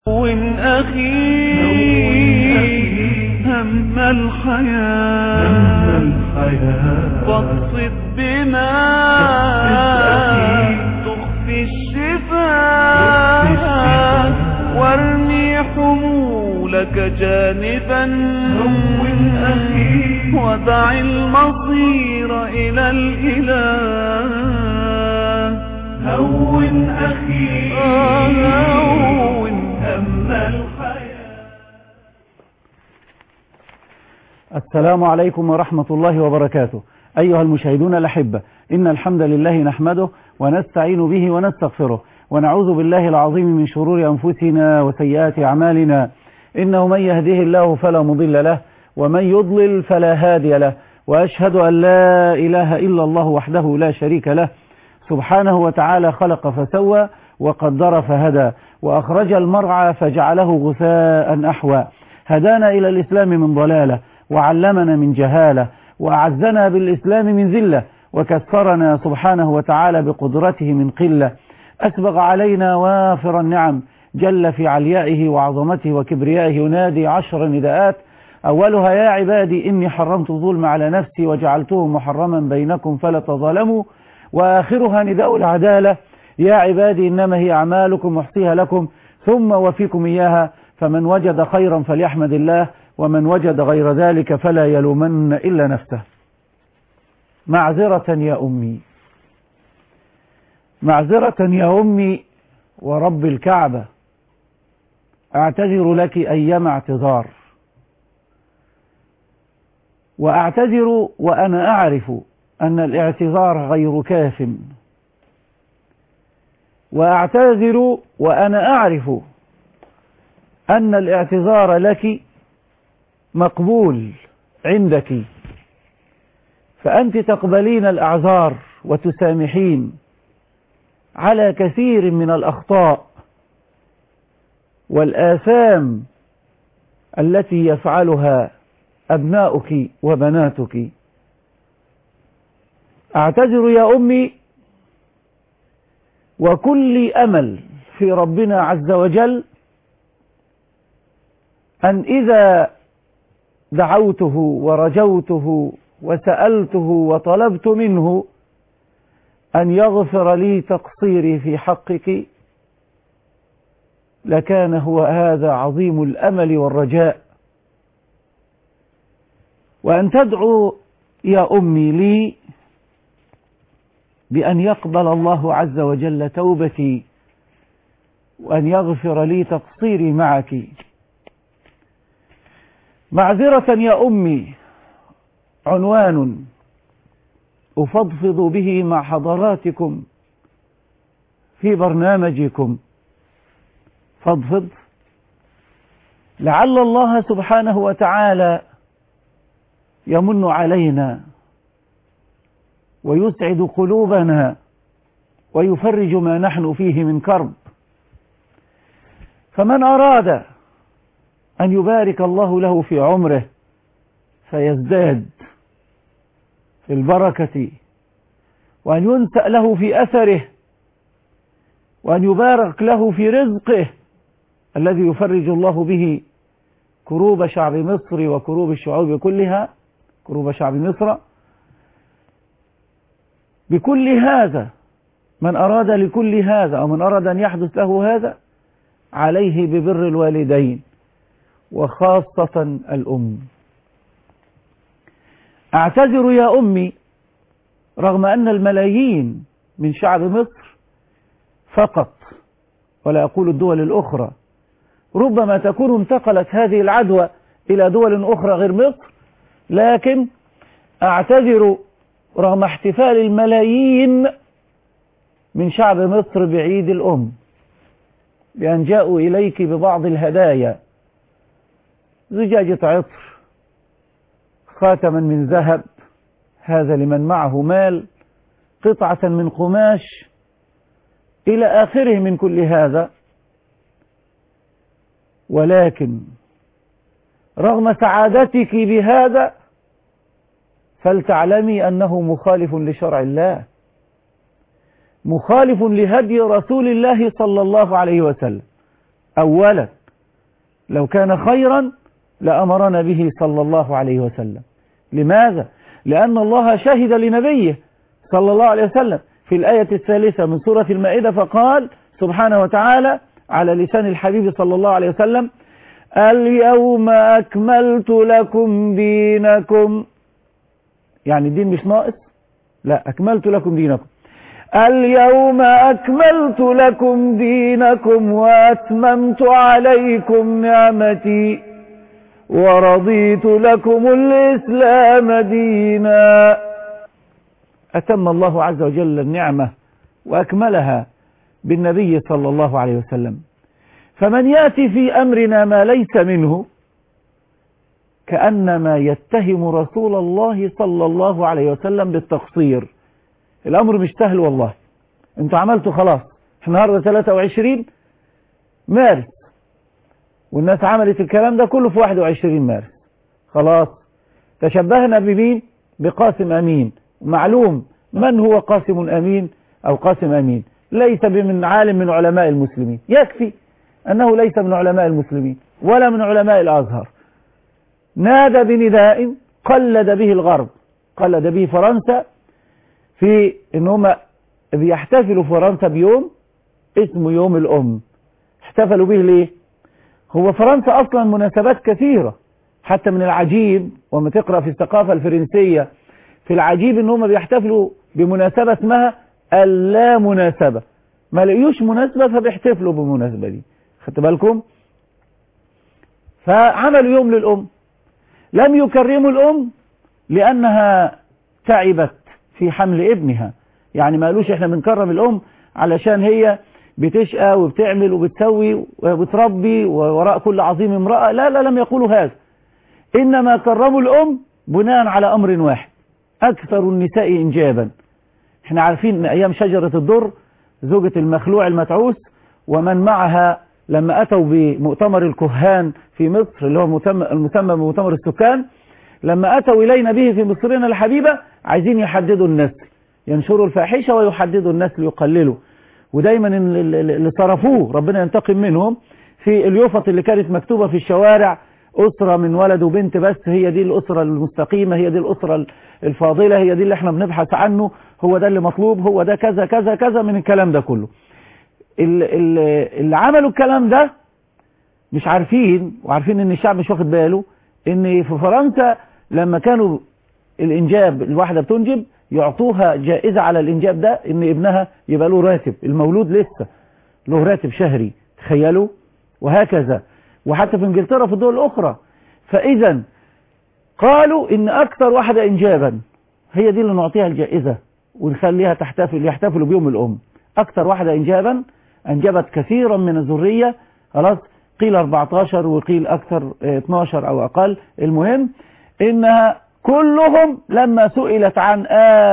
هون أخي هم الحياة فاقصد بما تخفي الشفاء وارمي حمولك جانبا هون أخي ودع المصير إلى الإله هون أخي هون هم الحياة السلام عليكم ورحمة الله وبركاته أيها المشاهدون الأحبة إن الحمد لله نحمده ونستعين به ونستغفره ونعوذ بالله العظيم من شرور أنفسنا وسيئات أعمالنا إنه من يهده الله فلا مضل له ومن يضلل فلا هادي له وأشهد أن لا إله إلا الله وحده لا شريك له سبحانه وتعالى خلق فسوى وقدر فهدى وأخرج المرعى فجعله غثاء أحوى هدانا إلى الإسلام من ضلالة وعلمنا من جهالة وأعزنا بالإسلام من ذلة وكثرنا سبحانه وتعالى بقدرته من قلة أسبغ علينا وافر النعم جل في عليائه وعظمته وكبريائه ينادي عشر نداءات أولها يا عبادي إني حرمت الظلم على نفسي وجعلته محرما بينكم فلا تظالموا وآخرها نداء العدالة يا عبادي إنما هي أعمالكم أحصيها لكم ثم وفيكم إياها فمن وجد خيرا فليحمد الله ومن وجد غير ذلك فلا يلومن إلا نفسه معذرة يا أمي معذرة يا أمي ورب الكعبة أعتذر لك أيام اعتذار وأعتذر وأنا أعرف أن الاعتذار غير كاف وأعتذر وأنا أعرف أن الاعتذار لك مقبول عندك فأنت تقبلين الأعذار وتسامحين على كثير من الأخطاء والآثام التي يفعلها أبناؤك وبناتك أعتذر يا أمي وكل أمل في ربنا عز وجل أن إذا دعوته ورجوته وسألته وطلبت منه أن يغفر لي تقصيري في حقك لكان هو هذا عظيم الأمل والرجاء وأن تدعو يا أمي لي بأن يقبل الله عز وجل توبتي وأن يغفر لي تقصيري معك معذرة يا أمي عنوان أفضفض به مع حضراتكم في برنامجكم فضفض لعل الله سبحانه وتعالى يمن علينا ويسعد قلوبنا ويفرج ما نحن فيه من كرب فمن أراد أن يبارك الله له في عمره فيزداد في البركة وأن ينسأ له في أثره وأن يبارك له في رزقه الذي يفرج الله به كروب شعب مصر وكروب الشعوب كلها كروب شعب مصر بكل هذا من أراد لكل هذا أو من أراد أن يحدث له هذا عليه ببر الوالدين وخاصة الأم أعتذر يا أمي رغم أن الملايين من شعب مصر فقط ولا أقول الدول الأخرى ربما تكون انتقلت هذه العدوى إلى دول أخرى غير مصر لكن أعتذر رغم احتفال الملايين من شعب مصر بعيد الأم بأن جاءوا إليك ببعض الهدايا زجاجة عطر خاتما من ذهب هذا لمن معه مال قطعة من قماش إلى آخره من كل هذا ولكن رغم سعادتك بهذا فلتعلمي أنه مخالف لشرع الله مخالف لهدي رسول الله صلى الله عليه وسلم أولا لو كان خيرا لأمرنا به صلى الله عليه وسلم لماذا؟ لأن الله شهد لنبيه صلى الله عليه وسلم في الآية الثالثة من سورة المائدة فقال سبحانه وتعالى على لسان الحبيب صلى الله عليه وسلم اليوم أكملت لكم دينكم يعني الدين مش ناقص لا أكملت لكم دينكم اليوم أكملت لكم دينكم وأتممت عليكم نعمتي ورضيت لكم الإسلام دينا أتم الله عز وجل النعمة وأكملها بالنبي صلى الله عليه وسلم فمن يأتي في أمرنا ما ليس منه كأنما يتهم رسول الله صلى الله عليه وسلم بالتقصير الأمر مش سهل والله انتوا عملتوا خلاص احنا النهارده 23 مارس والناس عملت الكلام ده كله في 21 مارس خلاص تشبهنا بمين بقاسم أمين معلوم من هو قاسم أمين أو قاسم أمين ليس من عالم من علماء المسلمين يكفي أنه ليس من علماء المسلمين ولا من علماء الأزهر نادى بنداء قلد به الغرب قلد به فرنسا في ان هم بيحتفلوا فرنسا بيوم اسمه يوم الأم احتفلوا به ليه هو فرنسا أصلا مناسبات كثيرة حتى من العجيب وما تقرأ في الثقافة الفرنسية في العجيب ان هم بيحتفلوا بمناسبة اسمها اللا مناسبة ما لقيوش مناسبة فبيحتفلوا بالمناسبة دي خدت بالكم فعملوا يوم للأم لم يكرموا الأم لأنها تعبت في حمل ابنها يعني ما قالوش احنا بنكرم الأم علشان هي بتشقى وبتعمل وبتسوي وبتربي ووراء كل عظيم امرأة لا لا لم يقولوا هذا إنما كرموا الأم بناء على أمر واحد أكثر النساء إنجابا احنا عارفين ان أيام شجرة الدر زوجة المخلوع المتعوس ومن معها لما أتوا بمؤتمر الكهان في مصر اللي هو المسمى بمؤتمر السكان لما أتوا إلينا به في مصرنا الحبيبة عايزين يحددوا النسل ينشروا الفاحشة ويحددوا النسل يقللوا ودايما اللي صرفوه ربنا ينتقم منهم في اليوفط اللي كانت مكتوبة في الشوارع أسرة من ولد وبنت بس هي دي الأسرة المستقيمة هي دي الأسرة الفاضلة هي دي اللي احنا بنبحث عنه هو ده اللي مطلوب هو ده كذا كذا كذا من الكلام ده كله اللي عملوا الكلام ده مش عارفين وعارفين ان الشعب مش واخد باله ان في فرنسا لما كانوا الانجاب الواحدة بتنجب يعطوها جائزة على الانجاب ده ان ابنها يبقى له راتب المولود لسه له راتب شهري تخيلوا وهكذا وحتى في انجلترا في الدول الاخرى فاذا قالوا ان اكثر واحدة انجابا هي دي اللي نعطيها الجائزة ونخليها تحتفل يحتفلوا بيوم الام اكثر واحدة انجابا انجبت كثيرا من الذرية خلاص قيل 14 وقيل اكثر 12 او اقل المهم انها كلهم لما سئلت عن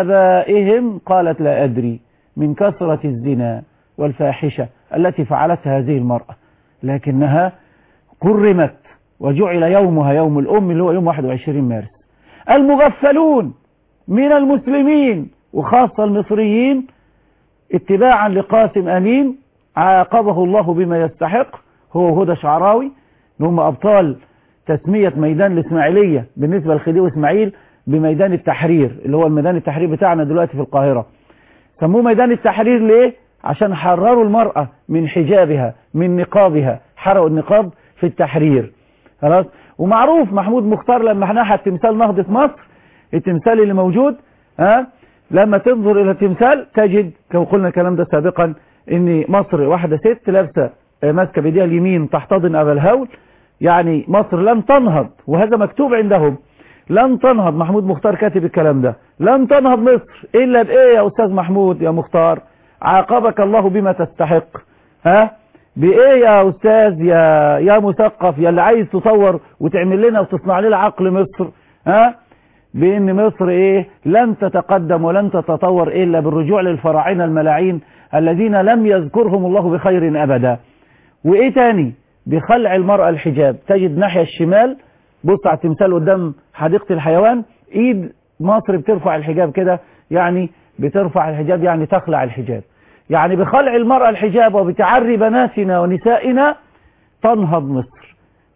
آبائهم قالت لا أدري من كثرة الزنا والفاحشة التي فعلتها هذه المرأة لكنها كرمت وجعل يومها يوم الأم اللي هو يوم 21 مارس المغفلون من المسلمين وخاصة المصريين اتباعا لقاسم أمين عاقبه الله بما يستحق هو هدى شعراوي هم أبطال تسمية ميدان الإسماعيلية بالنسبة لخديوي إسماعيل بميدان التحرير اللي هو الميدان التحرير بتاعنا دلوقتي في القاهرة سموه ميدان التحرير ليه؟ عشان حرروا المرأة من حجابها من نقابها حرقوا النقاب في التحرير خلاص ومعروف محمود مختار لما نحت تمثال نهضة مصر التمثال اللي موجود ها لما تنظر إلى التمثال تجد كما قلنا الكلام ده سابقا ان مصر واحدة ست لابسة ماسكة بايديها اليمين تحتضن أبا الهول يعني مصر لن تنهض وهذا مكتوب عندهم لن تنهض محمود مختار كاتب الكلام ده لن تنهض مصر إلا بإيه يا أستاذ محمود يا مختار عاقبك الله بما تستحق ها بإيه يا أستاذ يا يا مثقف يا اللي عايز تطور وتعمل لنا وتصنع لنا عقل مصر ها بأن مصر إيه لن تتقدم ولن تتطور إلا بالرجوع للفراعنة الملاعين الذين لم يذكرهم الله بخير أبدا وإيه تاني بخلع المرأة الحجاب تجد ناحية الشمال بص على التمثال قدام حديقة الحيوان ايد مصر بترفع الحجاب كده يعني بترفع الحجاب يعني تخلع الحجاب يعني بخلع المرأة الحجاب وبتعري بناتنا ونسائنا تنهض مصر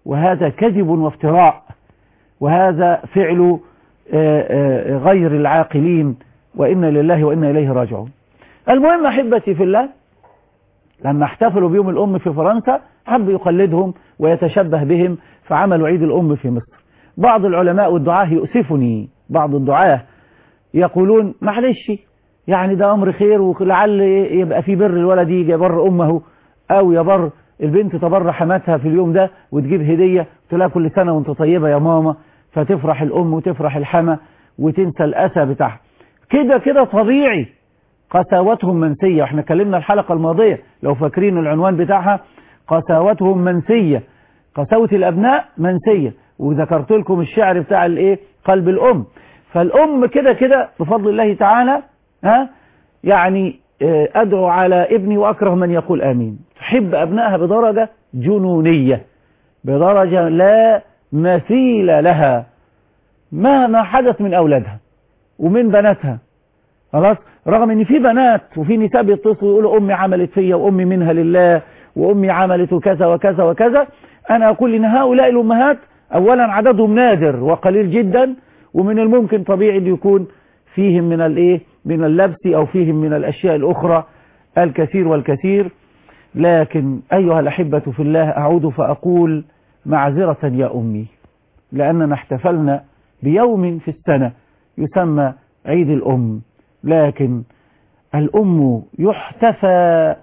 وهذا كذب وافتراء وهذا فعل غير العاقلين وإنا لله وإنا إليه راجعون المهم أحبتي في الله لما احتفلوا بيوم الأم في فرنسا حب يقلدهم ويتشبه بهم فعملوا عيد الأم في مصر بعض العلماء والدعاة يؤسفني بعض الدعاة يقولون معلش يعني ده أمر خير ولعل يبقى في بر الولد يجي يبر أمه أو يبر البنت تبر حماتها في اليوم ده وتجيب هدية تقول كل سنة وانت طيبة يا ماما فتفرح الأم وتفرح الحما وتنسى الأسى بتاعها كده كده طبيعي قساوتهم منسية واحنا اتكلمنا الحلقة الماضية لو فاكرين العنوان بتاعها قساوتهم منسية قساوة الأبناء منسية وذكرت لكم الشعر بتاع الايه قلب الأم فالأم كده كده بفضل الله تعالى ها يعني أدعو على ابني وأكره من يقول آمين تحب أبنائها بدرجة جنونية بدرجة لا مثيل لها مهما حدث من أولادها ومن بناتها خلاص رغم ان في بنات وفي نساء بيتصلوا يقولوا امي عملت فيا وامي منها لله وامي عملت كذا وكذا وكذا انا اقول ان هؤلاء الامهات اولا عددهم نادر وقليل جدا ومن الممكن طبيعي ان يكون فيهم من الايه من اللبس او فيهم من الاشياء الاخرى الكثير والكثير لكن ايها الاحبه في الله اعود فاقول معذره يا امي لاننا احتفلنا بيوم في السنه يسمى عيد الام لكن الأم يحتفى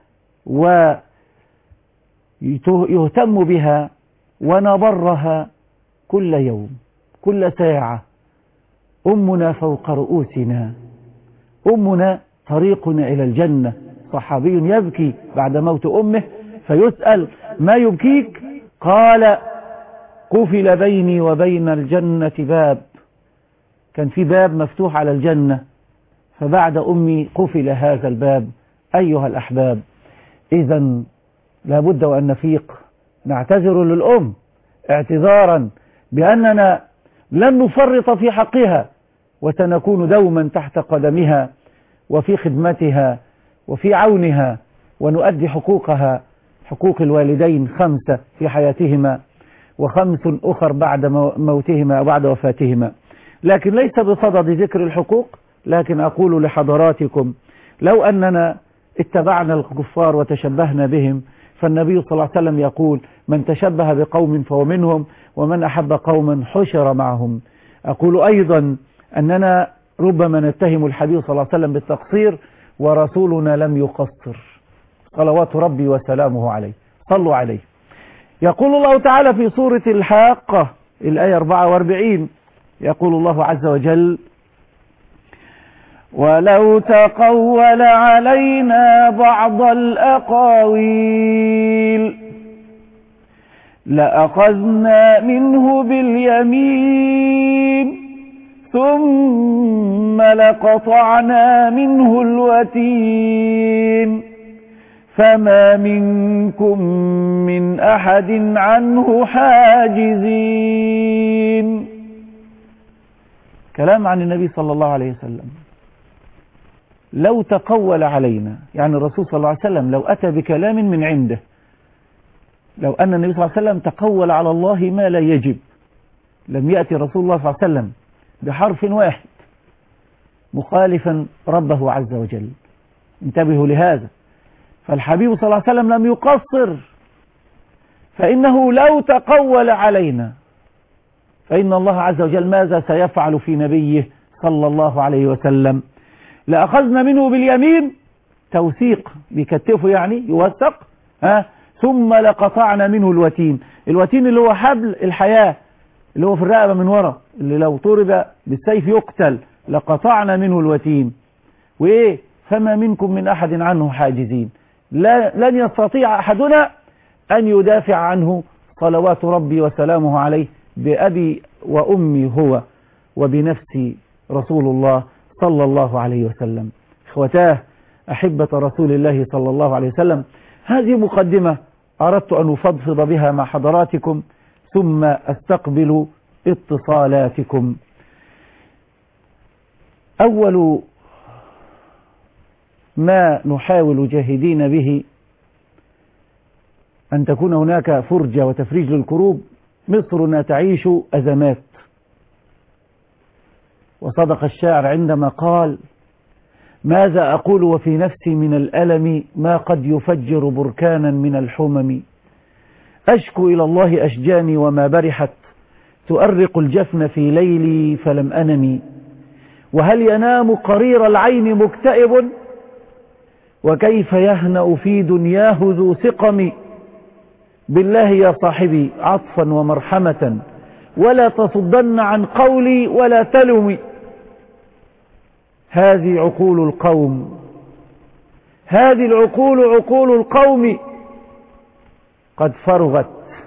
ويهتم بها ونبرها كل يوم كل ساعة أمنا فوق رؤوسنا أمنا طريقنا إلى الجنة صحابي يبكي بعد موت أمه فيسأل ما يبكيك قال قفل بيني وبين الجنة باب كان في باب مفتوح على الجنة فبعد أمي قفل هذا الباب أيها الأحباب إذا لابد وأن نفيق نعتذر للأم اعتذارا بأننا لن نفرط في حقها وسنكون دوما تحت قدمها وفي خدمتها وفي عونها ونؤدي حقوقها حقوق الوالدين خمسة في حياتهما وخمس أخر بعد موتهما وبعد وفاتهما لكن ليس بصدد ذكر الحقوق لكن أقول لحضراتكم لو أننا اتبعنا الكفار وتشبهنا بهم فالنبي صلى الله عليه وسلم يقول من تشبه بقوم فهو منهم ومن أحب قوما حشر معهم أقول أيضا أننا ربما نتهم الحبيب صلى الله عليه وسلم بالتقصير ورسولنا لم يقصر صلوات ربي وسلامه عليه صلوا عليه يقول الله تعالى في سورة الحاقة الآية 44 يقول الله عز وجل ولو تقول علينا بعض الأقاويل لأخذنا منه باليمين ثم لقطعنا منه الوتين فما منكم من أحد عنه حاجزين كلام عن النبي صلى الله عليه وسلم لو تقول علينا يعني الرسول صلى الله عليه وسلم لو أتى بكلام من عنده لو أن النبي صلى الله عليه وسلم تقول على الله ما لا يجب لم يأتي رسول الله صلى الله عليه وسلم بحرف واحد مخالفا ربه عز وجل انتبهوا لهذا فالحبيب صلى الله عليه وسلم لم يقصر فإنه لو تقول علينا فإن الله عز وجل ماذا سيفعل في نبيه صلى الله عليه وسلم لأخذنا منه باليمين توثيق بيكتفه يعني يوثق ها ثم لقطعنا منه الوتين الوتين اللي هو حبل الحياة اللي هو في الرقبة من ورا اللي لو طرب بالسيف يقتل لقطعنا منه الوتين وإيه فما منكم من أحد عنه حاجزين لا لن يستطيع أحدنا أن يدافع عنه صلوات ربي وسلامه عليه بأبي وأمي هو وبنفسي رسول الله صلى الله عليه وسلم اخوتاه أحبة رسول الله صلى الله عليه وسلم هذه مقدمة أردت أن أفضفض بها مع حضراتكم ثم أستقبل اتصالاتكم أول ما نحاول جاهدين به أن تكون هناك فرجة وتفريج للكروب مصرنا تعيش أزمات وصدق الشاعر عندما قال ماذا أقول وفي نفسي من الألم ما قد يفجر بركانا من الحمم أشكو إلى الله أشجاني وما برحت تؤرق الجفن في ليلي فلم أنم وهل ينام قرير العين مكتئب وكيف يهنأ في دنياه ذو سقم بالله يا صاحبي عطفا ومرحمة ولا تصدن عن قولي ولا تلمي هذه عقول القوم هذه العقول عقول القوم قد فرغت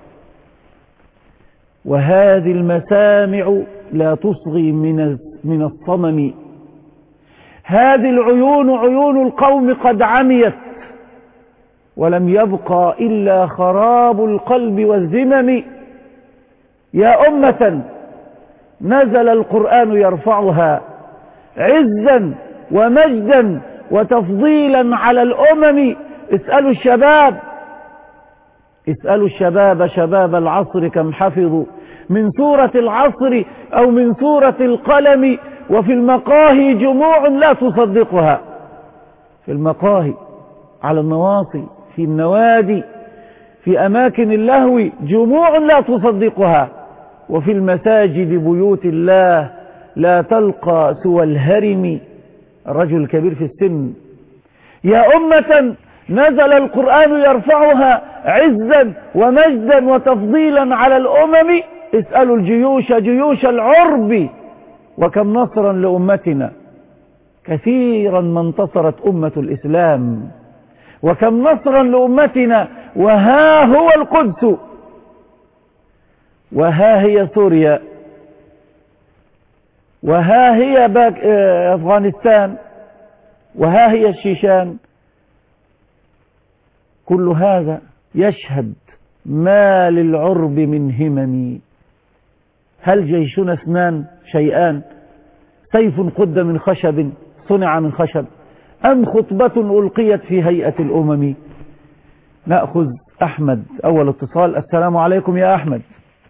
وهذه المسامع لا تصغي من من الصمم هذه العيون عيون القوم قد عميت ولم يبقى إلا خراب القلب والذمم يا أمة نزل القرآن يرفعها عزا ومجدا وتفضيلا على الأمم اسألوا الشباب اسألوا الشباب شباب العصر كم حفظوا من سورة العصر أو من سورة القلم وفي المقاهي جموع لا تصدقها في المقاهي على النواصي في النوادي في أماكن اللهو جموع لا تصدقها وفي المساجد بيوت الله لا تلقى سوى الهرم الرجل الكبير في السن يا أمة نزل القرآن يرفعها عزا ومجدا وتفضيلا على الأمم اسألوا الجيوش جيوش العرب وكم نصرا لأمتنا كثيرا ما انتصرت أمة الإسلام وكم نصرا لأمتنا وها هو القدس وها هي سوريا وها هي باك أفغانستان وها هي الشيشان كل هذا يشهد ما للعرب من همم هل جيشنا اثنان شيئان سيف قد من خشب صنع من خشب أم خطبة ألقيت في هيئة الأمم نأخذ أحمد أول اتصال السلام عليكم يا أحمد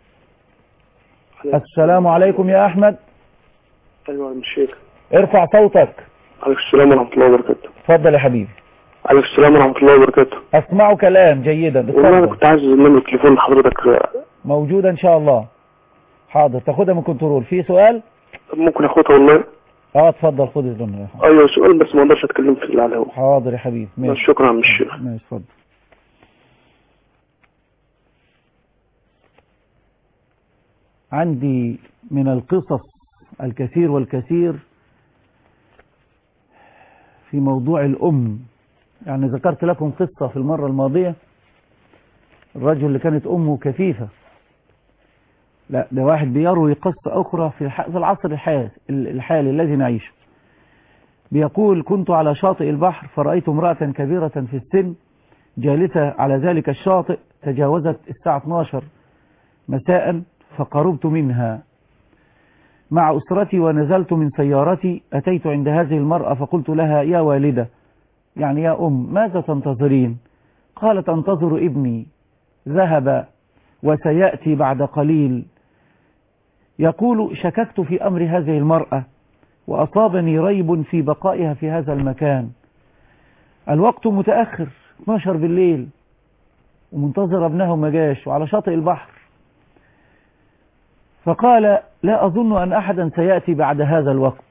السلام عليكم يا أحمد ايوه يا الشيخ ارفع صوتك عليك السلام ورحمه الله وبركاته اتفضل يا حبيبي عليك السلام ورحمه الله وبركاته أسمعك الآن جيدا والله انا اتفضل كنت عايز نمر التليفون لحضرتك موجودة إن شاء الله حاضر تاخدها من كنترول في سؤال ممكن اخدها والله اه اتفضل خد الزمن ايوه سؤال بس ما اقدرش اتكلم في اللي على الهواء حاضر يا حبيبي بس ماشي شكرا يا عم الشيخ ماشي اتفضل عندي من القصص الكثير والكثير في موضوع الأم يعني ذكرت لكم قصة في المرة الماضية الرجل اللي كانت أمه كفيفة لا ده واحد بيروي قصة أخرى في الح- في العصر الحالي, الحالي الذي نعيشه بيقول كنت على شاطئ البحر فرأيت امرأة كبيرة في السن جالسة على ذلك الشاطئ تجاوزت الساعة 12 مساء فقربت منها مع أسرتي ونزلت من سيارتي أتيت عند هذه المرأة فقلت لها يا والدة يعني يا أم ماذا تنتظرين قالت أنتظر ابني ذهب وسيأتي بعد قليل يقول شككت في أمر هذه المرأة وأصابني ريب في بقائها في هذا المكان الوقت متأخر 12 بالليل ومنتظر ابنها وما جاش وعلى شاطئ البحر فقال لا أظن أن أحدا سيأتي بعد هذا الوقت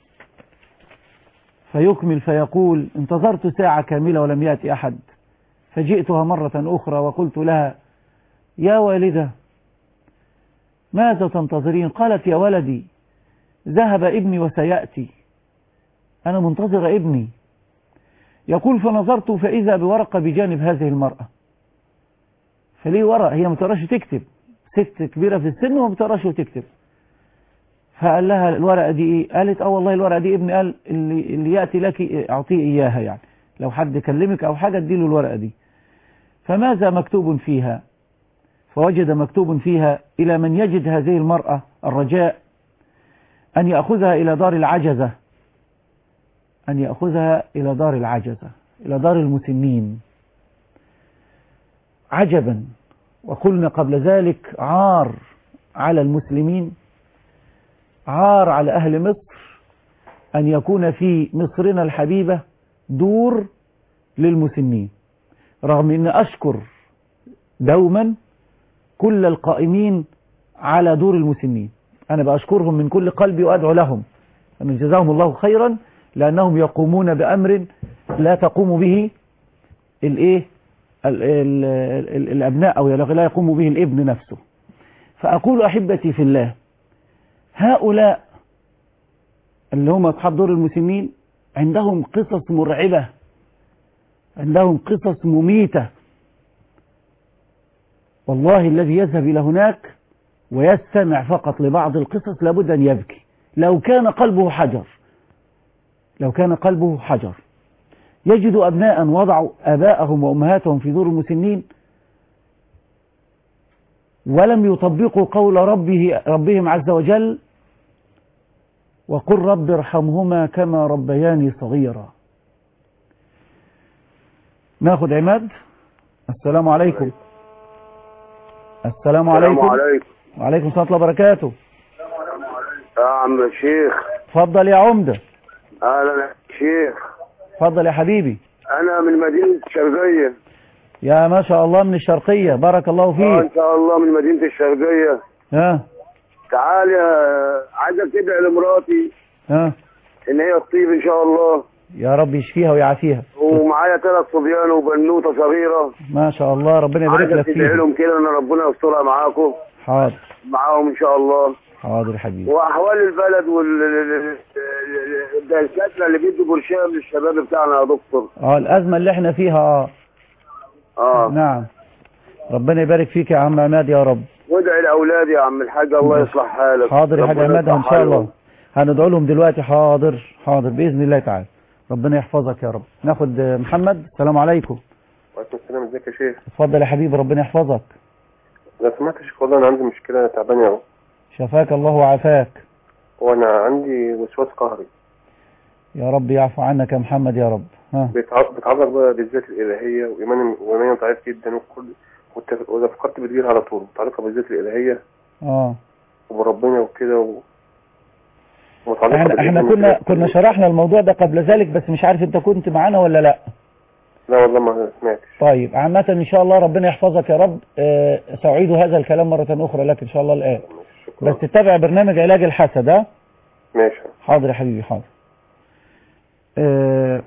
فيكمل فيقول انتظرت ساعة كاملة ولم يأتي أحد فجئتها مرة أخرى وقلت لها يا والدة ماذا تنتظرين قالت يا ولدي ذهب ابني وسيأتي أنا منتظر ابني يقول فنظرت فإذا بورقة بجانب هذه المرأة فليه ورقة هي ما تقراش تكتب ست كبيرة في السن وما بتقراش وتكتب فقال لها الورقة دي ايه قالت اه والله الورقة دي ابني قال اللي, اللي يأتي لك اعطيه اياها يعني لو حد كلمك او حاجة اديله الورقة دي فماذا مكتوب فيها فوجد مكتوب فيها الى من يجد هذه المرأة الرجاء ان يأخذها الى دار العجزة ان يأخذها الى دار العجزة الى دار المسنين عجبا وقلنا قبل ذلك عار على المسلمين عار على أهل مصر أن يكون في مصرنا الحبيبة دور للمسنين رغم أن أشكر دوما كل القائمين على دور المسنين أنا بأشكرهم من كل قلبي وأدعو لهم أن جزاهم الله خيرا لأنهم يقومون بأمر لا تقوم به الإيه ال ال ال الأبناء أو لا يقوم به الابن نفسه فأقول أحبتي في الله هؤلاء اللي هم أصحاب دور المسنين عندهم قصص مرعبة عندهم قصص مميتة والله الذي يذهب إلى هناك ويستمع فقط لبعض القصص لابد أن يبكي لو كان قلبه حجر لو كان قلبه حجر يجد أبناء وضعوا أباءهم وأمهاتهم في دور المسنين ولم يطبقوا قول ربه ربهم عز وجل وقل رب ارحمهما كما ربياني صغيرا ناخد عماد السلام عليكم السلام عليكم عليكم وعليكم السلام ورحمة الله وبركاته يا عم الشيخ اتفضل يا عمدة اهلا يا شيخ اتفضل يا حبيبي انا من مدينة الشرقية يا ما شاء الله من الشرقية بارك الله آه فيك ان شاء الله من مدينة الشرقية ها تعال يا عايزك تدعي لمراتي ها ان هي تطيب ان شاء الله يا رب يشفيها ويعافيها ومعايا ثلاث صبيان وبنوته صغيره ما شاء الله ربنا يبارك عايزك لك تدعي فيها لهم كده ان ربنا يسترها معاكم حاضر معاهم ان شاء الله حاضر يا حبيبي واحوال البلد والدكاتره اللي بيدوا برشام للشباب بتاعنا يا دكتور اه الأزمة اللي احنا فيها اه اه نعم ربنا يبارك فيك يا عم عماد يا رب وادعي لاولادي يا عم الحاج الله يصلح حالك حاضر يا حاج ربنا عماد ان يصلح شاء الله حالهم. هندعو لهم دلوقتي حاضر حاضر باذن الله تعالى ربنا يحفظك يا رب ناخد آه، محمد السلام عليكم وعليكم السلام ازيك يا شيخ اتفضل يا حبيبي ربنا يحفظك لو سمحت يا شيخ والله انا عندي مشكله تعبان قوي شفاك الله وعافاك وانا عندي وسواس قهري يا رب يعفو عنك يا محمد يا رب ها بيتع- بيتعلق بقى بالذات الالهيه وايماني وايماني ضعيف جدا وكل والتف- واذا فكرت بتجيلي على طول متعلقه بالذات الالهيه اه وبربنا وكده و... ومتعلقه احنا احنا بالإيمان كنا وكده. كنا شرحنا الموضوع ده قبل ذلك بس مش عارف انت كنت معانا ولا لا لا والله ما سمعتش طيب عامة ان شاء الله ربنا يحفظك يا رب آه، سأعيد هذا الكلام مرة اخرى لك ان شاء الله الان شكرا بس تتابع برنامج علاج الحسد ها ماشي حاضر يا حبيبي حاضر آه،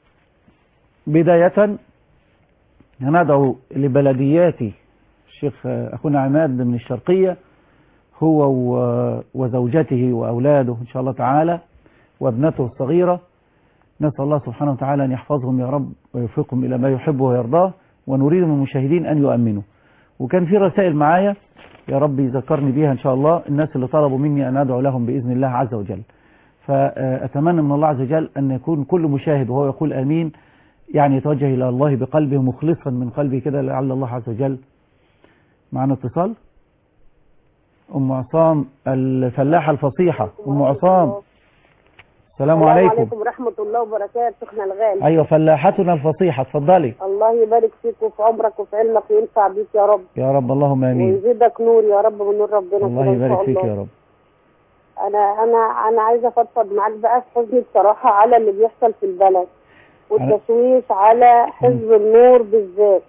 بداية هندعو لبلدياتي الشيخ آه، أخونا عماد من الشرقية هو و- وزوجته وأولاده إن شاء الله تعالى وابنته الصغيرة نسأل الله سبحانه وتعالى أن يحفظهم يا رب ويوفقهم إلى ما يحبه ويرضاه ونريد من المشاهدين أن يؤمنوا وكان في رسائل معايا يا رب يذكرني بيها إن شاء الله الناس اللي طلبوا مني أن أدعو لهم بإذن الله عز وجل فأتمنى من الله عز وجل أن يكون كل مشاهد وهو يقول آمين يعني يتوجه إلى الله بقلبه مخلصا من قلبه كده لعل الله عز وجل معنا اتصال أم عصام الفلاحة الفصيحة أم عصام السلام عليكم عليكم ورحمة الله وبركاته شيخنا الغالي أيوة فلاحتنا الفصيحة اتفضلي الله يبارك فيك وفي عمرك وفي علمك وينفع بيك يا رب يا رب اللهم آمين ويزيدك نور يا رب من نور ربنا الله كده إن يبارك شاء فيك الله. يا رب انا انا انا عايزه افضفض معاك بقى في حزني بصراحه على اللي بيحصل في البلد والتشويش على حزب النور بالذات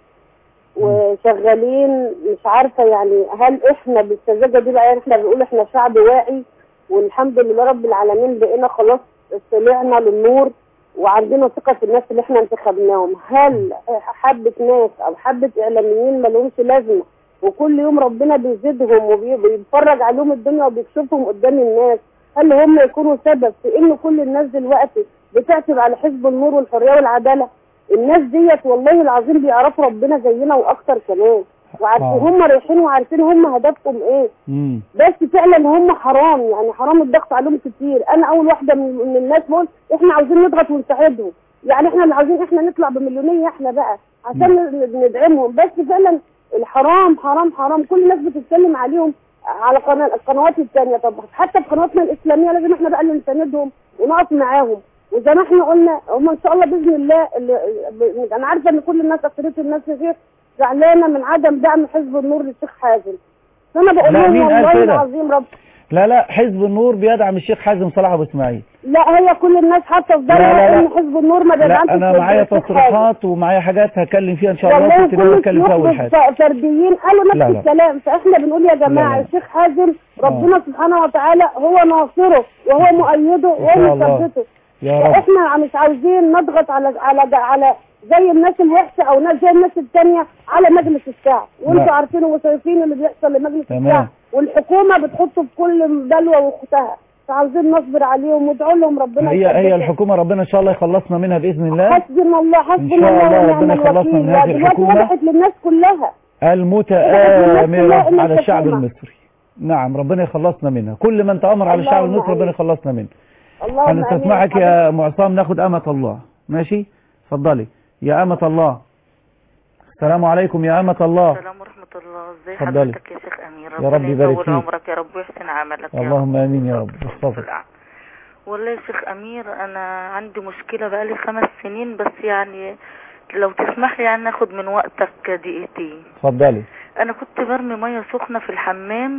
وشغالين مش عارفه يعني هل احنا بالسذاجه دي بقى يعني احنا بنقول احنا شعب واعي والحمد لله رب العالمين بقينا خلاص طلعنا للنور وعندنا ثقه في الناس اللي احنا انتخبناهم هل حبه ناس او حبه اعلاميين ما لهمش لازمه وكل يوم ربنا بيزيدهم وبيتفرج عليهم الدنيا وبيكشفهم قدام الناس هل هم يكونوا سبب في ان كل الناس دلوقتي بتعتب على حزب النور والحريه والعداله الناس ديت والله العظيم بيعرفوا ربنا زينا واكتر كمان وعارفين آه. هم رايحين وعارفين هم هدفهم ايه مم. بس فعلا هم حرام يعني حرام الضغط عليهم كتير انا اول واحده من, من الناس بقول احنا عاوزين نضغط ونساعدهم يعني احنا اللي عاوزين احنا نطلع بمليونيه احنا بقى عشان ن- ندعمهم بس فعلا الحرام حرام حرام كل الناس بتتكلم عليهم على قناة القنوات الثانيه طب حتى في قنواتنا الاسلاميه لازم احنا بقى اللي نساندهم ونقف معاهم وزي ما احنا قلنا هم ان شاء الله باذن الله اللي ب- انا عارفه ان كل الناس اكثريه الناس يا شيخ زعلانه من عدم دعم حزب النور للشيخ حازم فانا بقول لا، لهم مين قال والله كده؟ العظيم رب لا لا حزب النور بيدعم الشيخ حازم صلاح ابو اسماعيل لا هي كل الناس حاطه في لا، لا، بالها لا. ان حزب النور ما لا بيدعمش انا الشيخ معايا حازم. تصريحات ومعايا حاجات هتكلم فيها ان شاء الله والله كنت ناوي كل اتكلم في اول الشيوخ حاجه ف- فرديين قالوا نفس لا، لا. الكلام فاحنا بنقول يا لا، جماعه لا. الشيخ حازم ربنا سبحانه وتعالى هو ناصره وهو مؤيده إن شاء وهو الله. مثبته يا رب فاحنا مش عاوزين نضغط على على على زي الناس الوحشه او ناس زي الناس الثانيه على مجلس الشعب لا. وانتوا عارفين وشايفين اللي بيحصل لمجلس تمام. الشعب والحكومه بتحطه في كل بلوه واختها فعاوزين نصبر عليهم وادعوا لهم ربنا هي هي يثبتهم. الحكومه ربنا ان شاء الله يخلصنا منها باذن الله حسبنا الله إن حسبنا شاء الله الله ونعم ربنا يخلصنا الوكيل من هذه دلوقتي الحكومة. وضحت للناس كلها المتآمرة إن على الشعب الحكومة. المصري نعم ربنا يخلصنا منها كل من تآمر على الشعب اللهم المصري ربنا آمين. يخلصنا منه اللهم آمين. هنستسمعك يا معصام ناخد أمة الله ماشي اتفضلي يا أمة الله السلام عليكم يا أمة الله السلام ورحمة الله ازي اتفضلي. حضرتك يا شيخ امير يا رب يبارك يطول فيك. عمرك يا رب ويحسن عملك يا اللهم رب. آمين يا رب في اتفضل الأعلى. والله يا شيخ امير انا عندي مشكلة بقالي خمس سنين بس يعني لو تسمح لي يعني ناخد من وقتك دقيقتين اتفضلي انا كنت برمي مية سخنة في الحمام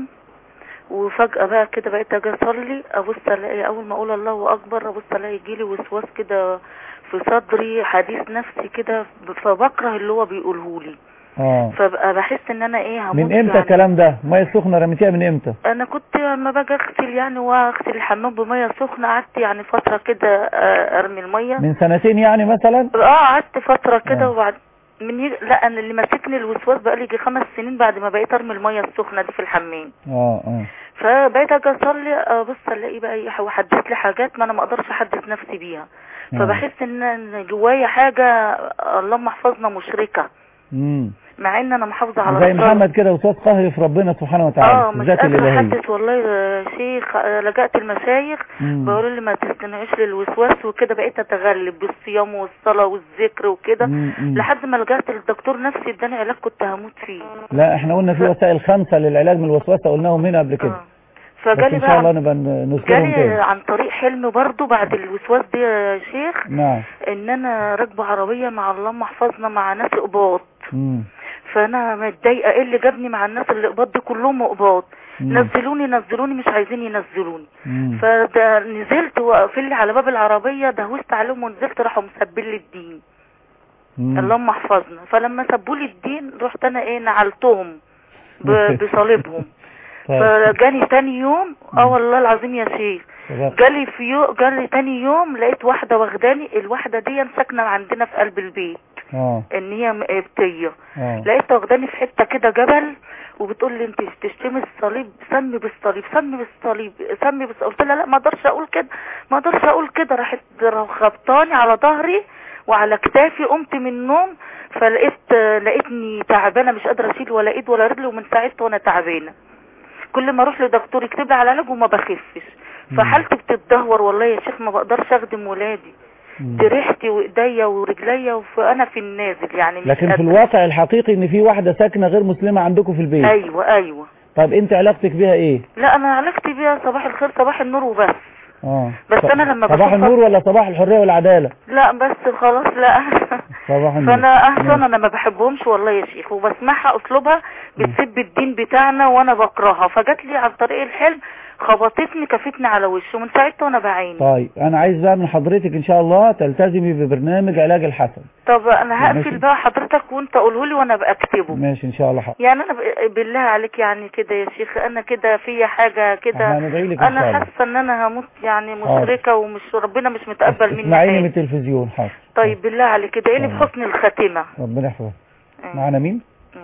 وفجأة بقى كده بقيت اجي اصلي ابص الاقي اول ما اقول الله اكبر ابص الاقي يجيلي وسواس كده في صدري حديث نفسي كده فبكره اللي هو بيقوله لي اه فبقى بحس ان انا ايه هموت من امتى يعني. الكلام ده ميه سخنه رميتيها من امتى انا كنت لما باجي اغسل يعني واغسل الحمام بميه سخنه قعدت يعني فتره كده آه، ارمي الميه من سنتين يعني مثلا اه قعدت فتره كده آه. وبعد من ي... لا انا اللي ماسكني الوسواس بقى لي خمس سنين بعد ما بقيت ارمي الميه السخنه دي في الحمام اه اه فبقيت اجي اصلي ابص الاقي بقى ايه وحدث لي حاجات ما انا ما اقدرش احدث نفسي بيها آه. فبحس ان إن جوايا حاجه اللهم احفظنا مشركه امم مع ان انا محافظه على زي الصلاة. محمد كده وصوت قهري في ربنا سبحانه وتعالى اه في مش الذات قادره الالهيه احدث والله يا شيخ آه، لجأت المشايخ مم. بيقولوا لي ما تستنعيش للوسواس وكده بقيت اتغلب بالصيام والصلاه والذكر وكده مم، مم. لحد ما لجأت للدكتور نفسي اداني علاج كنت هموت فيه لا احنا قلنا في وسائل خمسة للعلاج من الوسوسة قلناهم هنا قبل كده اه بس فجالي ان شاء الله بقى نبقى ن- نذكرهم جالي تاني عن طريق حلم برضو بعد الوسواس دي يا شيخ نعم ان انا راكبه عربيه مع اللهم احفظنا مع ناس قباط مم. فانا متضايقه ايه اللي جابني مع الناس اللي قباط دي كلهم قباط مم. نزلوني نزلوني مش عايزين ينزلوني مم. فده نزلت واقفين لي على باب العربيه دهوست عليهم ونزلت راحوا مسبين لي الدين مم. اللهم احفظنا فلما سبوا لي الدين رحت انا ايه نعلتهم ب- بصليبهم طيب. فجاني تاني يوم اه والله العظيم يا شيخ صدق. جالي في يوم جالي تاني يوم لقيت واحده واخداني الواحده دي ساكنه عندنا في قلب البيت اه ان هي قبطيه اه لقيتها واخداني في حته كده جبل وبتقول لي انت تشتمي الصليب سمي بالصليب سمي بالصليب سمي بالصليب قلت لها لا ما اقدرش اقول كده ما اقدرش اقول كده راحت خبطاني على ظهري وعلى كتافي قمت من النوم فلقيت لقيتني تعبانه مش قادره اشيل ولا ايد ولا رجل ومن ساعتها وانا تعبانه كل ما اروح لدكتور يكتب لي على علاج وما بخفش فحالتي بتتدهور والله يا شيخ ما بقدرش اخدم ولادي مم. دي ريحتي وايديا ورجليا وانا في النازل يعني مش لكن في قادرة. الواقع الحقيقي ان في واحدة ساكنة غير مسلمة عندكم في البيت ايوه ايوه طيب انت علاقتك بيها ايه لا انا علاقتي بيها صباح الخير صباح النور وبس اه بس ط- أنا لما صباح بشوفها- النور ولا صباح الحرية والعدالة لا بس خلاص لا صباح النور فانا احسن ماشي. انا ما بحبهمش والله يا شيخ وبسمعها اسلوبها بتسب الدين بتاعنا وانا بكرهها فجات لي عن طريق الحلم خبطتني كفتني على وشه من ساعتها وانا بعيني طيب انا عايز بقى من حضرتك ان شاء الله تلتزمي ببرنامج علاج الحسن طب انا ماشي. هقفل بقى حضرتك وانت قوله لي وانا بكتبه ماشي ان شاء الله حق. يعني انا ب- بالله عليك يعني كده يا شيخ انا كده فيا حاجه كده هندعي لك ان شاء انا الله حاسه ان انا هموت يعني مشركه ومش ربنا مش متقبل مني اسمعيني من حاجه التلفزيون حاضر طيب بالله عليك ادعي لي طيب. بحسن الخاتمه ربنا يحفظك آه. معانا مين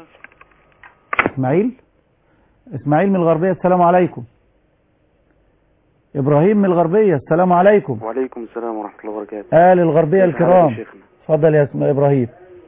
ماشي. اسماعيل اسماعيل من الغربية السلام عليكم ابراهيم من الغربية السلام عليكم وعليكم السلام ورحمة الله وبركاته آل الغربية كيف حالك الكرام يا شيخنا اتفضل يا اسم ابراهيم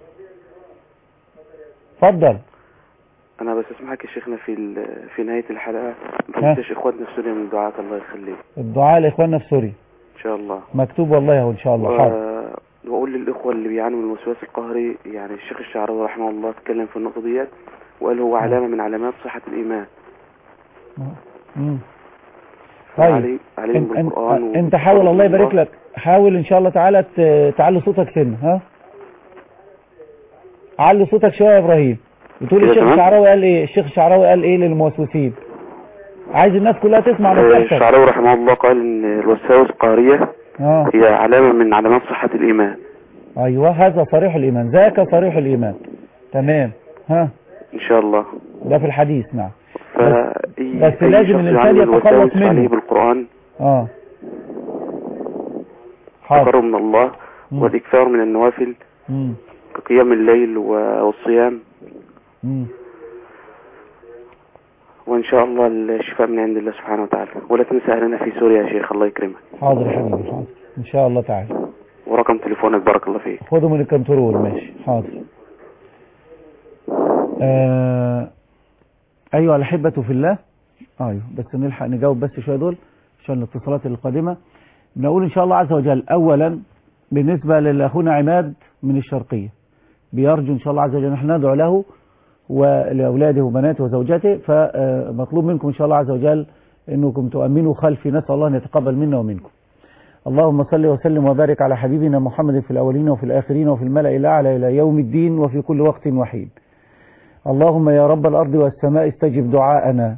اتفضل أنا بس أسمعك يا شيخنا في ال- في نهاية الحلقة ما ها؟ تنساش إخواتنا في سوريا من دعاك الله يخليك الدعاء لاخواننا في سوريا إن شاء الله مكتوب والله اهو ان شاء الله حاضر و- وأقول للإخوة اللي بيعانوا من الوسواس القهري يعني الشيخ الشعراوي رحمه الله اتكلم في النقطة ديت وقال هو علامة من علامات صحة الإيمان مم. طيب علي عليهم انت, انت, بالقرآن و- انت حاول الله يبارك لك حاول ان شاء الله تعالى ت- تعلي صوتك سنة ها علي صوتك شويه يا ابراهيم بتقول كده الشيخ تمام؟ الشعراوي قال ايه الشيخ الشعراوي قال ايه للموسوسين عايز الناس كلها تسمع آه، نصيحتك الشعراوي رحمه الله قال ان الوساوس القهرية اه هي علامة من علامات صحة الايمان ايوه هذا صريح الايمان ذاك صريح الايمان تمام ها ان شاء الله ده في الحديث نعم فأي بس أي لازم شخص الإنسان يعاني يتخلص الوساوس منه. عليه بالقرآن اه حاضر تقرب من الله مم. والاكثار من النوافل مم. كقيام الليل والصيام مم. وان شاء الله الشفاء من عند الله سبحانه وتعالى ولا تنسى اهلنا في سوريا يا شيخ الله يكرمك حاضر يا حبيبي حاضر ان شاء الله تعالى ورقم تليفونك بارك الله فيك خده من الكنترول ماشي حاضر آه ايها الاحبه في الله ايوه بس نلحق نجاوب بس شويه دول عشان الاتصالات القادمه بنقول ان شاء الله عز وجل اولا بالنسبه لاخونا عماد من الشرقيه بيرجو ان شاء الله عز وجل نحن ندعو له ولاولاده وبناته وزوجته فمطلوب منكم ان شاء الله عز وجل انكم تؤمنوا خلفي نسال الله ان يتقبل منا ومنكم اللهم صل وسلم وبارك على حبيبنا محمد في الأولين وفي الآخرين وفي الملأ الأعلى إلى يوم الدين وفي كل وقت وحين اللهم يا رب الأرض والسماء استجب دعاءنا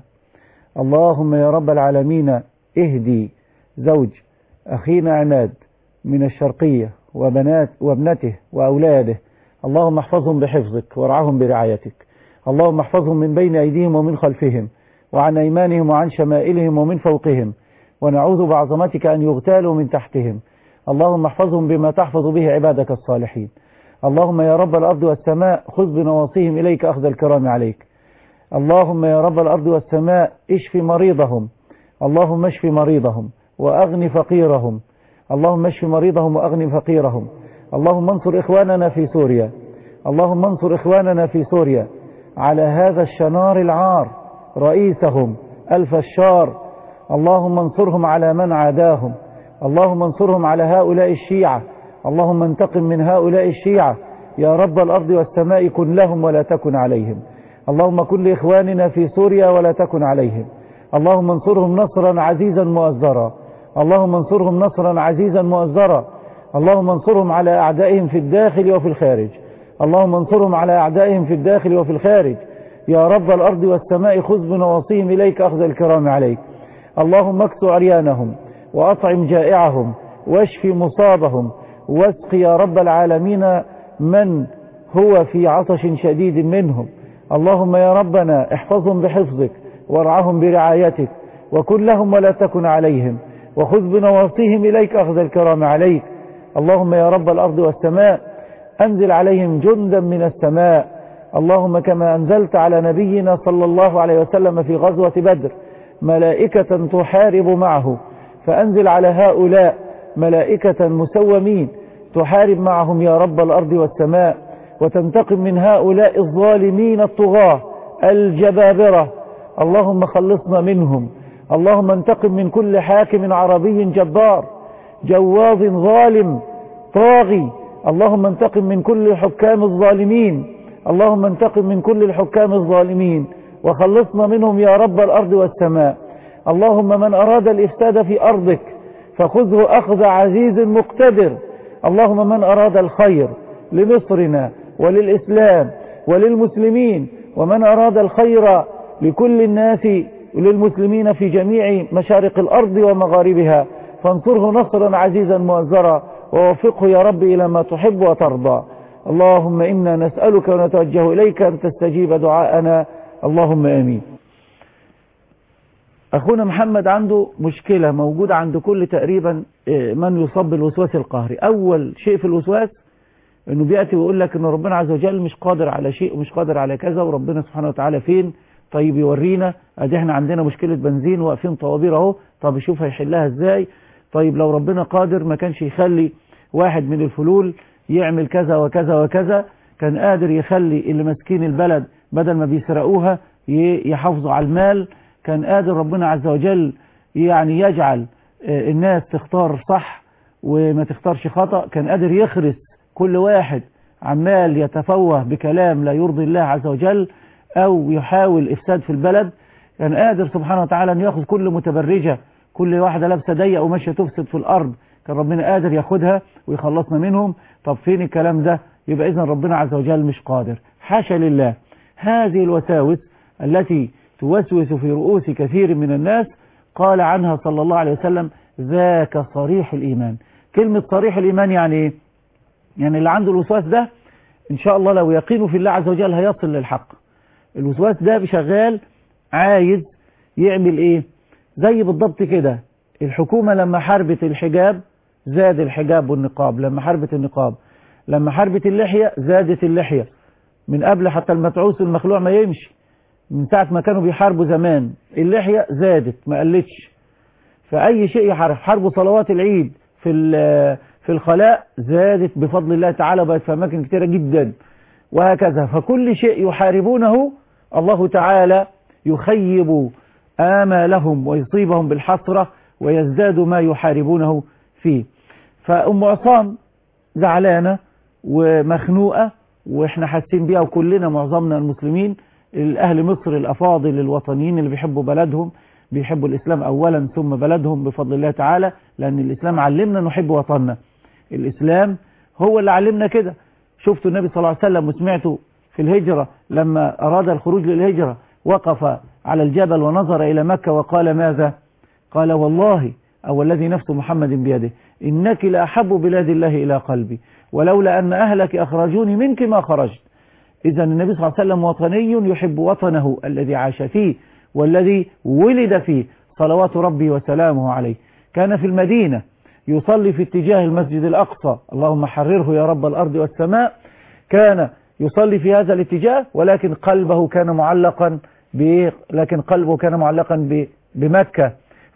اللهم يا رب العالمين اهدي زوج أخينا عماد من الشرقية وبنات وابنته وأولاده اللهم احفظهم بحفظك وارعاهم برعايتك اللهم احفظهم من بين أيديهم ومن خلفهم وعن أيمانهم وعن شمائلهم ومن فوقهم ونعوذ بعظمتك أن يغتالوا من تحتهم اللهم احفظهم بما تحفظ به عبادك الصالحين اللهم يا رب الأرض والسماء خذ بنواصيهم إليك أخذ الكرام عليك اللهم يا رب الأرض والسماء اشف مريضهم اللهم اشف مريضهم وأغن فقيرهم اللهم اشف مريضهم وأغن فقيرهم اللهم انصر إخواننا في سوريا اللهم انصر إخواننا في سوريا على هذا الشنار العار رئيسهم الفشار اللهم انصرهم على من عاداهم اللهم انصرهم على هؤلاء الشيعة اللهم انتقم من هؤلاء الشيعة يا رب الأرض والسماء كن لهم ولا تكن عليهم اللهم كن لإخواننا في سوريا ولا تكن عليهم اللهم انصرهم نصرا عزيزا مؤزرا اللهم انصرهم نصرا عزيزا مؤزرا اللهم انصرهم على أعدائهم في الداخل وفي الخارج اللهم انصرهم على أعدائهم في الداخل وفي الخارج يا رب الأرض والسماء خذ بنواصيهم إليك أخذ الكرام عليك اللهم اكس عريانهم وأطعم جائعهم واشف مصابهم واسق يا رب العالمين من هو في عطش شديد منهم اللهم يا ربنا احفظهم بحفظك وارعهم برعايتك وكن لهم ولا تكن عليهم وخذ بنواصيهم إليك أخذ الكرام عليك اللهم يا رب الأرض والسماء أنزل عليهم جندا من السماء اللهم كما أنزلت على نبينا صلى الله عليه وسلم في غزوة بدر ملائكة تحارب معه فأنزل على هؤلاء ملائكة مسومين تحارب معهم يا رب الأرض والسماء وتنتقم من هؤلاء الظالمين الطغاة الجبابرة اللهم خلصنا منهم اللهم انتقم من كل حاكم عربي جبار جواظ ظالم طاغي اللهم انتقم من كل الحكام الظالمين اللهم انتقم من كل الحكام الظالمين وخلصنا منهم يا رب الأرض والسماء اللهم من أراد الإفساد في أرضك فخذه أخذ عزيز مقتدر اللهم من أراد الخير لمصرنا وللإسلام وللمسلمين ومن أراد الخير لكل الناس وللمسلمين في جميع مشارق الأرض ومغاربها فانصره نصرا عزيزا مؤزرا ووفقه يا رب إلى ما تحب وترضى اللهم إنا نسألك ونتوجه إليك أن تستجيب دعاءنا اللهم آمين أخونا محمد عنده مشكلة موجودة عند كل تقريبا من يصاب بالوسواس القهري أول شيء في الوسواس أنه بيأتي ويقول لك أن ربنا عز وجل مش قادر على شيء ومش قادر على كذا وربنا سبحانه وتعالى فين طيب يورينا ادي احنا عندنا مشكلة بنزين واقفين طوابير اهو طب يشوف هيحلها ازاي طيب لو ربنا قادر ما كانش يخلي واحد من الفلول يعمل كذا وكذا وكذا كان قادر يخلي اللي ماسكين البلد بدل ما بيسرقوها يحافظوا على المال كان قادر ربنا عز وجل يعني يجعل الناس تختار صح وما تختارش خطأ كان قادر يخرس كل واحد عمال يتفوه بكلام لا يرضي الله عز وجل او يحاول افساد في البلد كان قادر سبحانه وتعالى ان ياخذ كل متبرجة كل واحدة لابسة ضيق وماشية تفسد في الارض كان ربنا قادر ياخدها ويخلصنا منهم طب فين الكلام ده يبقى إذن ربنا عز وجل مش قادر حاشا لله هذه الوساوس التي توسوس في رؤوس كثير من الناس قال عنها صلى الله عليه وسلم ذاك صريح الإيمان كلمة صريح الإيمان يعني إيه؟ يعني اللي عنده الوسواس ده إن شاء الله لو يقينه في الله عز وجل هيصل للحق الوسواس ده بشغال عايز يعمل إيه زي بالضبط كده الحكومة لما حاربت الحجاب زاد الحجاب والنقاب لما حاربت النقاب لما حاربت اللحية زادت اللحية من قبل حتى المتعوس والمخلوع ما يمشي من ساعة ما كانوا بيحاربوا زمان اللحية زادت ما قلتش فأي شيء يحارب حاربوا صلوات العيد في في الخلاء زادت بفضل الله تعالى بقت في أماكن كثيرة جدا وهكذا فكل شيء يحاربونه الله تعالى يخيب آمالهم ويصيبهم بالحسرة ويزداد ما يحاربونه فيه فأم عصام زعلانة ومخنوقة واحنا حاسين بيها وكلنا معظمنا المسلمين الأهل مصر الأفاضل الوطنيين اللي بيحبوا بلدهم بيحبوا الإسلام أولا ثم بلدهم بفضل الله تعالى لأن الإسلام علمنا نحب وطننا الإسلام هو اللي علمنا كده شفتوا النبي صلى الله عليه وسلم وسمعته في الهجرة لما أراد الخروج للهجرة وقف على الجبل ونظر إلى مكة وقال ماذا قال والله أو الذي نفس محمد بيده إنك لأحب بلاد الله إلى قلبي ولولا أن أهلك أخرجوني منك ما خرجت إذا النبي صلى الله عليه وسلم وطني يحب وطنه الذي عاش فيه والذي ولد فيه صلوات ربي وسلامه عليه كان في المدينة يصلي في اتجاه المسجد الأقصى اللهم حرره يا رب الأرض والسماء كان يصلي في هذا الاتجاه ولكن قلبه كان معلقا ب لكن قلبه كان معلقا بمكة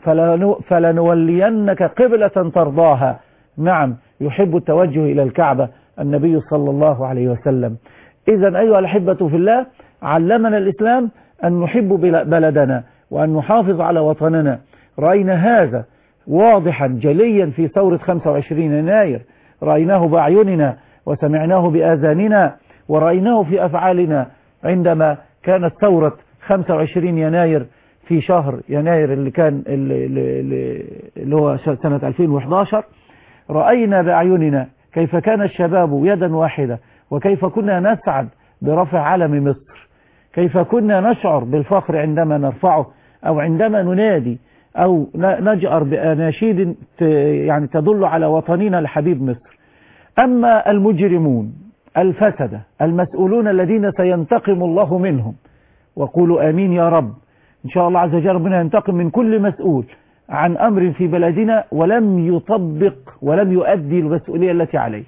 فلنولينك قبلة ترضاها نعم يحب التوجه إلى الكعبة النبي صلى الله عليه وسلم إذا أيها الأحبة في الله علمنا الإسلام أن نحب بلدنا وأن نحافظ على وطننا رأينا هذا واضحا جليا في ثورة 25 يناير رأيناه بأعيننا وسمعناه بآذاننا ورأيناه في أفعالنا عندما كانت ثورة 25 يناير في شهر يناير اللي كان اللي, اللي هو سنة 2011 رأينا بأعيننا كيف كان الشباب يدا واحدة وكيف كنا نسعد برفع علم مصر كيف كنا نشعر بالفخر عندما نرفعه أو عندما ننادي أو نجأر بأناشيد يعني تدل على وطننا الحبيب مصر أما المجرمون الفسدة المسؤولون الذين سينتقم الله منهم وقولوا آمين يا رب إن شاء الله عز وجل ربنا ينتقم من كل مسؤول عن أمر في بلدنا ولم يطبق ولم يؤدي المسؤولية التي عليه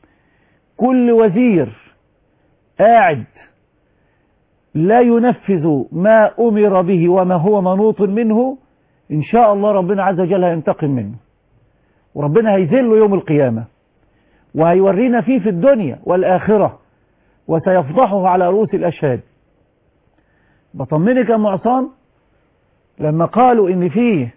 كل وزير قاعد لا ينفذ ما أمر به وما هو منوط منه إن شاء الله ربنا عز وجل هينتقم منه وربنا هيذله يوم القيامة وهيورينا فيه في الدنيا والآخرة وسيفضحه على رؤوس الأشهاد بطمنك يا معصام لما قالوا ان فيه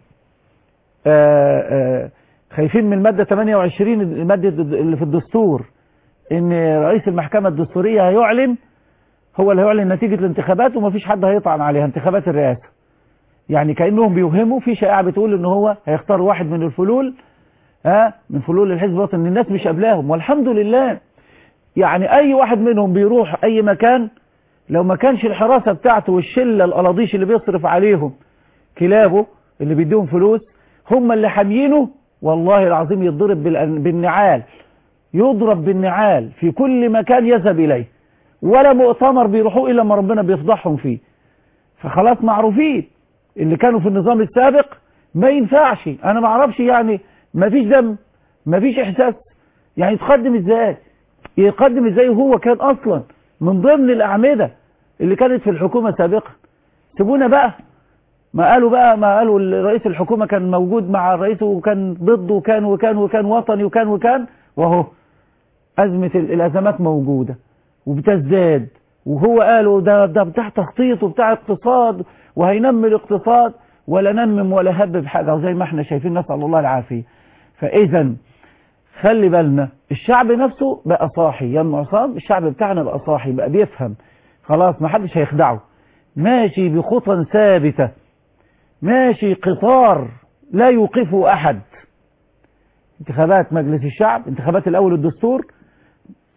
آآ آآ خايفين من المادة 28 المادة اللي في الدستور ان رئيس المحكمة الدستورية هيعلن هو اللي هيعلن نتيجة الانتخابات ومفيش حد هيطعن عليها انتخابات الرئاسة يعني كأنهم بيوهموا في شائعة بتقول ان هو هيختار واحد من الفلول ها من فلول الحزب الوطني الناس مش قبلاهم والحمد لله يعني اي واحد منهم بيروح اي مكان لو ما كانش الحراسة بتاعته والشلة القلاضيش اللي بيصرف عليهم كلابه اللي بيديهم فلوس هم اللي حاميينه والله العظيم يضرب بالنعال يضرب بالنعال في كل مكان يذهب إليه ولا مؤتمر بيروحوا إلا ما ربنا بيفضحهم فيه فخلاص معروفين اللي كانوا في النظام السابق ما ينفعش أنا ما اعرفش يعني ما فيش دم ما فيش إحساس يعني يتقدم إزاي يقدم إزاي وهو كان أصلا من ضمن الأعمدة اللي كانت في الحكومة سابقا سيبونا بقى ما قالوا بقى ما قالوا رئيس الحكومة كان موجود مع الرئيس وكان ضده وكان وكان وكان وطني وكان وكان وهو أزمة الأزمات موجودة وبتزداد وهو قالوا ده ده بتاع تخطيط وبتاع اقتصاد وهينمي الاقتصاد ولا نمم ولا هب بحاجة وزي ما احنا شايفين نسأل الله العافية فإذا خلي بالنا الشعب نفسه بقى صاحي يا عصام الشعب بتاعنا بقى صاحي بقى بيفهم خلاص ما حدش هيخدعه ماشي بخطى ثابتة ماشي قطار لا يوقفه أحد انتخابات مجلس الشعب انتخابات الأول الدستور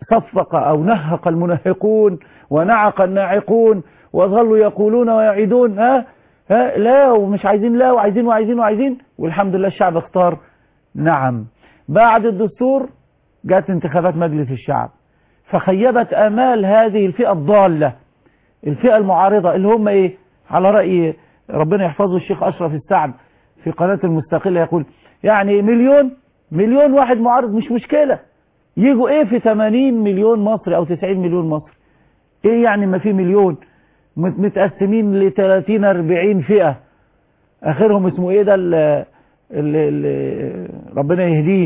صفق أو نهق المنهقون ونعق الناعقون وظلوا يقولون ويعيدون ها ها لا ومش عايزين لا وعايزين وعايزين وعايزين والحمد لله الشعب اختار نعم بعد الدستور جاءت انتخابات مجلس الشعب فخيبت آمال هذه الفئة الضالة الفئة المعارضة اللي هم ايه على رأي ربنا يحفظه الشيخ أشرف السعد في قناة المستقلة يقول يعني مليون مليون واحد معارض مش مشكلة يجوا ايه في 80 مليون مصري او 90 مليون مصري ايه يعني ما في مليون مت- متقسمين ل 30 40 فئة اخرهم اسمه ايه ده اللي, اللي ربنا يهديه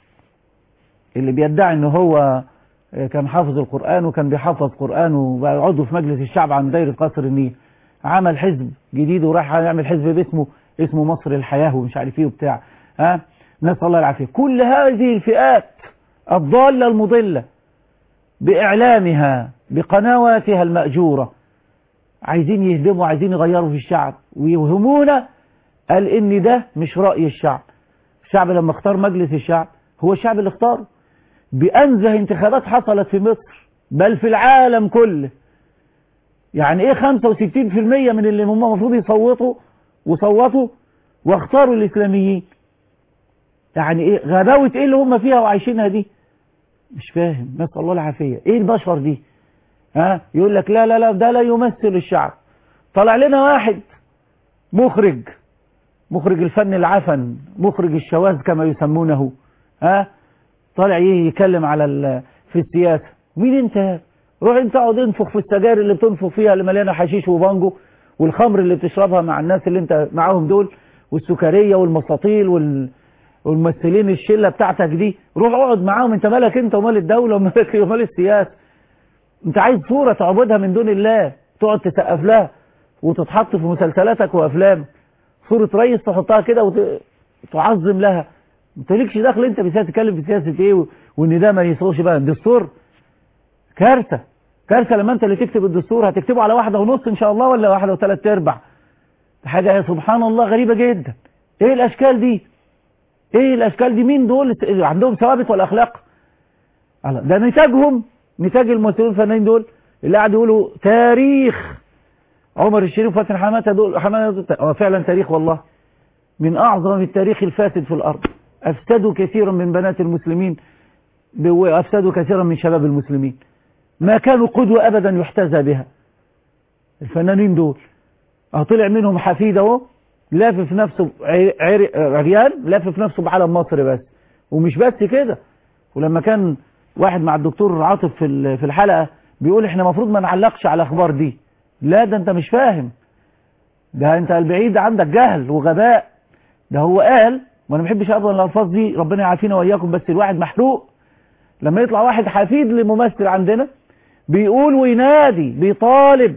اللي بيدعي ان هو كان حافظ القرآن وكان بيحفظ قرآن وبقى عضو في مجلس الشعب عن دايرة قصر النيل عمل حزب جديد وراح يعمل حزب باسمه اسمه مصر الحياة ومش عارف ايه وبتاع ها نسأل الله العافية كل هذه الفئات الضالة المضلة بإعلامها بقنواتها المأجورة عايزين يهدموا عايزين يغيروا في الشعب ويوهمونا قال ان ده مش رأي الشعب الشعب لما اختار مجلس الشعب هو الشعب اللي اختاره بأنزه انتخابات حصلت في مصر بل في العالم كله يعني ايه 65% من اللي هم المفروض يصوتوا وصوتوا واختاروا الاسلاميين يعني ايه غباوة ايه اللي هم فيها وعايشينها دي مش فاهم نسأل الله العافية ايه البشر دي ها يقول لك لا لا لا ده لا يمثل الشعب طلع لنا واحد مخرج مخرج الفن العفن مخرج الشواذ كما يسمونه ها طالع ايه يتكلم على ال- في السياسة مين انت روح انت اقعد انفخ في السجاير اللي بتنفخ فيها اللي مليانه حشيش وبانجو والخمر اللي بتشربها مع الناس اللي انت معاهم دول والسكرية والمساطيل وال والممثلين الشلة بتاعتك دي روح اقعد معاهم انت مالك انت ومال الدولة ومالك ومال السياسة انت عايز صورة تعبدها من دون الله تقعد تسقف لها وتتحط في مسلسلاتك وافلام صورة رئيس تحطها كده وتعظم لها انت ليكش دخل انت بسياسة تتكلم في سياسة ايه و- وان ده ما يسوقش بقى الدستور كارثة كارثة لما انت اللي تكتب الدستور هتكتبه على واحدة ونص ان شاء الله ولا واحدة وثلاث ارباع حاجة يا سبحان الله غريبة جدا ايه الاشكال دي ايه الاشكال دي مين دول اللي عندهم ثوابت والاخلاق على- ده نتاجهم نتاج الممثلين الفنانين دول اللي قاعد يقولوا تاريخ عمر الشريف وفاتن حماتة دول حماتة اه فعلا تاريخ والله من اعظم التاريخ الفاسد في الارض افسدوا كثيرا من بنات المسلمين ب- وافسدوا كثيرا من شباب المسلمين ما كانوا قدوة ابدا يحتذى بها الفنانين دول اه طلع منهم حفيد اهو لافف نفسه عر- عر- عريان لافف نفسه بعلم مصر بس ومش بس كده ولما كان واحد مع الدكتور عاطف في ال- في الحلقة بيقول احنا المفروض ما نعلقش على الاخبار دي لا ده انت مش فاهم ده انت البعيد عندك جهل وغباء ده هو قال وانا ما بحبش ابدا الالفاظ دي ربنا يعافينا واياكم بس الواحد محروق لما يطلع واحد حفيد لممثل عندنا بيقول وينادي بيطالب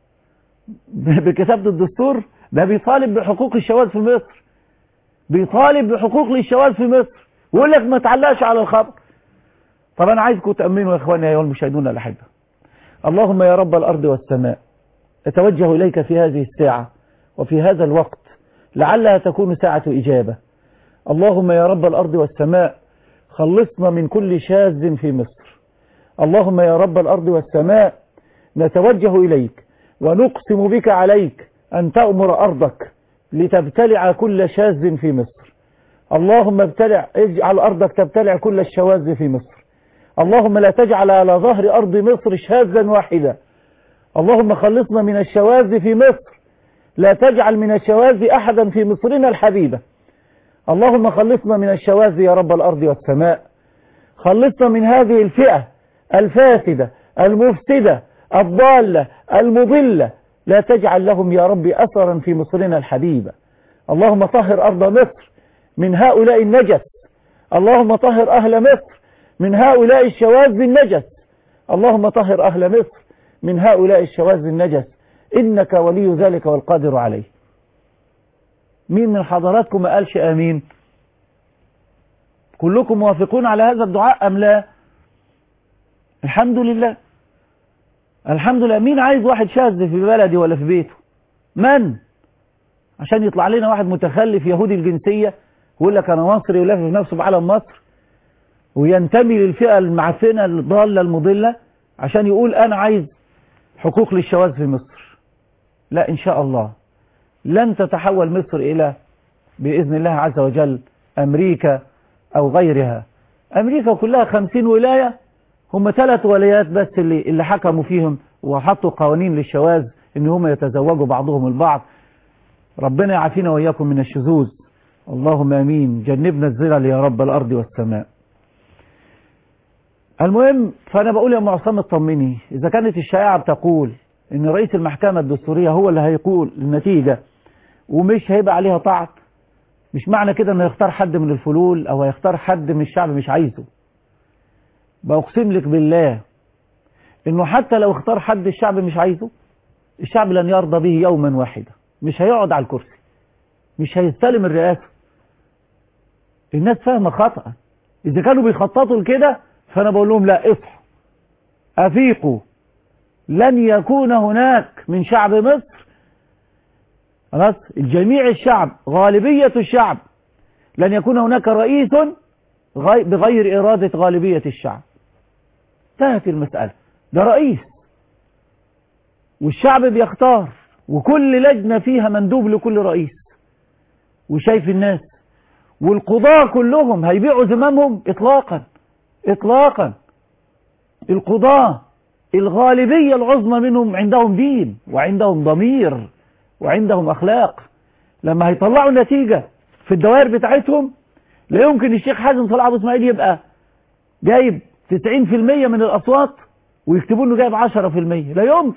بكتابة الدستور ده بيطالب بحقوق الشواذ في مصر بيطالب بحقوق للشواذ في مصر ويقول لك ما تعلقش على الخبر طب انا عايزكم تأمنوا يا اخواني ايها المشاهدون الاحبه اللهم يا رب الارض والسماء اتوجه اليك في هذه الساعة وفي هذا الوقت لعلها تكون ساعة اجابة اللهم يا رب الارض والسماء خلصنا من كل شاذ في مصر اللهم يا رب الارض والسماء نتوجه اليك ونقسم بك عليك أن تأمر أرضك لتبتلع كل شاذ في مصر اللهم ابتلع اجعل أرضك تبتلع كل الشواذ في مصر اللهم لا تجعل على ظهر أرض مصر شاذا واحدا اللهم خلصنا من الشواذ في مصر لا تجعل من الشواذ أحدا في مصرنا الحبيبة اللهم خلصنا من الشواذ يا رب الأرض والسماء خلصنا من هذه الفئة الفاسدة المفسدة الضالة المضلة لا تجعل لهم يا رب أثرا في مصرنا الحبيبة اللهم طهر أرض مصر من هؤلاء النجس اللهم طهر أهل مصر من هؤلاء الشواذ النجس اللهم طهر أهل مصر من هؤلاء الشواذ النجس إنك ولي ذلك والقادر عليه مين من حضراتكم ما قالش آمين كلكم موافقون على هذا الدعاء أم لا الحمد لله الحمد لله مين عايز واحد شاذ في بلدي ولا في بيته من عشان يطلع لنا واحد متخلف يهودي الجنسية ويقول لك انا مصري ولافف نفسه بعلم مصر وينتمي للفئة المعفنة الضالة المضلة عشان يقول أنا عايز حقوق للشواذ في مصر لا إن شاء الله لن تتحول مصر إلى بإذن الله عز وجل أمريكا أو غيرها أمريكا كلها خمسين ولاية هم ثلاث ولايات بس اللي, اللي حكموا فيهم وحطوا قوانين للشواذ إن هم يتزوجوا بعضهم البعض ربنا يعافينا وإياكم من الشذوذ اللهم امين جنبنا الزلل يا رب الارض والسماء المهم فانا بقول يا معصم اطمني اذا كانت الشائعه بتقول ان رئيس المحكمه الدستوريه هو اللي هيقول النتيجه ومش هيبقى عليها طعن مش معنى كده انه يختار حد من الفلول او هيختار حد من الشعب مش عايزه بأقسم لك بالله انه حتى لو اختار حد الشعب مش عايزه الشعب لن يرضى به يوما واحدا مش هيقعد على الكرسي مش هيستلم الرئاسة الناس فاهمة خطأ إذا كانوا بيخططوا لكده فأنا بقول لهم لا اصحوا أفيقوا لن يكون هناك من شعب مصر خلاص جميع الشعب غالبية الشعب لن يكون هناك رئيس غي- بغير إرادة غالبية الشعب انتهت المسألة ده رئيس والشعب بيختار وكل لجنة فيها مندوب لكل رئيس وشايف الناس والقضاة كلهم هيبيعوا زمامهم اطلاقا اطلاقا القضاة الغالبية العظمى منهم عندهم دين وعندهم ضمير وعندهم اخلاق لما هيطلعوا نتيجة في الدوائر بتاعتهم لا يمكن الشيخ حازم صلاح ابو اسماعيل يبقى جايب 90% من الاصوات ويكتبوا له جايب 10% لا يمكن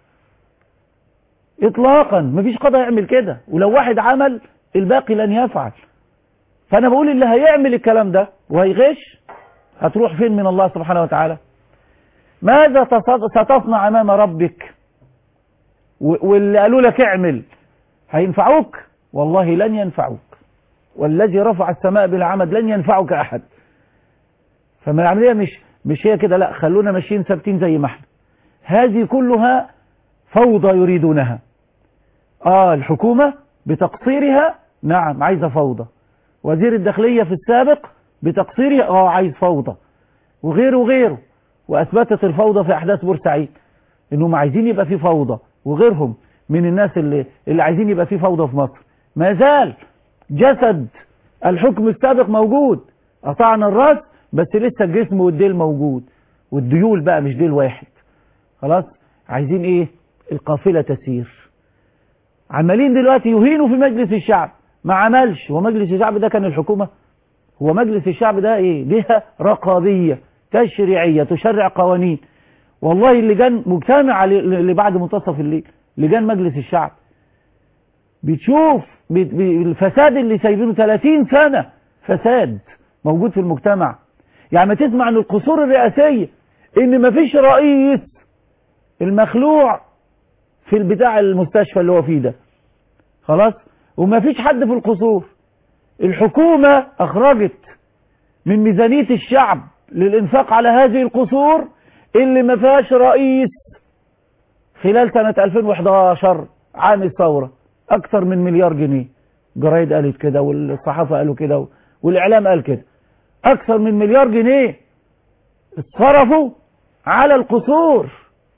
اطلاقا مفيش قضاء يعمل كده ولو واحد عمل الباقي لن يفعل فانا بقول اللي هيعمل الكلام ده وهيغش هتروح فين من الله سبحانه وتعالى ماذا تص- ستصنع امام ربك و- واللي قالوا لك اعمل هينفعوك والله لن ينفعوك والذي رفع السماء بلا عمد لن ينفعك احد فما العمليه مش مش هي كده لا خلونا ماشيين ثابتين زي ما احنا هذه كلها فوضى يريدونها اه الحكومة بتقصيرها نعم عايزة فوضى وزير الداخلية في السابق بتقصيرها اه عايز فوضى وغيره وغيره واثبتت الفوضى في احداث بورسعيد انهم عايزين يبقى في فوضى وغيرهم من الناس اللي اللي عايزين يبقى في فوضى في مصر ما زال جسد الحكم السابق موجود قطعنا الراس بس لسه الجسم والديل موجود والديول بقى مش ديل واحد خلاص عايزين ايه القافلة تسير عمالين دلوقتي يهينوا في مجلس الشعب ما عملش هو مجلس الشعب ده كان الحكومة هو مجلس الشعب ده ايه جهة رقابية تشريعية تشرع قوانين والله اللجان مجتمعة اللي بعد منتصف الليل لجان مجلس الشعب بتشوف بت- ب- الفساد اللي سايبينه 30 سنة فساد موجود في المجتمع يعني ما تسمع عن القصور الرئاسية ان مفيش رئيس المخلوع في البتاع المستشفى اللي هو فيه ده خلاص وما فيش حد في القصور الحكومة اخرجت من ميزانية الشعب للانفاق على هذه القصور اللي ما فيهاش رئيس خلال سنة 2011 عام الثورة اكثر من مليار جنيه جرايد قالت كده والصحافة قالوا كده والاعلام قال كده اكثر من مليار جنيه اتصرفوا على القصور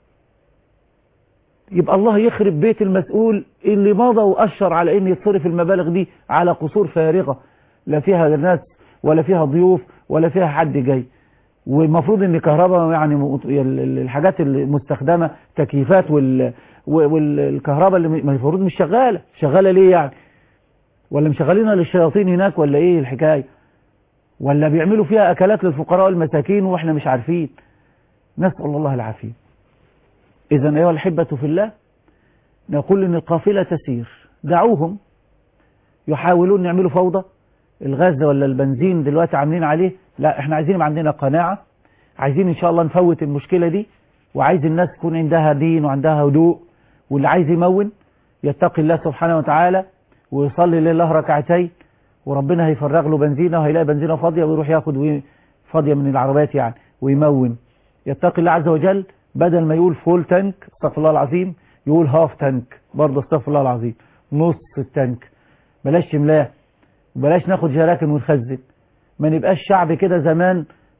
يبقى الله يخرب بيت المسؤول اللي مضى وأشر على ان يتصرف المبالغ دي على قصور فارغة لا فيها ناس ولا فيها ضيوف ولا فيها حد جاي والمفروض ان كهرباء يعني م- ال- الحاجات المستخدمة تكييفات وال والكهرباء اللي م- المفروض مش شغالة شغالة ليه يعني ولا مشغلينها للشياطين هناك ولا ايه الحكاية ولا بيعملوا فيها اكلات للفقراء والمساكين واحنا مش عارفين نسأل الله العافية إذا أيها الأحبة في الله نقول إن القافلة تسير دعوهم يحاولون يعملوا فوضى الغاز ولا البنزين دلوقتي عاملين عليه لا احنا عايزين يبقى عندنا قناعة عايزين إن شاء الله نفوت المشكلة دي وعايز الناس تكون عندها دين وعندها هدوء واللي عايز يمون يتقي الله سبحانه وتعالى ويصلي لله ركعتين وربنا هيفرغ له بنزينه وهيلاقي بنزينه فاضية ويروح ياخد وي- فاضية من العربيات يعني ويمون يتقي الله عز وجل بدل ما يقول فول تانك استغفر الله العظيم يقول هاف تانك برضه استغفر الله العظيم نص التانك بلاش تملاه بلاش ناخد جراكن ونخزن ما نبقاش شعب كده زمان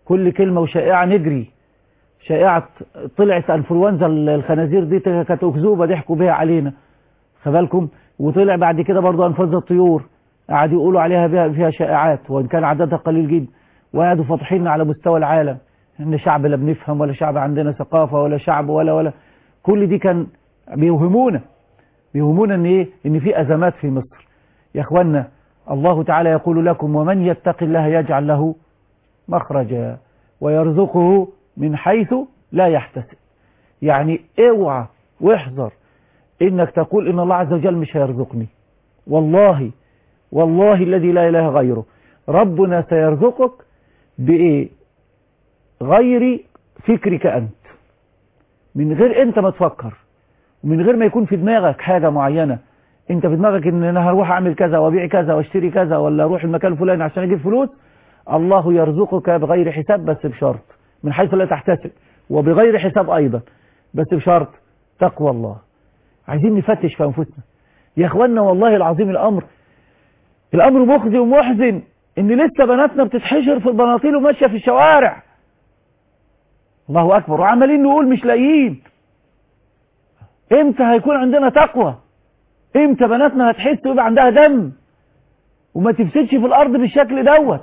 كل كلمة وشائعة نجري شائعة طلعت انفلونزا الخنازير دي كانت أكذوبة ضحكوا بيها علينا خبالكم وطلع بعد كده برضو انفلونزا الطيور قعدوا يقولوا عليها بها فيها شائعات وان كان عددها قليل جدا وقعدوا فاتحين على مستوى العالم ان شعب لا بنفهم ولا شعب عندنا ثقافة ولا شعب ولا ولا كل دي كان بيوهمونا بيوهمونا ان ايه ان في ازمات في مصر يا اخوانا الله تعالى يقول لكم ومن يتق الله يجعل له مخرجا ويرزقه من حيث لا يحتسب يعني اوعى واحذر انك تقول ان الله عز وجل مش هيرزقني والله والله الذي لا اله غيره ربنا سيرزقك بايه غير فكرك انت من غير انت ما تفكر ومن غير ما يكون في دماغك حاجة معينة انت في دماغك ان انا هروح اعمل كذا وابيع كذا واشتري كذا ولا اروح المكان الفلاني عشان اجيب فلوس الله يرزقك بغير حساب بس بشرط من حيث لا تحتسب وبغير حساب ايضا بس بشرط تقوى الله عايزين نفتش في انفسنا يا اخوانا والله العظيم الامر الامر مخزي ومحزن ان لسه بناتنا بتتحشر في البناطيل وماشيه في الشوارع الله اكبر وعمالين نقول مش لاقيين امتى هيكون عندنا تقوى امتى بناتنا هتحس ويبقى عندها دم وما تفسدش في الارض بالشكل دوت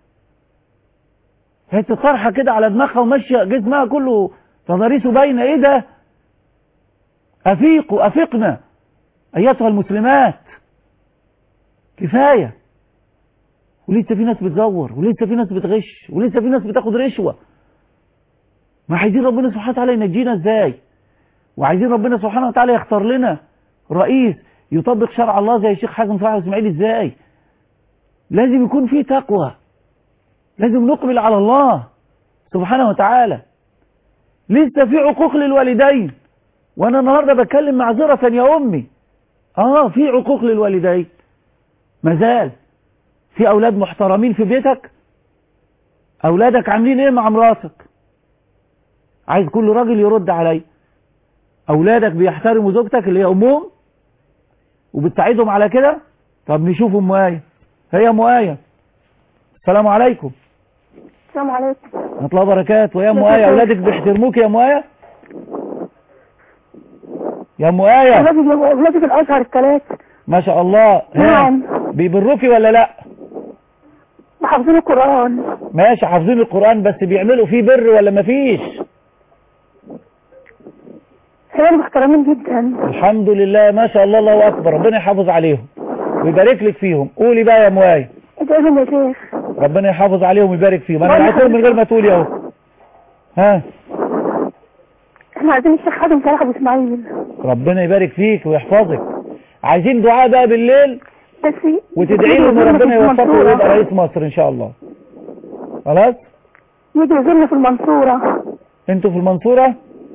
هي طرحه كده على دماغها وماشيه جسمها كله تضاريسه باينه ايه ده افيقوا افقنا ايتها المسلمات كفايه ولسه في ناس بتزور ولسه في ناس بتغش ولسه في ناس بتاخد رشوه ما عايزين ربنا سبحانه وتعالى ينجينا ازاي وعايزين ربنا سبحانه وتعالى يختار لنا رئيس يطبق شرع الله زي الشيخ حازم صلاح اسماعيل ازاي لازم يكون فيه تقوى لازم نقبل على الله سبحانه وتعالى لسه في عقوق للوالدين وانا النهارده بتكلم معذرة يا امي اه في عقوق للوالدين مازال في اولاد محترمين في بيتك اولادك عاملين ايه مع مراتك عايز كل راجل يرد علي اولادك بيحترموا زوجتك اللي هي امهم وبتساعدهم على كده طب نشوف ام ايه هي ام ايه السلام عليكم السلام عليكم ورحمه الله وبركاته يا ام ايه اولادك بيحترموك يا ام ايه يا ام ايه اولادي اولادي في الازهر الثلاثه ما شاء الله ها نعم بيبروكي ولا لا وحافظين القران ماشي حافظين القران بس بيعملوا فيه بر ولا مفيش كانوا محترمين جدا الحمد لله ما شاء الله الله اكبر ربنا يحافظ عليهم ويبارك لك فيهم قولي بقى يا ام ايه ادعي لهم يا شيخ ربنا يحافظ عليهم ويبارك فيهم انا عايز من غير ما تقولي اهو ها احنا عايزين الشيخ حازم صلاح ابو اسماعيل ربنا يبارك فيك ويحفظك عايزين دعاء بقى بالليل بس وتدعي له ان يجي ربنا يزورنا في يوفقه ويبقى المنصورة. رئيس مصر ان شاء الله خلاص يجي يزورنا في المنصورة انتوا في المنصورة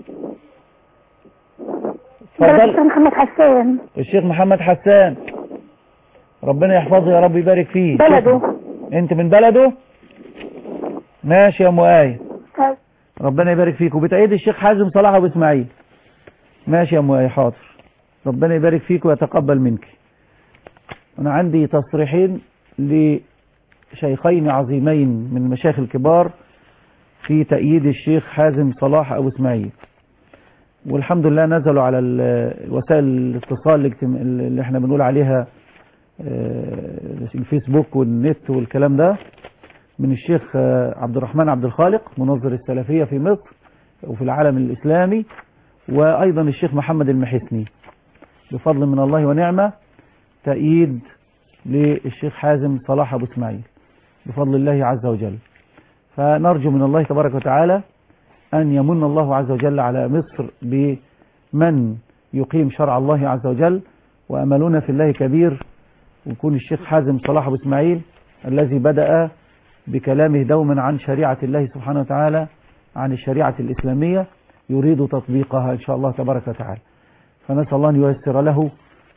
بلد اتفضل الشيخ محمد حسان الشيخ محمد حسان ربنا يحفظه يا رب يبارك فيه بلده انت من بلده ماشي يا ام ايه ربنا يبارك فيك وبتأيد الشيخ حازم صلاح ابو اسماعيل ماشي يا ام ايه حاضر ربنا يبارك فيك ويتقبل منك انا عندي تصريحين لشيخين عظيمين من المشايخ الكبار في تأييد الشيخ حازم صلاح ابو اسماعيل والحمد لله نزلوا على ال- وسائل الاتصال الاجتماع- اللي احنا بنقول عليها آه، الفيسبوك والنت والكلام ده من الشيخ آه، عبد الرحمن عبد الخالق منظر السلفية في مصر وفي العالم الإسلامي وأيضا الشيخ محمد المحسني بفضل من الله ونعمة تأييد للشيخ حازم صلاح أبو اسماعيل بفضل الله عز وجل فنرجو من الله تبارك وتعالى أن يمن الله عز وجل على مصر بمن يقيم شرع الله عز وجل وأملنا في الله كبير ويكون الشيخ حازم صلاح أبو اسماعيل الذي بدأ بكلامه دوما عن شريعة الله سبحانه وتعالى عن الشريعة الإسلامية يريد تطبيقها إن شاء الله تبارك وتعالى فنسأل الله أن ييسر له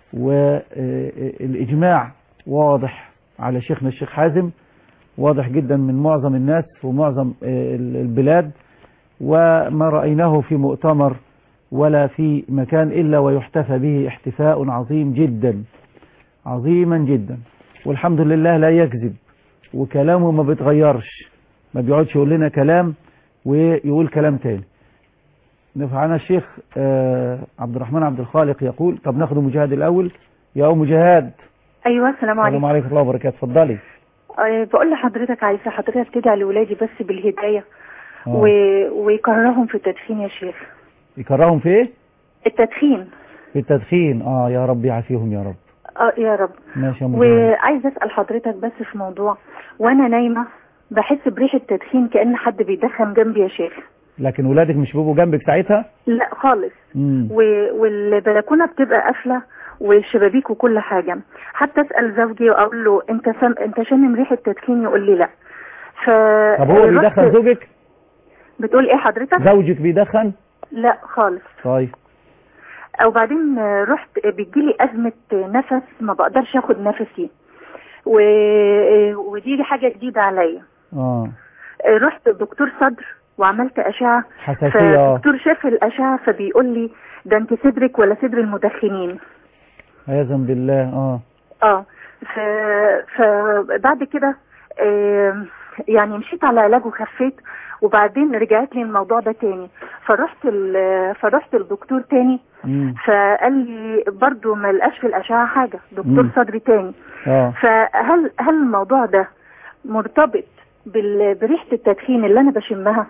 والإجماع واضح على شيخنا الشيخ حازم واضح جدا من معظم الناس ومعظم البلاد وما رأيناه في مؤتمر ولا في مكان إلا ويحتفى به احتفاء عظيم جدا عظيما جدا والحمد لله لا يكذب وكلامه ما بيتغيرش ما بيقعدش يقول لنا كلام ويقول كلام تاني نفعنا الشيخ آه عبد الرحمن عبد الخالق يقول طب ناخد مجاهد الأول يا أم مجاهد ايوه السلام السلام عليكم عليكم ورحمة الله وبركاته اتفضلي أه بقول لحضرتك عايزه حضرتك تدعي لاولادي بس بالهدايه آه. و... ويكرههم في التدخين يا شيخ يكرههم في ايه؟ التدخين في التدخين اه يا رب يعافيهم يا رب اه يا رب ماشي يا مجاهد وعايزه اسال حضرتك بس في موضوع وانا نايمه بحس بريحه تدخين كان حد بيدخن جنبي يا شيخ لكن ولادك مش بيبقوا جنبك ساعتها؟ لا خالص امم و... والبلكونه بتبقى قافله والشبابيك وكل حاجه حتى اسال زوجي واقول له انت سم... انت شامم ريحه تدخين يقول لي لا ف طب هو رحت- بيدخن زوجك؟ بتقول ايه حضرتك زوجك بيدخن؟ لا خالص طيب او بعدين رحت بيجيلي ازمه نفس ما بقدرش اخد نفسي و... ودي حاجه جديده عليا اه رحت لدكتور صدر وعملت اشعه حساسية اه فالدكتور شاف الاشعه فبيقول لي ده انت صدرك ولا صدر المدخنين عياذا بالله اه اه ف... فبعد كده آه، يعني مشيت على علاج وخفيت وبعدين رجعت لي الموضوع ده تاني فرحت ال... فرحت لدكتور تاني مم. فقال لي برضو ما لقاش في الاشعه حاجه دكتور مم. صدري تاني اه فهل هل الموضوع ده مرتبط بال... بريحه التدخين اللي انا بشمها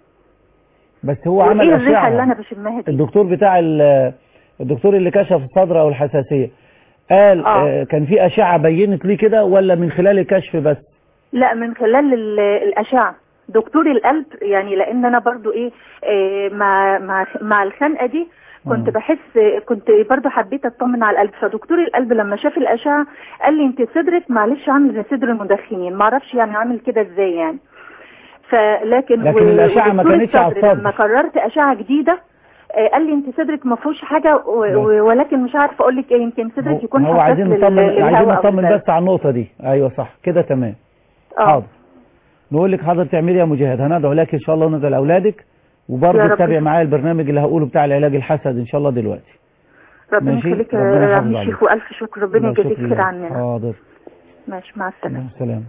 بس هو عمل وايه الريحه اللي انا أشعة بشمها دي الدكتور بتاع ال- الدكتور اللي كشف الصدر او الحساسية قال آه. آه. كان في أشعة بينت ليه كده ولا من خلال الكشف بس لا من خلال ال- الاشعه دكتور القلب يعني لان انا برضو ايه آه، مع مع مع الخنقه دي كنت آه. بحس كنت برضو حبيت اطمن على القلب فدكتور القلب لما شاف الاشعه قال لي انت صدرك معلش عامل زي صدر المدخنين ما اعرفش يعني عامل كده ازاي يعني فلكن لكن الأشعة ما ودكتور كانتش على الصدر الصدر. لما قررت اشعه جديده آه، قال لي انت صدرك ما فيهوش حاجه و- بس. و- ولكن مش عارفه اقول لك ايه يمكن صدرك يكون هو حساس عايزين لل- نطمن للهواء عايزين أو نطمن للبرد. بس على النقطة دي ايوه صح كده تمام آه. حاضر نقول لك حاضر تعملي يا مجاهد هندعو لك ان شاء الله وندعو لاولادك يا وبرضه رب. تتابع معايا البرنامج اللي هقوله بتاع العلاج الحسد ان شاء الله دلوقتي ربنا ماشي. يخليك ربنا يا يحافظ عم عليك. الشيخ والف شكر ربنا لا، يجازيك شكرا خير لله. عننا حاضر ماشي مع السلامه مع السلامة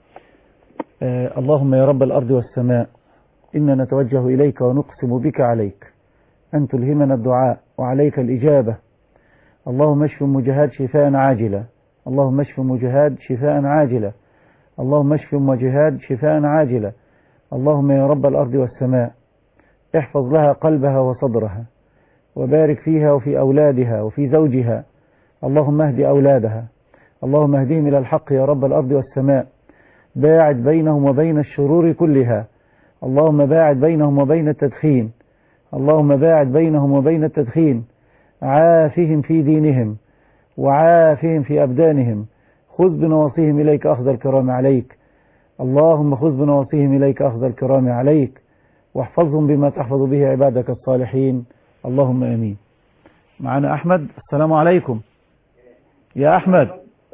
آه اللهم يا رب الأرض والسماء إنا نتوجه إليك ونقسم بك عليك أن تلهمنا الدعاء وعليك الإجابة اللهم اشف مجهاد شفاء عاجلا اللهم اشف مجهاد شفاء عاجلا اللهم اشف مجهاد شفاء عاجلا اللهم يا رب الأرض والسماء احفظ لها قلبها وصدرها وبارك فيها وفي أولادها وفي زوجها اللهم اهد أولادها اللهم اهدهم إلى الحق يا رب الأرض والسماء باعد بينهم وبين الشرور كلها اللهم باعد بينهم وبين التدخين اللهم باعد بينهم وبين التدخين عافهم في دينهم وعافهم في أبدانهم خذ بنواصيهم إليك أخذ الكرام عليك اللهم خذ بنواصيهم إليك أخذ الكرام عليك واحفظهم بما تحفظ به عبادك الصالحين اللهم آمين معنا أحمد السلام عليكم يا أحمد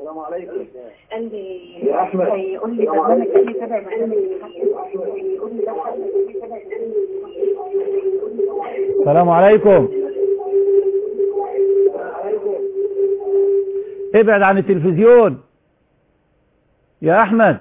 قال لي يا احمد هيقول لي برنامج قال لي تابع برنامج السلام عليكم ابعد عن التلفزيون يا احمد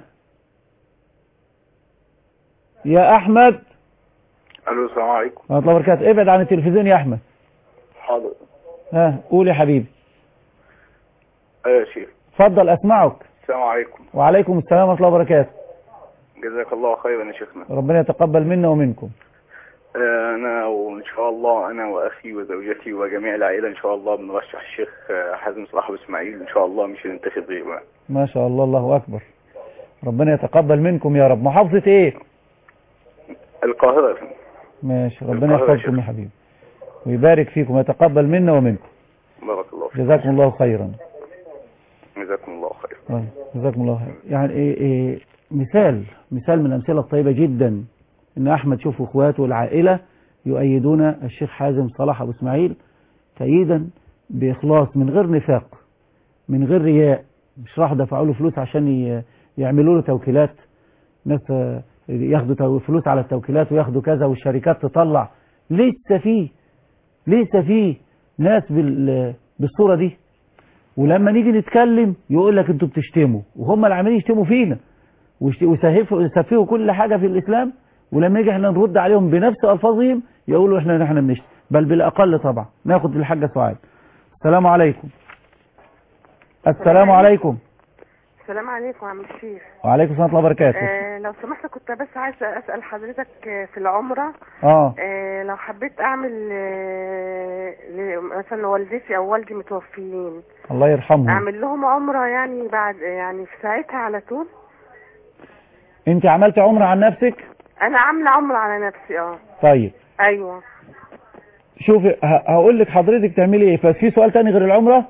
يا احمد الو السلام عليكم ورحمه الله وبركاته ابعد عن التلفزيون يا احمد حاضر ها قول يا حبيبي ايوه يا شيخ اتفضل اسمعك السلام عليكم وعليكم السلام ورحمه الله وبركاته جزاك الله خيرا يا شيخنا ربنا يتقبل منا ومنكم آه، انا وان شاء الله انا واخي وزوجتي وجميع العائله ان شاء الله بنرشح الشيخ آه، حازم صلاح ابو اسماعيل ان شاء الله مش هننتخب غيره ما شاء الله الله اكبر ربنا يتقبل منكم يا رب محافظه ايه القاهره يا فندم. ماشي ربنا القاهرة يا يحفظكم شيخ. يا حبيبي ويبارك فيكم ويتقبل منا ومنكم بارك الله فيك جزاكم الله خيرا جزاكم الله خير طيب جزاكم الله خير يعني إيه إيه مثال مثال من الأمثلة الطيبة جدا إن أحمد شوف إخواته والعائلة يؤيدون الشيخ حازم صلاح أبو إسماعيل تأييدا بإخلاص من غير نفاق من غير رياء مش راح دفعوا له فلوس عشان ي- يعملوا له توكيلات ناس آه، ياخدوا تو- فلوس على التوكيلات وياخدوا كذا والشركات تطلع لسه فيه لسه فيه ناس بال- بالصورة دي ولما نيجي نتكلم يقول لك انتوا بتشتموا وهم اللي عمالين يشتموا فينا وش- وسهفوا وسفهوا كل حاجة في الإسلام ولما يجي احنا نرد عليهم بنفس ألفاظهم يقولوا احنا نحن بنشتم بل بالأقل طبعا ناخد بالحاجة سعاد السلام عليكم السلام عليكم السلام عليكم عم الشيخ وعليكم السلام ورحمة الله وبركاته آه لو سمحت كنت بس عايزه اسال حضرتك آه، في العمره اه آه لو حبيت اعمل آه ل- مثلا والدتي او والدي متوفيين الله يرحمهم اعمل لهم عمره يعني بعد يعني في ساعتها على طول انت عملت عمرة عن نفسك انا عامله عمره على نفسي اه طيب ايوه شوفي ه- هقول لك حضرتك تعملي ايه بس في سؤال تاني غير العمرة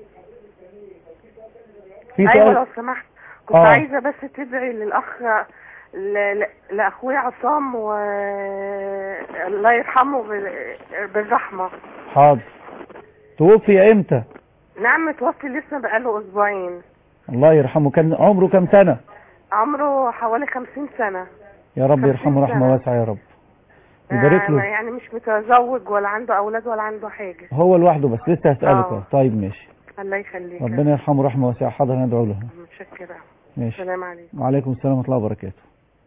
في ايوه لو سؤال سمحت كنت آه. عايزه بس تدعي للاخ ل- ل- لاخويا عصام و الله يرحمه بال- بالرحمه حاضر توفي امتى نعم متوفي لسه بقاله اسبوعين الله يرحمه كان عمره كام سنة عمره حوالي خمسين سنة يا رب يرحمه رحمة سنة. واسعة يا رب يبارك آه، له يعني مش متزوج ولا عنده أولاد ولا عنده حاجة هو لوحده بس لسه هسألك آه. أهو. طيب ماشي الله يخليك ربنا يرحمه رحمة واسعة حاضر ندعو له متشكرة ماشي السلام عليكم وعليكم السلام ورحمة الله وبركاته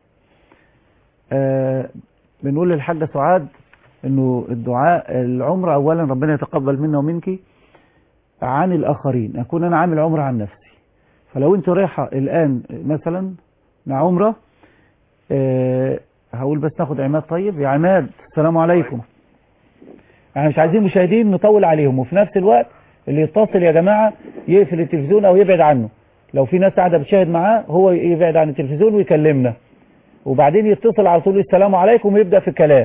آه بنقول للحاجة سعاد انه الدعاء العمر اولا ربنا يتقبل منا ومنك عن الاخرين اكون انا عامل عمره عن نفسي فلو انت رايحة الان مثلا مع عمرة آه هقول بس ناخد عماد طيب يا عماد السلام عليكم احنا مش عايزين مشاهدين نطول عليهم وفي نفس الوقت اللي يتصل يا جماعة يقفل التلفزيون او يبعد عنه لو في ناس قاعدة بتشاهد معاه هو يبعد عن التلفزيون ويكلمنا وبعدين يتصل على طول السلام عليكم ويبدأ في الكلام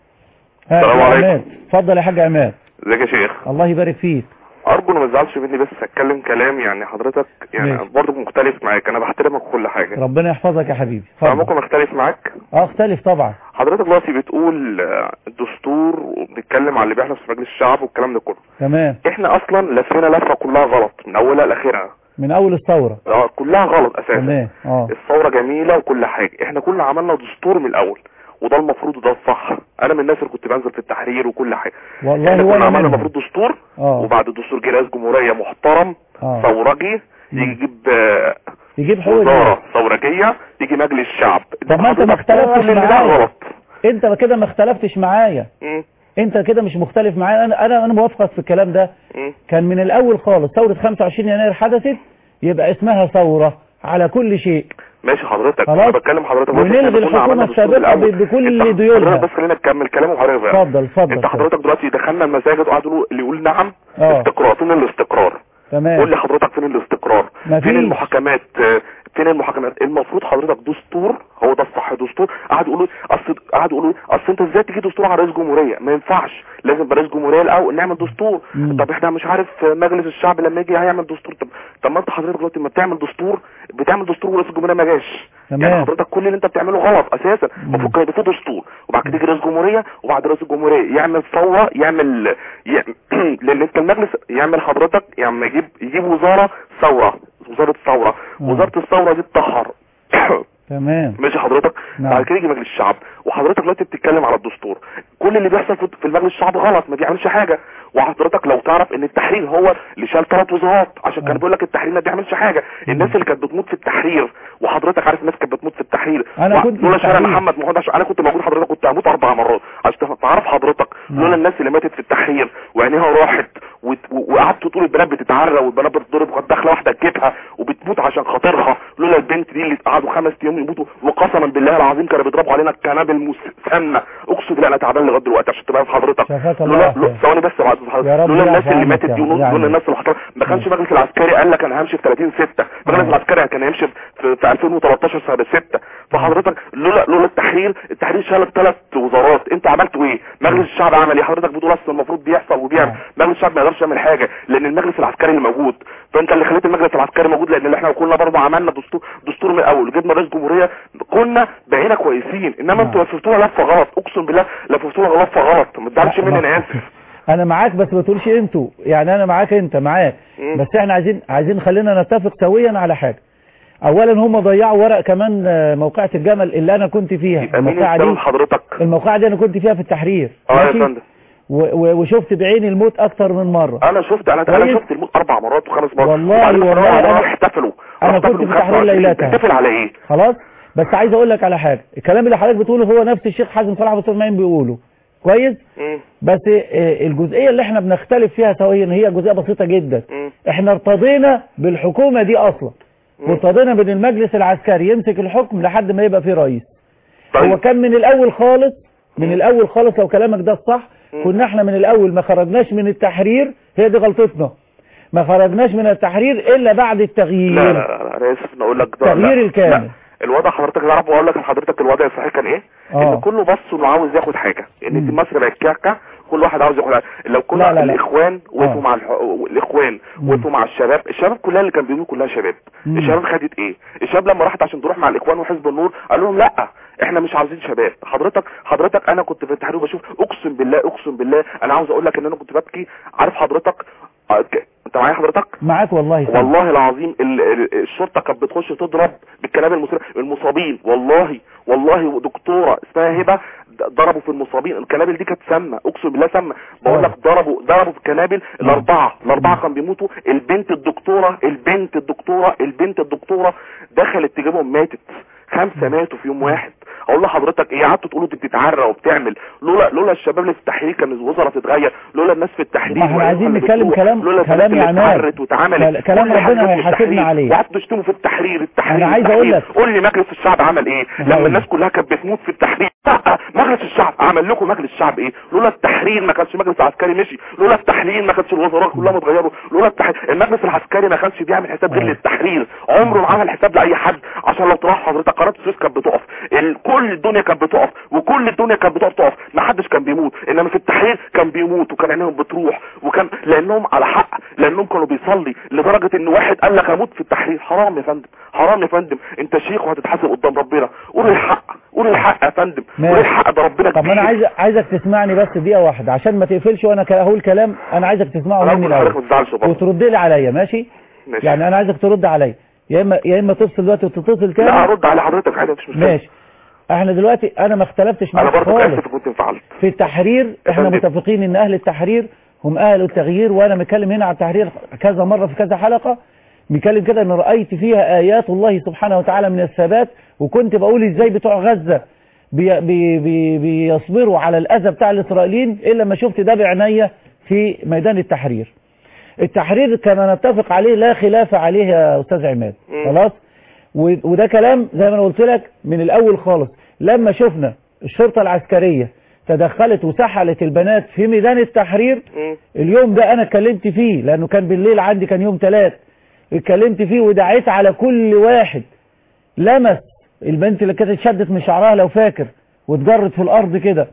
ها، السلام يا عليكم. عماد اتفضل يا حاج عماد ازيك يا شيخ الله يبارك فيك ارجو إن ما تزعلش مني بس اتكلم كلام يعني حضرتك يعني ماشي. برضه مختلف معاك انا بحترمك في كل حاجه ربنا يحفظك يا حبيبي فانا اتفضل ممكن اختلف معاك اه اختلف طبعا حضرتك دلوقتي بتقول آه، الدستور وبتتكلم على اللي بيحصل في مجلس الشعب والكلام ده كله تمام احنا اصلا لفينا لفه كلها غلط من اولها لاخرها من اول الثورة اه كلها غلط اساسا تمام اه الثوره جميله وكل حاجه احنا كنا عملنا دستور من الاول وده المفروض وده الصح انا من الناس اللي كنت بنزل في التحرير وكل حاجه والله احنا هو كنا أنا عملنا منهم. المفروض دستور اه وبعد الدستور جه رئيس جمهوريه محترم اه ثورجي يجيب آه، يجيب حقوق وزاره الناس ثورجيه يجي مجلس الشعب طب ما انت ما حضرتك اختلفتش كل اللي ده معايا غلط انت كده ما اختلفتش معايا مم. انت كده مش مختلف معايا انا انا انا موافقك في الكلام ده مم. كان من الاول خالص ثورة 25 يناير حدثت يبقى اسمها ثورة على كل شيء ماشي حضرتك خلاص. انا بتكلم حضرتك دلوقتي ونلغي احنا كنا الحكومة عملنا دستور السابقة الأول. بكل انت ديولها. حضرتك بس خلينا نكمل كلام وحضرتك بقى. اتفضل اتفضل انت حضرتك دلوقتي دخلنا المساجد وقعدوا يقولوا- اللي يقول نعم اه استقرار فين الاستقرار تمام قول لي حضرتك فين الاستقرار مفيش. فين المحاكمات آه، فين المحاكمات المفروض حضرتك دستور هو ده الصح دستور قعد يقولوا اصل قعد يقولوا اصل انت ازاي تيجي دستور على رئيس جمهوريه ما ينفعش لازم يبقى رئيس جمهوريه الاول نعمل دستور مم. طب احنا مش عارف آه، مجلس الشعب لما يجي هيعمل دستور طب طب ما انت حضرتك دلوقتي لما بتعمل دستور بتعمل دستور ورئيس الجمهوريه ما جاش يعني تمام حضرتك كل اللي انت بتعمله غلط اساسا المفروض كان يبقى في دستور وبعد كده يجي رئيس جمهوريه وبعد رئيس الجمهوريه يعمل ثوره يعمل ي- لان انت المجلس يعمل حضرتك يعني يجيب يجيب وزاره ثوره وزاره ثوره مم. وزاره الثوره دي تطهر تمام ماشي حضرتك نعم. بعد كده يجي مجلس الشعب وحضرتك دلوقتي بتتكلم على الدستور كل اللي بيحصل في في المجلس الشعب غلط ما بيعملش حاجه وحضرتك لو تعرف ان التحرير هو اللي شال ثلاث وزارات عشان كان آه. بيقول لك التحرير ما بيعملش حاجه الناس اللي كانت بتموت في التحرير وحضرتك عارف الناس كانت بتموت في التحرير أنا وع- كنت في لولا شارع التحرير. محمد محمود عشان انا كنت موجود حضرتك كنت هموت اربع مرات عشان تعرف حضرتك نعم. لولا الناس اللي ماتت في التحرير وعينيها راحت وت- و- وقعدت طول البنات بتتعرى والبنات بتضرب وكانت داخله واحده تجيبها وبتموت عشان خاطرها لولا البنت دي اللي قعدوا خمس ايام يموتوا وقسما بالله العظيم كانوا بيضربوا علينا الكنابل مسمى اقسم بالله انا تعبان لغايه دلوقتي عشان تبقى عارف حضرتك شفاك الله لولا يعافيك. لو- ثواني بس بعد يا رب لولا الناس يعفو اللي عنك ماتت يا دي رب. لولا يعني. الناس اللي حضرتك ما كانش مم. المجلس العسكري قال لك انا همشي في 30 6 المجلس آه. العسكري كان هيمشي في, في 2013 سنه 6 فحضرتك لولا لولا التحرير التحرير شال ثلاث وزارات انت عملتوا ايه مجلس الشعب عمل ايه حضرتك بتقول اصل المفروض بيحصل وبيعمل مجلس الشعب ما يقدرش يعمل حاجه لان المجلس العسكري اللي موجود فانت اللي خليت المجلس العسكري موجود لان احنا كنا برضه عملنا دستور دستور من الاول وجبنا رئيس جمهوريه كنا بقينا كويسين انما انتوا لففتوها لفه غلط اقسم بالله لففتوها لفه غلط ما تزعلش مني انا اسف انا معاك بس ما تقولش انتوا يعني انا معاك انت معاك مم. بس احنا عايزين عايزين خلينا نتفق سويا على حاجة اولا هم ضيعوا ورق كمان آه، موقعة الجمل اللي انا كنت فيها يبقى مين الموقعة السبب دي حضرتك الموقعة دي انا كنت فيها في التحرير اه يا ماشي؟ فندم و- و- وشفت بعيني الموت اكتر من مرة انا شفت انا كويس. انا شفت الموت اربع مرات وخمس مرات والله- وبعدين والله راحوا أنا- احتفلوا أنا احتفلوا كنت في ب 25. تحرير ليلتها. بتحتفل على ايه خلاص بس عايز اقول لك على حاجه الكلام اللي حضرتك بتقوله هو نفس الشيخ حازم صلاح ابو سليمان بيقوله كويس مم. بس آه، الجزئيه اللي احنا بنختلف فيها سويا هي جزئيه بسيطه جدا مم. احنا ارتضينا بالحكومه دي اصلا وارتضينا بان المجلس العسكري يمسك الحكم لحد ما يبقى فيه رئيس طيب. هو كان من الاول خالص من الاول خالص لو كلامك ده الصح كنا احنا من الاول ما خرجناش من التحرير هي دي غلطتنا ما خرجناش من التحرير الا بعد التغيير لا لا لا انا اسف ان اقول لك ده التغيير لا. الكامل. لا. الوضع حضرتك تعرف اقول لك لحضرتك الوضع الصحيح كان ايه آه. ان كله بص انه عاوز ياخد حاجه ان في مصر بقت كعكه كل واحد عاوز ياخد حاجة. لو كنا لا، لا، لا. الاخوان وقفوا آه. مع الح... الاخوان وقفوا مع الشباب الشباب كلها اللي كان بيقولوا كلها شباب مم. الشباب خدت ايه الشباب لما راحت عشان تروح مع الاخوان وحزب النور قال لهم لا احنا مش عاوزين شباب حضرتك حضرتك انا كنت في التحرير بشوف اقسم بالله اقسم بالله انا عاوز اقول لك ان انا كنت ببكي عارف حضرتك آه، ك- انت معايا حضرتك معاك والله سامع. والله العظيم ال- ال- الشرطه كانت بتخش تضرب بالكلام المصري المصابين والله والله دكتوره اسمها هبه د- ضربوا في المصابين الكنابل دي كانت سامه اقسم بالله سامه بقول لك ضربوا ضربوا في الكنابل الاربعه الاربعه كانوا بيموتوا البنت الدكتوره البنت الدكتوره البنت الدكتوره دخلت تجيبهم ماتت خمسه ماتوا في يوم واحد اقول لحضرتك ايه قعدتوا تقولوا دي بتتعرى وبتعمل لولا لولا الشباب اللي في التحرير كان الوزراء تتغير لولا الناس في التحرير ما احنا وعيونها عايزين اللي نتكلم بتروح، كلام- لولا كلام البنات اللي يا عماد. اتعرت واتعملت كل- كلام كل ربنا حاجة في هيحاسبنا التحرير. عليه. وقعدتوا تشتموا في التحرير التحرير أنا عايز التحرير. أقول لك. قول لي مجلس الشعب عمل ايه لما هقول. الناس كلها كانت بتموت في التحرير لا مجلس الشعب عمل لكم مجلس الشعب ايه لولا التحرير ما كانش مجلس عسكري مشي لولا التحرير ما كانش الوزراء كلها متغيروا لولا التحرير المجلس العسكري ما كانش بيعمل حساب غير للتحرير عمره ما عمل حساب لاي حد عشان لو تروح حضرتك قناه السويس كانت بتقف ال- كل الدنيا كانت بتقف وكل الدنيا كانت بتقف تقف ما حدش كان بيموت انما في التحرير كان بيموت وكان عينيهم بتروح وكان لانهم على حق لانهم كانوا بيصلي لدرجه ان واحد قال لك اموت في التحرير حرام يا فندم حرام يا فندم انت شيخ وهتتحاسب قدام ربنا قول الحق قول الحق يا فندم قول الحق ده ربنا طب ما انا عايز عايزك تسمعني بس دقيقه واحده عشان ما تقفلش وانا ك- هقول كلام انا عايزك تسمعه انا مني أقول لحضرتك الاول ما تزعلش برضه وترد لي عليا ماشي ماشي. يعني انا عايزك ترد عليا يا اما يا اما تفصل دلوقتي وتتصل تاني لا ارد على حضرتك عادي مفيش مشكله ماشي احنا دلوقتي انا ما اختلفتش انا معاك برضه خالص اسف كنت انفعلت في التحرير احنا فندم. متفقين ان اهل التحرير هم اهل التغيير وانا متكلم هنا على التحرير كذا مرة في كذا حلقة متكلم كده ان رأيت فيها ايات الله سبحانه وتعالى من الثبات وكنت بقول ازاي بتوع غزة بي بي بي بيصبروا على الاذى بتاع الاسرائيليين الا لما شفت ده بعينيا في ميدان التحرير التحرير كما نتفق عليه لا خلاف عليه يا استاذ عماد خلاص و- وده كلام زي ما انا قلت لك من الاول خالص لما شفنا الشرطة العسكرية تدخلت وسحلت البنات في ميدان التحرير اليوم ده انا اتكلمت فيه لانه كان بالليل عندي كان يوم ثلاث اتكلمت فيه ودعيت على كل واحد لمس البنت اللي كانت اتشدت من شعرها لو فاكر واتجرت في الارض كده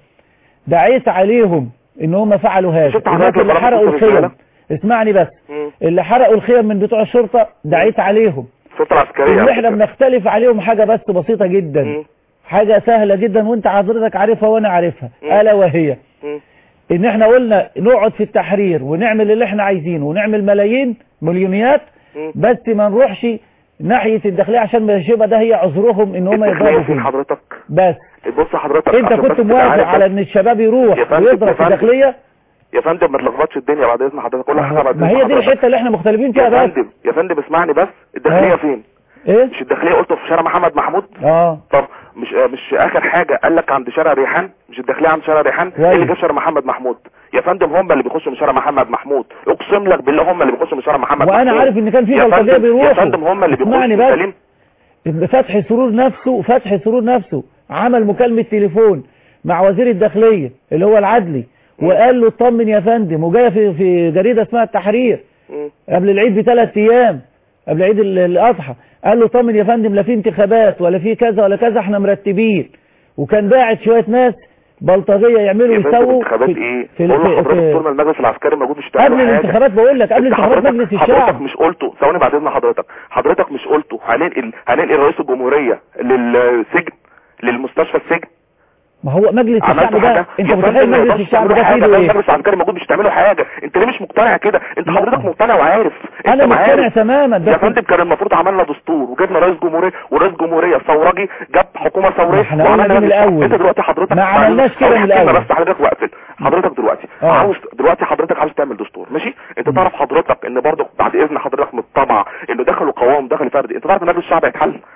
دعيت عليهم ان هم فعلوا هذا شفت الناس حضرتك اللي لما حرقوا كنت في الخيم الرسالة؟ اسمعني بس مم. اللي حرقوا الخيم من بتوع الشرطة دعيت عليهم الشرطه العسكريه اللي على احنا فكرة. بنختلف عليهم حاجة بس بسيطة جدا مم. حاجة سهلة جدا وانت حضرتك عارفها وانا عارفها مم. الا وهي مم. ان احنا قلنا نقعد في التحرير ونعمل اللي احنا عايزينه ونعمل ملايين مليونيات مم. بس ما نروحش ناحية الداخلية عشان مش يبقى ده هي عذرهم ان هم الداخلية يضربوا فين فيه حضرتك بس بص حضرتك انت عشان كنت بس تبقى موافق عارف على بس. ان الشباب يروح يا فندم، ويضرب يا في فندم. الداخلية يا فندم ما تلخبطش الدنيا بعد اذن حضرتك قول حاجه بعد ما إذن هي دي حضرتك. الحتة اللي احنا مختلفين فيها يا بس فندم يا فندم اسمعني بس الداخليه آه. فين ايه مش الداخليه قلت في شارع محمد محمود اه طب مش آه، مش اخر حاجه قال لك عند شارع ريحان مش الداخليه عند شارع ريحان كويس. ايه اللي جاب شارع محمد محمود يا فندم هم اللي بيخشوا من شارع محمد محمود اقسم لك بالله هم اللي بيخشوا من شارع محمد وانا محمود عارف ان كان في يا بلطجية فندم- بيروحوا يا فندم هم اللي بيخشوا اسمعني بس سليم فتح سرور نفسه فتح سرور نفسه عمل مكالمة تليفون مع وزير الداخلية اللي هو العدلي وقال له اطمن يا فندم وجايه في في جريدة اسمها التحرير مم. قبل العيد بثلاث ايام قبل عيد ال- الاضحى قال له طمن يا فندم لا في انتخابات ولا في كذا ولا كذا احنا مرتبين وكان باعت شوية ناس بلطجية يعملوا يا فندم يسووا انتخابات في- ايه في- قول له في- حضرتك في- طول ما المجلس العسكري موجود مش تعملوا قبل حاجه الانتخابات بقول لك قبل انت انتخابات حضرتك- مجلس حضرتك الشعب مش قلته ثواني بعد اذن حضرتك حضرتك مش قلته هننقل هننقل رئيس الجمهوريه للسجن للمستشفى السجن ما هو مجلس الشعب عملتوا ده حاجه انت يا متخيل فندم ما مجلس يقدرش الشعب ده تعملوا في حاجه ايده ده ايه المجلس العسكري موجود مش تعملوا حاجه انت ليه مش مقتنع كده انت حضرتك مقتنع وعارف انت انا مقتنع عارف. تماما يا بس فندم كان المفروض عملنا دستور وجبنا رئيس جمهوريه ورئيس جمهوريه ثورجي جاب حكومه ثوريه احنا قلنا وعملنا دي من مجلس شعب. الأول. انت دلوقتي حضرتك ما عملناش كده ثواني من كلمة الأول. بس حضرتك واقفل حضرتك دلوقتي اه. عاوز دلوقتي حضرتك عاوز تعمل دستور ماشي انت تعرف حضرتك ان برضه بعد اذن حضرتك من الطمع انه دخلوا قوام دخل فردي انت تعرف ان مجلس الشعب هيتحل انت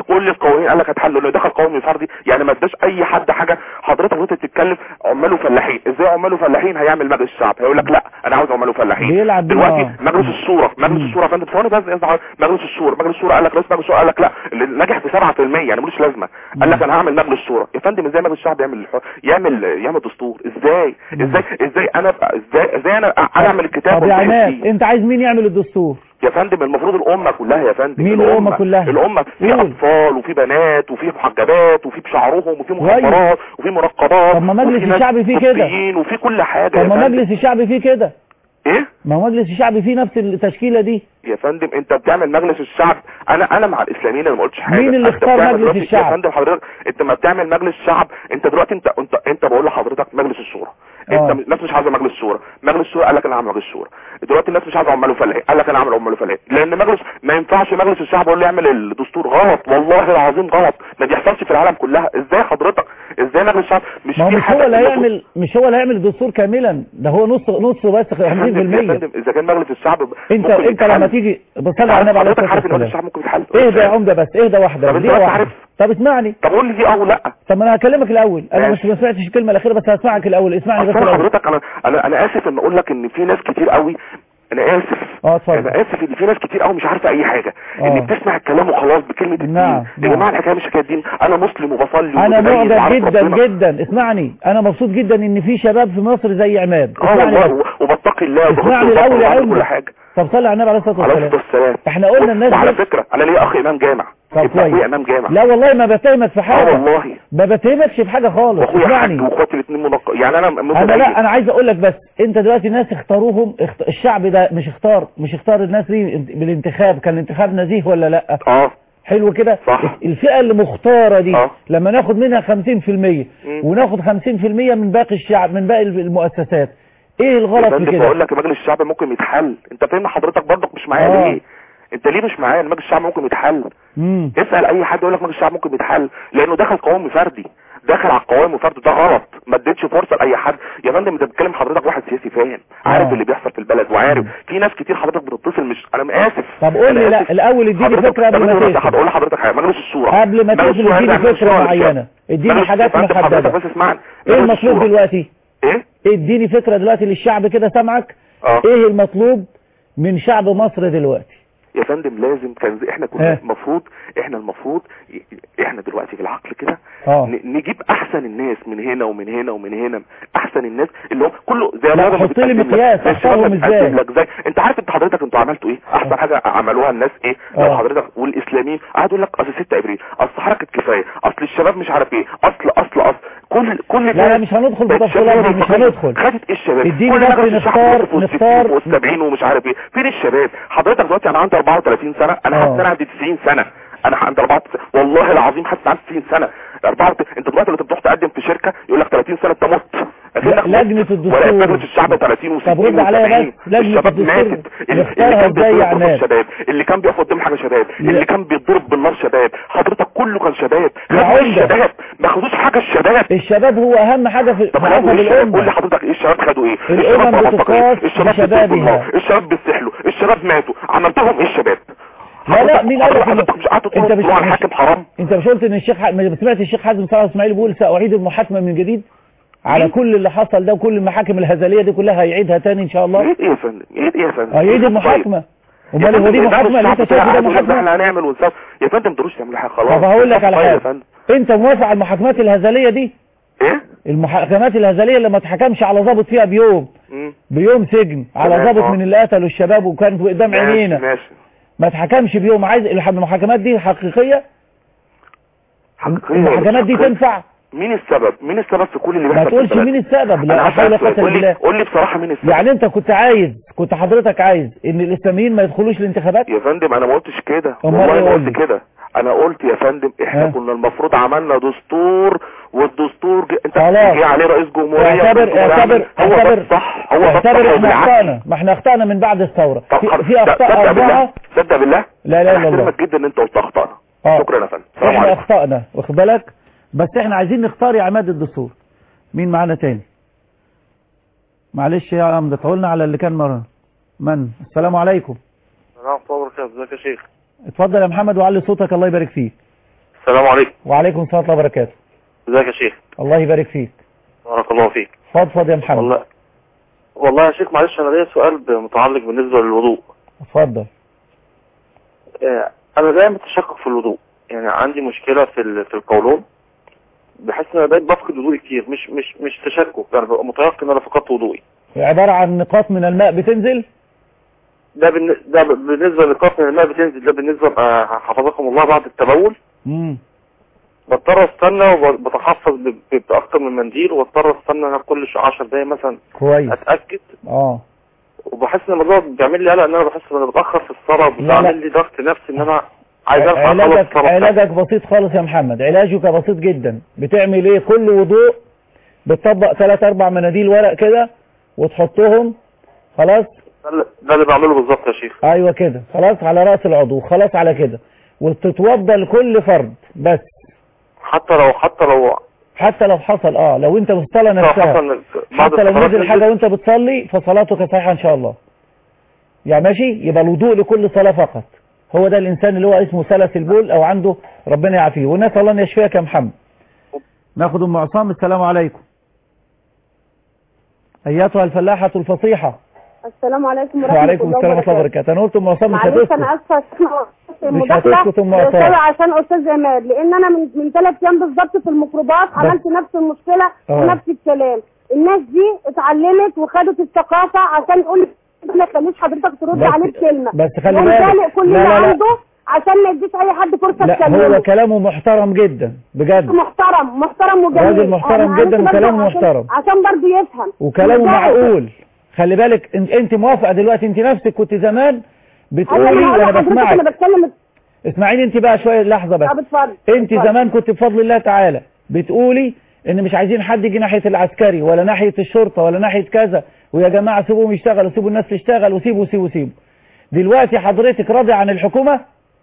كل القوانين قال لك هتحل انه دخل قومي فردي يعني ما اداش اي حد حاجه حضرتك وانت بتتكلم عمال وفلاحين ازاي عمال وفلاحين هيعمل مجلس الشعب هيقول لك لا انا عاوز عمال وفلاحين بيلعب دلوقتي بيها. مجلس الشورى مجلس الشورى يا فندم ثواني بس يا مجلس الشورى مجلس الشورى قال لك رئيس مجلس الشورى قال لك لا اللي نجح ب 7% يعني ملوش لازمه قال لك انا هعمل مجلس شورى يا فندم ازاي مجلس الشعب يعمل الح- يعمل يعمل دستور ازاي ازاي ازاي انا أبقى- ازاي ازاي انا انا اعمل الكتاب طب يا وأنتهي عماد فيه؟ انت عايز مين يعمل الدستور يا فندم المفروض الامه كلها يا فندم مين الأمة كلها؟ الامه في قول. اطفال وفي بنات وفي محجبات وفي بشعرهم وفي مخدرات وفي منقبات طب ما مجلس وفي ناس الشعب فيه كده. طبيين وفي كل حاجه طب يا ما فندم. مجلس الشعب فيه كده ايه ما هو مجلس الشعب فيه نفس التشكيلة دي يا فندم انت بتعمل مجلس الشعب انا انا مع الاسلاميين انا ما قلتش حاجه مين اللي انت اختار بتعمل مجلس دلوقتي- الشعب؟ يا فندم حضرتك انت ما بتعمل مجلس الشعب انت دلوقتي انت انت انت بقول لحضرتك مجلس الشورى انت آه. الناس مش عايزه مجلس الشورى مجلس الشورى قال لك انا هعمل مجلس الشورى دلوقتي الناس مش عايزه عمال وفلاحين قال لك انا هعمل عمال وفلاحين لان مجلس ما ينفعش مجلس الشعب هو اللي يعمل الدستور غلط والله العظيم غلط ما بيحصلش في العالم كلها ازاي حضرتك ازاي مجلس الشعب مش ما هو في مش حاجه هو اللي المفروض- هيعمل مش هو اللي هيعمل الدستور كاملا ده هو نص نص بس 50% يا فندم يا فندم اذا كان مجلس الشعب ب- انت ممكن انت لما يتحل. تيجي بتصلي على النبي عليه حضرتك الصلاه عارف ان مجلس والسلام الشعب ممكن يتحل اهدى يا عمده بس اهدى واحده طب بس انت دقيقه بس واحده عارف طب اسمعني طب قول لي دي اه ولا طب ما انا هكلمك الاول انا مش ماشي. ما سمعتش الكلمه الاخيره بس هسمعك الاول اسمعني بس اصل الاول حضرتك انا انا انا اسف ان اقول لك ان في ناس كتير قوي انا اسف اه اتفضل انا اسف ان في ناس كتير قوي مش عارفه اي حاجه آه. ان بتسمع الكلام وخلاص بكلمه الدين نعم، يا نعم. جماعه الحكايه مش حكايه دين انا مسلم وبصلي انا ومتدين معجب وعارف جدا ربنا. جدا اسمعني انا مبسوط جدا ان في شباب في مصر زي عماد اه اسمعني والله بس و- وبتقي الله وبحط اسمعني وبحط الاول يا وبعمل عمده كل حاجه طب صلي على النبي عليه الصلاه عليه والسلام الصلاه والسلام احنا قلنا الناس وعلى دي فكره انا ليا اخ امام جامع طب ابن كويس. اخويا امام جامع لا والله ما بتهمك في اه حاجه والله ما بتهمكش في حاجه خالص واخويا اسمعني حاج واخواتي الاثنين منق... يعني انا انا متدين لا انا عايز اقول لك بس انت دلوقتي ناس اختاروهم اخت... الشعب ده مش اختار مش اختار الناس دي بالانتخاب كان الانتخاب نزيه ولا لا اه حلو كده صح. الفئة اللي مختارة دي اه. لما ناخد منها 50% مم. وناخد 50% من باقي الشعب من باقي المؤسسات ايه يا الغلط في فندم كده بقول لك مجلس الشعب ممكن يتحل انت فاهم حضرتك برضك مش معايا آه. ليه انت ليه مش معايا مجلس الشعب ممكن يتحل مم. اسال اي حد يقول لك مجلس الشعب ممكن يتحل لانه دخل قوام فردي دخل على القوائم وفرد ده غلط ما اديتش فرصه لاي حد يا فندم انت بتتكلم حضرتك واحد سياسي فاهم عارف آه. اللي بيحصل في البلد وعارف في ناس كتير حضرتك بتتصل مش انا اسف طب قول أنا لي لا آسف. الاول اديني حضرتك- فكرة قبل طب ما أنا تقفل هقول لحضرتك حاجه مجلس الشورى قبل ما مجلس تقفل الشورى اديني هيرجع من فكرة الشورى معينة للشعب. اديني مجلس- حاجات فأنت حضرتك محددة بس اسمعني ايه مجلس المطلوب الشورى. دلوقتي ايه اديني فكرة دلوقتي للشعب كده سامعك اه ايه المطلوب من شعب مصر دلوقتي يا فندم لازم كان زي احنا اه. كنا المفروض احنا المفروض ي- احنا دلوقتي في العقل كده اه ن- نجيب احسن الناس من هنا ومن هنا ومن هنا احسن الناس اللي هم كله زي لا، الرياضة ما حط لي بتقدم لك- مقياس، زي الشباب ما اختارهم بتقدم ازاي؟ لك زي انت عارف انت حضرتك انتوا عملتوا ايه احسن حاجه عملوها الناس ايه لو اه. حضرتك والاسلاميين قعدوا يقول لك اصل 6 ابريل اصل حركه كفايه اصل الشباب مش عارف ايه اصل اصل اصل كل كل لا لا مش هندخل في تفصيلات دي مش هندخل خدت ايه الشباب اديني كل بس مجلس الشعب نختار- وقف والستين نختار- والسبعين ومش عارف ايه فين الشباب حضرتك دلوقتي انا عندي 34 سنه انا اه. حاسس ان انا عندي 90 سنه انا عندي 94 والله العظيم حاسس ان عندي 90 سنه 94 انت دلوقتي لما بتروح تقدم في شركه يقول لك 30 سنه انت مت أكنك لا، مت. لجنة الدستور. ولا مجلس الشعب 30 و60 طب رد عليا بس. لجنة الشباب الدستور ماتت اللي, نختارها اللي كان ازاي يا بيتضرب عماد؟ شباب اللي كان بيقف قدام حاجه شباب اللي كان بيتضرب بالنار شباب حضرتك كله كان شباب يا خدوا عمدة. الشباب ما خدوش حاجه الشباب الشباب هو اهم حاجة في طب في خدوا عصب ايه الشباب قول لي الأمة حضرتك ايه الشباب خدوا ايه الأمم الشباب بقى بتقاس بطاقية. الشباب بشبابها. بيتضربوا بالنار. الشباب بيستحلوا الشباب ماتوا عملتهم ايه الشباب لا لا حضرتك- مين قال لك حضرتك إن- مش قعدت انت تقول مش تروح مش- الحاكم حرام انت مش قلت ان الشيخ ح- ما سمعت الشيخ حازم صلاح اسماعيل بيقول ساعيد المحاكمه من جديد على كل اللي حصل ده وكل المحاكم الهزليه دي كلها هيعيدها تاني ان شاء الله يعيد ايه يا فندم يعيد ايه يا فندم هيعيد المحاكمه امال هو دي محاكمه اللي انت شايفه ده محاكمه احنا هنعمل ونسوي يا فندم دروش تعملوا حاجه خلاص طب هقول لك على طيب يا حاجه فندم انت موافق على المحاكمات الهزليه دي ايه المحاكمات الهزليه اللي ما اتحكمش على ضابط فيها بيوم مم. بيوم سجن على تمام، ضابط اه. من اللي قتلوا الشباب وكان قدام ماشي عينينا ماشي ما اتحكمش بيوم عايز الح- المحاكمات دي حقيقيه حقيقية المحاكمات دي حقيقية. تنفع مين السبب مين السبب في كل اللي ما بيحصل في تقولش البلد؟ مين السبب انا لا عايز حول ولا أسألك، قوه قول لي بالله قول لي بصراحه مين السبب يعني انت كنت عايز كنت حضرتك عايز ان الاسلاميين ما يدخلوش الانتخابات يا فندم انا ما قلتش كده أمال والله إيه ما قول لي؟ قلت كده انا قلت يا فندم احنا ها؟ كنا المفروض عملنا دستور والدستور ج... انت خلاص. جه عليه رئيس جمهوريه اعتبر والدستور اعتبر يعمل- هو ده اعتبر الصح هو ده اعتبر الصح احنا وبالعكس. اخطأنا ما احنا اخطأنا من بعد الثورة طب في, خلاص. في لا، اخطاء صدق بالله اربعة صدق بالله لا لا انا الا الله احترمك جدا ان انت قلت اخطانا اه شكرا يا فندم السلام احنا عليكم اخطأنا واخد بالك بس احنا عايزين نختار يا عماد الدستور مين معانا تاني معلش يا عم ده طولنا على اللي كان مرة من السلام عليكم ورحمة الله وبركاته ازيك يا شيخ اتفضل يا محمد وعلي صوتك الله يبارك فيك السلام عليكم وعليكم السلام ورحمة الله وبركاته ازيك يا شيخ الله يبارك فيك بارك الله فيك فضفض يا محمد والله والله يا شيخ معلش انا ليا سؤال متعلق بالنسبه للوضوء اتفضل آه، انا دايما بتشكك في الوضوء يعني عندي مشكله في ال- في القولون بحس ان انا بقيت بفقد وضوئي كتير مش مش مش تشكك يعني ببقى متيقن ان انا فقدت وضوئي عبارة عن نقاط من الماء بتنزل ده بالن- ده بالنسبه للقاط من الماء بتنزل ده بالنسبه آه، حفظكم الله بعد التبول مم. بضطر استنى وبتحفظ ب- ب- باكتر من منديل واضطر استنى انا كل 10 دقايق مثلا كويس اتاكد اه وبحس ان الموضوع بيعمل لي قلق ان انا بحس ان انا بتاخر في الصلاه لا. وبيعمل لي ضغط نفسي ان انا عايز الحق اخلص علاجك الصلاه بتاعتي. علاجك بسيط خالص يا محمد علاجك بسيط جدا بتعمل ايه كل وضوء بتطبق ثلاث اربع مناديل ورق كده وتحطهم خلاص ده اللي- ده اللي بعمله بالظبط يا شيخ ايوه كده خلاص على راس العضو خلاص على كده وتتوضى لكل فرد بس حتى لو حتى لو حتى لو حصل اه لو انت في الصلاه لو نفسها حصل بعد حتى لو الصلاة نزل حاجه نزل- وانت بتصلي فصلاتك صحيحه ان شاء الله يعني ماشي يبقى الوضوء لكل صلاه فقط هو ده الانسان اللي هو اسمه سلس البول او عنده ربنا يعافيه ونسال الله ان يشفيك يا محمد ناخد ام عصام السلام عليكم ايتها الفلاحه الفصيحه السلام عليكم ورحمة وعليكم الله السلام ورحمه الله وبركاته وبركاته انا قلت ام عصام مش معلش هتسكت انا اسفه مش المداخله هتسكت أم عصام. بسبب عشان استاذ عماد لان انا من من ثلاث ايام بالظبط في الميكروباص عملت نفس المشكله آه. ونفس الكلام الناس دي اتعلمت وخدت الثقافه عشان تقول ما تخليش حضرتك ترد بس- عليه بكلمه بس خلي يقوم بالك. زالق كل لا، اللي لا، لا. عنده عشان ما يديش اي حد فرصه لا تكلمه هو كلامه محترم جدا بجد محترم محترم وجميل راجل محترم معلش جدا برضه وكلامه عشان- محترم. عشان برضه يفهم وكلامه وده- معقول خلي بالك انت انت موافقه دلوقتي انت نفسك كنت زمان بتقولي أيوة، أنا هقول وانا لحضرتك بسمعك انا بتكلم اسمعيني انت بقى شويه لحظه بس اه بتفضل انت زمان كنت بفضل الله تعالى بتقولي ان مش عايزين حد يجي ناحيه العسكري ولا ناحيه الشرطه ولا ناحيه كذا ويا جماعه سيبوهم يشتغلوا سيبوا الناس تشتغل وسيبوا سيبوا سيبوا دلوقتي حضرتك راضي عن الحكومه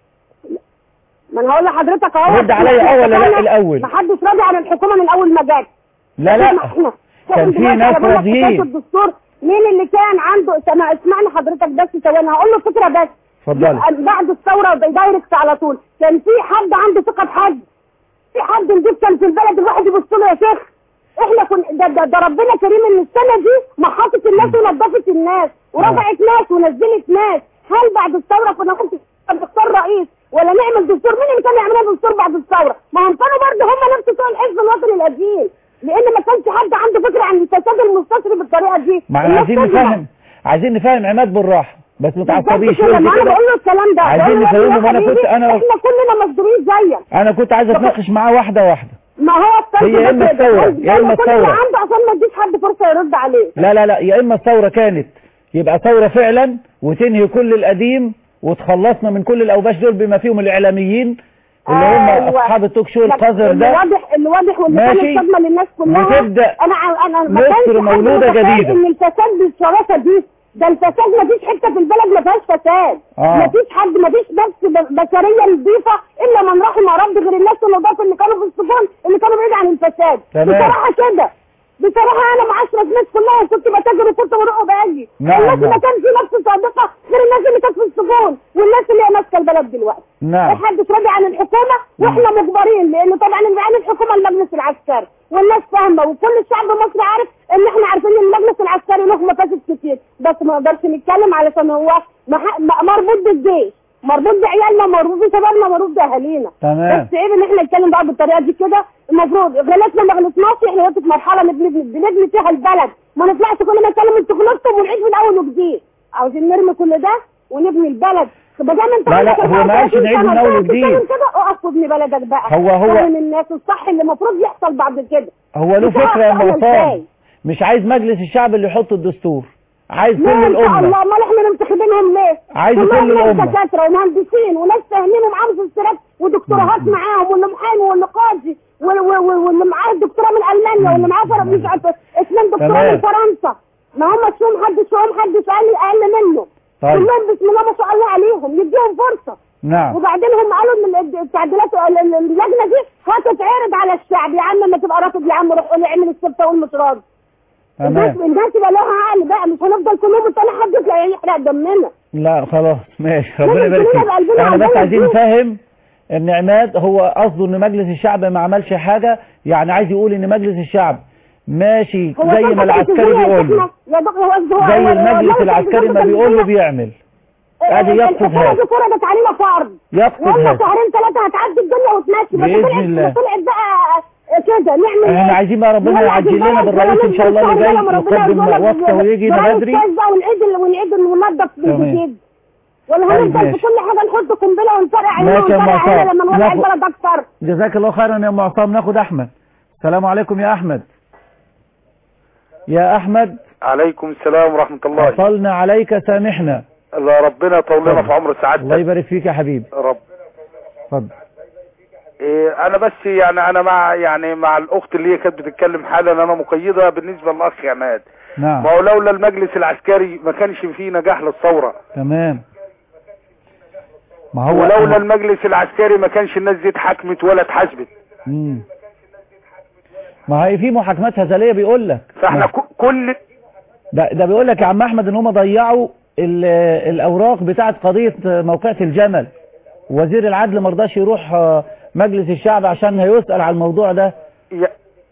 ما انا هقول لحضرتك اهو رد عليا اه ولا لا أنا الأول؟ ما حدش راضي عن الحكومه من اول ما جت لا لا ما احنا كان في دلوقتي ناس أنا بقول لك راضيين. حكاية الدستور مين اللي كان عنده سمع اسمعني حضرتك بس ثواني هقول له فكره بس اتفضلي بعد الثوره دايركت على طول كان في حد عنده ثقه في حد في حد نجيب كان في البلد الواحد يبص له يا شيخ احنا كنا ده, ده, ده ربنا كريم ان السنه دي محطت الناس ونظفت الناس ورفعت ناس ونزلت ناس هل بعد الثوره كنا ممكن نختار رئيس ولا نعمل دستور مين اللي كان يعمل دستور بعد الثوره ما هم كانوا برضه هم نفس بتوع الحزب الوطني القديم لان ما كانش حد عنده فكره عن الفساد المستشري بالطريقه دي ما الناس عايزين تسمع. نفهم عايزين نفهم عماد بالراحه بس ما تعصبيش بالظبط كده، ما انا كده. بقول له الكلام ده عايزين بقول له يا نفهمه ما انا حبيبي، كنت انا احنا كلنا مصدورين زيك انا كنت عايز اتناقش معاه واحده واحده ما هو الطرد هي يا إما ده كده. الثورة، عايز يا إما يعمل كل اللي الثورة. عنده عشان ما يديش حد فرصه يرد عليه لا لا لا يا اما الثورة كانت يبقى ثورة فعلا وتنهي كل القديم وتخلصنا من كل الاوباش دول بما فيهم الاعلاميين اللي هم أيوة. اصحاب التوك شو لا، القذر اللي ده واضح اللي واضح واللي كان ماشي. الصدمه للناس كلها وتبدأ انا ع- انا ما مصر كانش حد مولودة متخيل جديدة. ان الفساد بالشراسه دي ده الفساد ما فيش حته في البلد ما فيهاش فساد آه. ما فيش حد ما فيش نفس ب- بشريه نظيفه الا من رحم رب غير الناس النضاف اللي كانوا في السجون اللي كانوا بعيد عن الفساد تمام. بصراحه كده بصراحه انا معاشره الناس كلها كنت بتاجر وكنت بروح وباجي نعم، الناس نعم. ما كانش نفس صادقه غير الناس اللي كانت في السجون والناس اللي هي ماسكه البلد دلوقتي نعم محدش راضي عن الحكومة واحنا مجبرين لان طبعا اللي عن الحكومة المجلس العسكري والناس فاهمة وكل الشعب المصري عارف ان احنا عارفين ان المجلس العسكري له مفاسد كتير بس ما نقدرش نتكلم علشان هو مح- م- مربوط بالجيش مربوط بعيالنا مربوط بشبابنا مربوط باهالينا تمام بس ايه ان احنا نتكلم بقى بالطريقه دي كده المفروض غلطنا ما غلطناش احنا دلوقتي في مرحله بنبني بنبني فيها البلد ما نطلعش كل ما نتكلم انتوا غلطتم ونعيد من اول وجديد عاوزين نرمي كل ده ونبني البلد ما دام انت لا، لا، عندك هو ما قالش 34 نعيد من سنة أول وتقعد وجديد. تتكلم كده اقف وابني بلدك بقى هو- هو- فهم الناس الصح اللي المفروض يحصل بعد كده هو له بصراحة فكرة يا أنا مرصان إزاي؟ مش عايز مجلس الشعب اللي يحط الدستور عايز لا كل ان شاء الله الامة امال احنا منتخبينهم ليه؟ عايز كلهم كل ناس الأمة. دكاتره ومهندسين وناس فاهمين ومعاهم ماجستيرات ودكتوراهات معاهم واللي محامي واللي قاضي وال- وال- وال- واللي معاه دكتوراه من المانيا واللي معاه فرق مش عارفه اثنين دكتوراه تمام. من فرنسا ما هم فيهم حد فيهم حد اقل اقل منه طيب. كلهم بسم الله ما شاء الله عليهم نديهم فرصه نعم وبعدين هم قالوا ان ال- التعديلات ال- ال- اللجنه دي هتتعرض على الشعب يا عم ما تبقى رافض يا عم روح قول اعمل السبت وقول مش راضي الناس تمام الناس يبقى لها عقل بقى مش هنفضل كل يوم التاني حد يطلع يحرق دمنا لا خلاص ماشي ربنا لازم يبارك كلنا فيك بقلبنا احنا بس عندنا عايزين الدين. نفهم ان عماد هو قصده ان مجلس الشعب ما عملش حاجة يعني عايز يقول ان مجلس الشعب ماشي هو زي كان ما فترة العسكري الزواج بيقول له إحنا- يا دكتور هو هو- زي هو- المجلس هو- العسكري ما بيقول له بيعمل ادي يقصد الحكومة هذا دي فرضت علينا فرض يقصد وقلنا هذا شهرين ثلاثة هتعدي الدنيا وتمشي بس بإذن طلعت الله. طلعت بقى كده نعمل احنا إيه؟ عايزين بقى ربنا نولع يعجل لنا البلد بالرئيس ان شاء الله اللي جاي ونولع ربنا يقدم يرزقنا وقته ويجي برامج بدري كويس بقى ونعيد ونعيد وننظف تمام. بالجديد ولا طيب هنفضل ماشي. في كل حاجة نحط قنبلة ونفرقع هنا ماشي يا ونفرقع معصام. هنا لما نولع ناخد- البلد أكتر جزاك الله خيرا يا ام عصام ناخد احمد السلام عليكم يا احمد يا احمد عليكم السلام ورحمة الله وصلنا عليك سامحنا الله ربنا يطول لنا في عمر الله سعادتك يبارك فيك يا حبيبي رب اتفضل إيه انا بس يعني انا مع يعني مع الاخت اللي هي كانت بتتكلم حالا انا مقيدة بالنسبة للاخ عماد نعم ما هو لولا المجلس العسكري ما كانش فيه نجاح للثورة تمام ما هو ولولا المجلس العسكري ما كانش الناس دي اتحاكمت ولا اتحاسبت مم. ما هي في محاكمات هزليه بيقول لك فاحنا ك- كل ده ده بيقول لك يا عم احمد ان هم ضيعوا ال- الاوراق بتاعه قضيه موقعة الجمل وزير العدل ما رضاش يروح آه، مجلس الشعب عشان هيسال على الموضوع ده يا,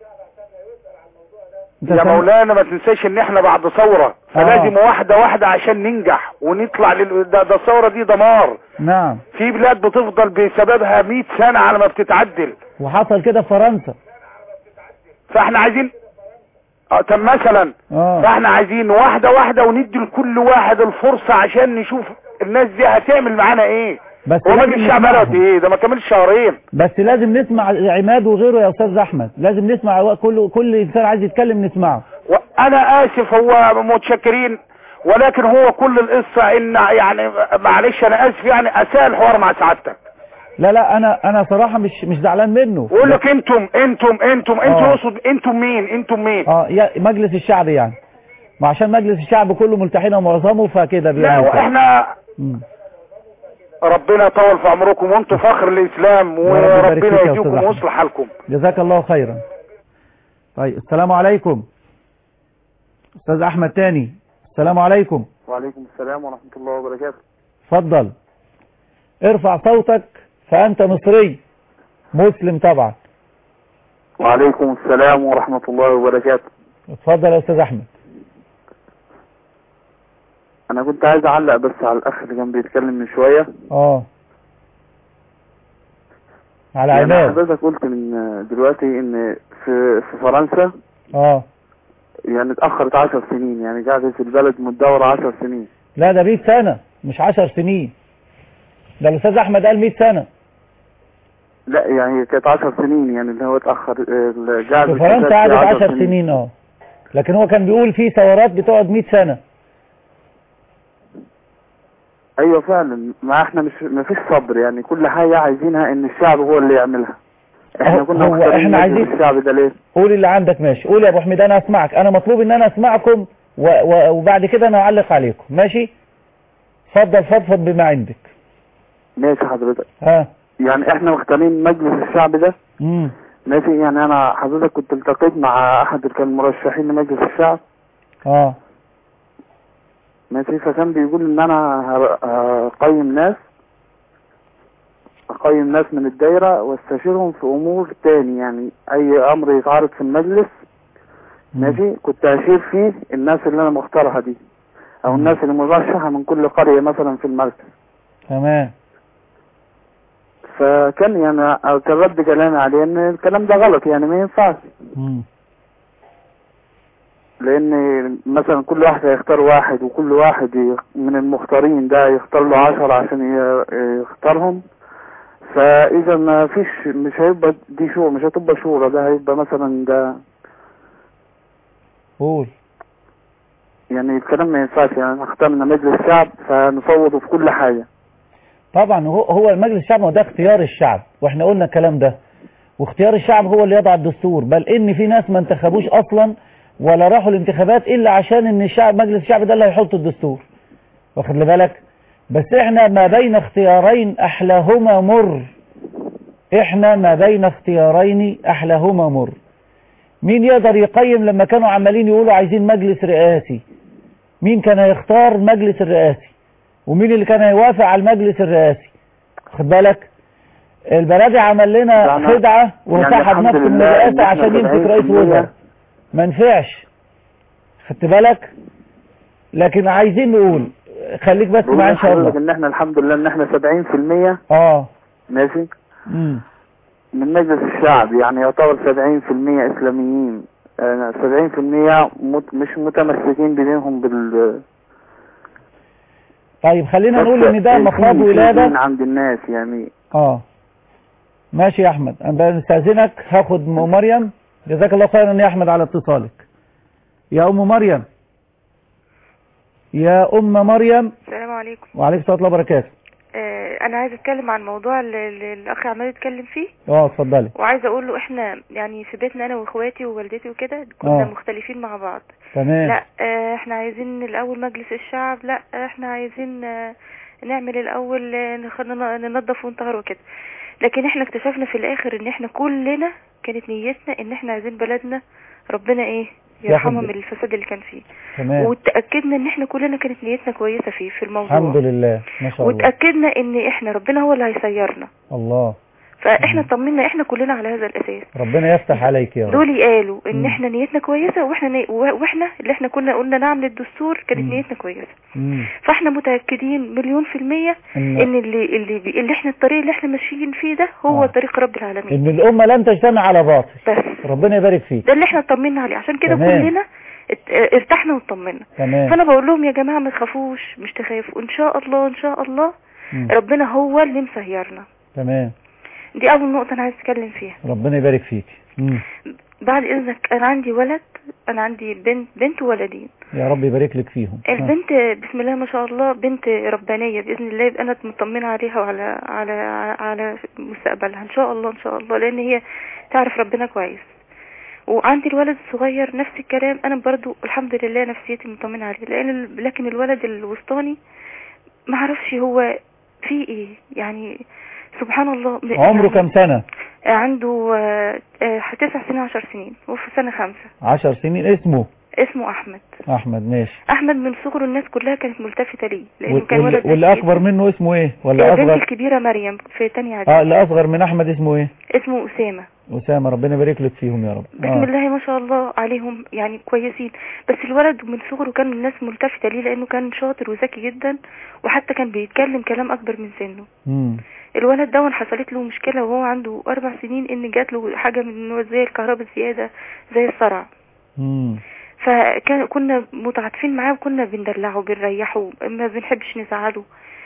أنت يا سامع؟ مولانا ما تنساش ان احنا بعد ثورة فلازم واحدة واحدة عشان ننجح ونطلع لل... ده, ده الثورة دي دمار نعم في بلاد بتفضل بسببها 100 سنة على ما بتتعدل وحصل كده في فرنسا فاحنا عايزين اه طب مثلا اه فاحنا عايزين واحدة واحدة وندي لكل واحد الفرصة عشان نشوف الناس دي هتعمل معانا ايه بس هو لازم مجلس الشعب نسمعهم. قالت ايه ده ما كملش شهرين بس لازم نسمع عماد وغيره يا استاذ احمد لازم نسمع كل كل انسان عايز يتكلم نسمعه وانا اسف هو متشكرين ولكن هو كل القصة ان يعني معلش انا اسف يعني اساء الحوار مع سعادتك لا لا انا انا صراحه مش مش زعلان منه بقول لك انتم انتم انتم انتم آه. اقصد انتم مين انتم مين اه يا مجلس الشعب يعني ما عشان مجلس الشعب كله ملتحين ومعظمه فكده لا بيعمل كده. واحنا مم. ربنا يطول في عمركم وانتم فخر الاسلام يا رب يبارك فيك وربنا يا أستاذ يهديكم أحمد. ويصلح حالكم جزاك الله خيرا طيب السلام عليكم استاذ احمد تاني السلام عليكم وعليكم السلام ورحمة الله وبركاته اتفضل ارفع صوتك فانت مصري مسلم طبعا وعليكم السلام ورحمة الله وبركاته اتفضل يا استاذ احمد أنا كنت عايز أعلق بس على الأخ اللي كان بيتكلم من شوية اه على يعني عماد حضرتك قلت من دلوقتي إن في في فرنسا اه يعني اتأخرت عشر سنين يعني قعدت البلد متدورة عشر سنين لا ده 100 سنة مش 10 سنين ده الاستاذ احمد قال 100 سنة لا يعني كانت عشر سنين يعني اللي هو اتأخر ال- قعدت في فرنسا البلد قعدت فيها 10 سنين اه لكن هو كان بيقول في ثورات بتقعد 100 سنة ايوه فعلا ما احنا مش ما فيش صبر يعني كل حاجة عايزينها ان الشعب هو اللي يعملها احنا هو- كنا هو مختارين احنا مجلس عايزين- الشعب ده ليه قول اللي عندك ماشي قول يا ابو حميد انا اسمعك انا مطلوب ان انا اسمعكم و... و... وبعد كده انا اعلق عليكم ماشي اتفضل فضفض بما عندك ماشي حضرتك ها يعني احنا مختارين مجلس الشعب ده امم ماشي يعني انا حضرتك كنت التقيت مع احد اللي كان مرشحين لمجلس الشعب اه ماشي فكان بيقول ان انا هر- هقيم ناس اقيم ناس من الدايرة واستشيرهم في امور تاني يعني اي امر يتعرض في المجلس ماشي كنت اشير فيه الناس اللي انا مختارها دي او الناس اللي مرشحة من كل قرية مثلا في المركز تمام فكان يعني كان رد كلامي عليه ان الكلام ده غلط يعني ما ينفعش مم. لان مثلا كل واحد هيختار واحد وكل واحد يخ- من المختارين ده يختار له عشرة عشان ي- يختارهم فاذا ما فيش مش هيبقى دي شورى مش هتبقى شورى ده هيبقى مثلا ده قول يعني الكلام ما ينفعش يعني احنا اخترنا مجلس شعب فنفوضه في كل حاجة طبعا هو هو المجلس الشعب هو ده اختيار الشعب واحنا قلنا الكلام ده واختيار الشعب هو اللي يضع الدستور بل ان في ناس ما انتخبوش اصلا ولا راحوا الانتخابات الا عشان ان الشعب مجلس الشعب ده اللي هيحط الدستور واخد لي بالك بس احنا ما بين اختيارين احلاهما مر احنا ما بين اختيارين احلاهما مر مين يقدر يقيم لما كانوا عمالين يقولوا عايزين مجلس رئاسي مين كان هيختار مجلس الرئاسي ومين اللي كان هيوافق على المجلس الرئاسي خد بالك البلدي عمل لنا يعني- خدعة يعني وسحب الحمد نفسه من لله إن الرئاسة إحنا عشان يمسك 70% رئيس وزراء ما نفعش خدت بالك لكن عايزين نقول خليك بس بقول معايا ان شاء لحضرتك الله ان احنا الحمد لله ان احنا 70% اه ماشي امم من مجلس الشعب يعني يعتبر 70% اسلاميين آه، 70% مت مش متمسكين بدينهم بال طيب خلينا بس نقول ان ده في- مخاض في ولادة دين عند الناس يعني اه ماشي يا احمد انا بستاذنك هاخد ام مريم جزاك الله خيرا يا احمد على اتصالك يا ام مريم يا ام مريم السلام عليكم وعليكم السلام ورحمه الله وبركاته آه انا عايزه اتكلم عن الموضوع اللي اللي الاخ عمال يتكلم فيه اه اتفضلي وعايزه اقول له احنا يعني في بيتنا انا واخواتي ووالدتي وكده كنا آه. مختلفين مع بعض تمام لا آه احنا عايزين الاول مجلس الشعب لا احنا عايزين آه نعمل الاول آه، نخ- نن- ننظف ونطهر وكده لكن احنا اكتشفنا في الاخر ان احنا كلنا كانت نيتنا ان احنا عايزين بلدنا ربنا ايه يرحمها ياخد- من الفساد اللي كان فيه تمام وتاكدنا ان احنا كلنا كانت نيتنا كويسه فيه في الموضوع الحمد لله ما شاء الله وتأكدنا ان احنا ربنا هو اللي هيسيرنا الله فاحنا طمنا احنا كلنا على هذا الاساس ربنا يفتح عليك يا رب دول قالوا ان مم. احنا نيتنا كويسه واحنا ني... واحنا اللي احنا كنا قلنا نعمل الدستور كانت مم. نيتنا كويسه مم. فاحنا متاكدين مليون في الميه إن- ان اللي اللي, بي... اللي احنا الطريق اللي احنا ماشيين فيه ده هو آه. طريق رب العالمين ان الامه لن تجتمع على باطل بس ربنا يبارك فيك ده اللي احنا اطمنا عليه عشان كده تمام. كلنا ات- ارتحنا واطمنا تمام فانا بقول لهم يا جماعه ما تخافوش مش تخافوا ان شاء الله ان شاء الله مم. ربنا هو اللي مسيرنا تمام دي اول نقطه انا عايز اتكلم فيها ربنا يبارك فيك مم. بعد اذنك انا عندي ولد انا عندي بنت بنت وولدين يا رب يبارك لك فيهم البنت بسم الله ما شاء الله بنت ربانيه باذن الله يبقى انا مطمنه عليها وعلى على على مستقبلها ان شاء الله ان شاء الله لان هي تعرف ربنا كويس وعندي الولد الصغير نفس الكلام انا برضو الحمد لله نفسيتي مطمنه عليه لان ال- لكن الولد الوسطاني ما اعرفش هو فيه ايه يعني سبحان الله عمره يعني كم سنة عنده آه، آه، تسع سنين عشر سنين وفي سنة خمسة عشر سنين اسمه اسمه أحمد احمد ماشي أحمد من صغره الناس كلها كانت ملتفتة ليه لأنه وال- كان وال- ولد واللي ذكي اكبر منه اسمه ايه ولا البنت اصغر الكبيرة مريم في تانية اه إعدادي اللي اصغر من احمد اسمه ايه اسمه أسامة اسامه ربنا يبارك لك فيهم يا رب بسم الله ما شاء الله عليهم يعني كويسين بس الولد من صغره كان الناس ملتفتة ليه لأنه كان شاطر وذكي جدا وحتى كان بيتكلم كلام أكبر من سنه مم. الولد ده حصلت له مشكلة وهو عنده أربع سنين إن جات له حاجة من إنه زي الكهرباء الزيادة زي الصرع مم. فكان كنا متعاطفين معاه وكنا بندلعه بنريحه ما بنحبش نزعله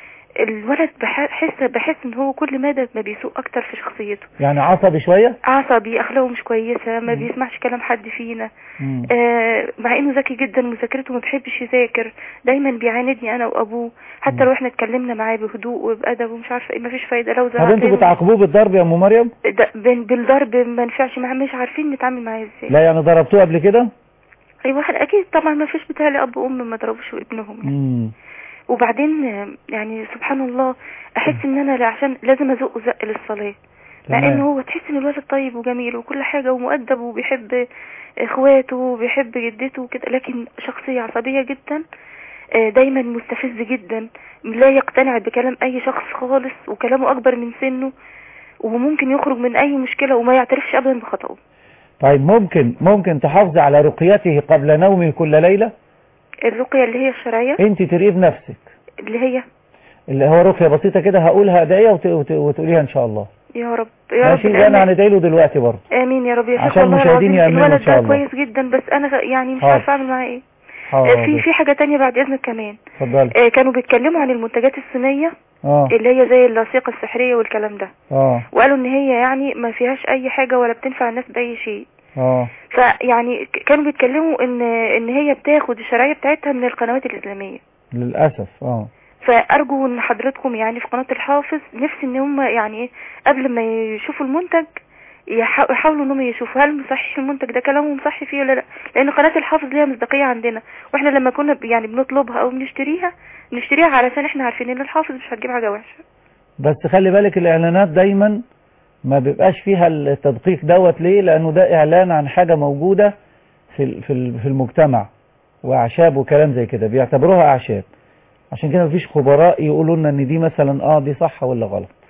الولد بحس بحس ان هو كل مدى ما بيسوق اكتر في شخصيته يعني عصبي شوية عصبي اخلاقه مش كويسه ما بيسمعش كلام حد فينا مم. آه مع انه ذكي جدا مذاكرته ما بيحبش يذاكر دايما بيعاندني انا وابوه حتى لو احنا اتكلمنا معاه بهدوء وبادب ومش عارفه ايه ما فيش فايده لو طب انتوا زعقت بتعاقبوه بالضرب يا ام مريم ده- بال- بالضرب ما ينفعش معاه مش عارفين نتعامل معاه ازاي لا يعني ضربتوه قبل كده اي واحد اكيد طبعا ما فيش بتاعي اب وام ما ضربوش ابنهم يعني. مم. وبعدين آه، يعني سبحان الله احس ان انا لا- عشان لازم ازقه زق للصلاه مع تمام. ان هو تحس ان الولد طيب وجميل وكل حاجه ومؤدب وبيحب اخواته وبيحب جدته وكده لكن شخصيه عصبيه جدا آه، دايما مستفز جدا لا يقتنع بكلام اي شخص خالص وكلامه اكبر من سنه وممكن يخرج من اي مشكله وما يعترفش ابدا بخطأه طيب ممكن ممكن تحافظي على رقيته قبل نومه كل ليلة الرقيه اللي هي الشرعيه انت ترقيه بنفسك اللي هي اللي هو رقية بسيطة كده هقولها ادعية وت- وت- وتقوليها ان شاء الله يا رب يا ماشي رب ده انا الآمين. هندعي له دلوقتي برضه امين يا رب يا شيخ عشان والله المشاهدين العظيم يأمنوا إن الولد شاء ده الله. كويس جدا بس انا غ- يعني مش حاضر. عارفه اعمل معاه ايه حاضر. آه، في في حاجه تانية بعد اذنك كمان اتفضلي آه، كانوا بيتكلموا عن المنتجات الصينيه اه اللي هي زي اللاصقه السحريه والكلام ده اه وقالوا ان هي يعني ما فيهاش اي حاجه ولا بتنفع الناس باي شيء اه فيعني ك- كانوا بيتكلموا ان ان هي بتاخد الشرعيه بتاعتها من القنوات الاسلاميه للأسف اه فارجو ان حضرتكم يعني في قناه الحافظ نفسي ان هم يعني ايه قبل ما يشوفوا المنتج يحا- يحاولوا انهم يشوفوا هل صحيح المنتج ده كلامهم صح فيه ولا لا لان قناه الحافظ ليها مصداقيه عندنا واحنا لما كنا ب- يعني بنطلبها او بنشتريها نشتريها علشان احنا عارفين ان الحافظ مش هتجيب حاجه وحشه بس خلي بالك الاعلانات دايما ما بيبقاش فيها التدقيق دوت ليه لانه ده اعلان عن حاجة موجودة في ال- في ال- في المجتمع واعشاب وكلام زي كده بيعتبروها اعشاب عشان كده مفيش خبراء يقولوا لنا ان دي مثلا اه دي صح ولا غلط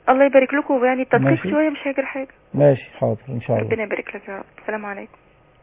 الله يبارك لكم يعني التدقيق ماشي. شويه مش هيجري حاجه ماشي حاضر ان شاء الله ربنا يبارك لك يا رب السلام عليكم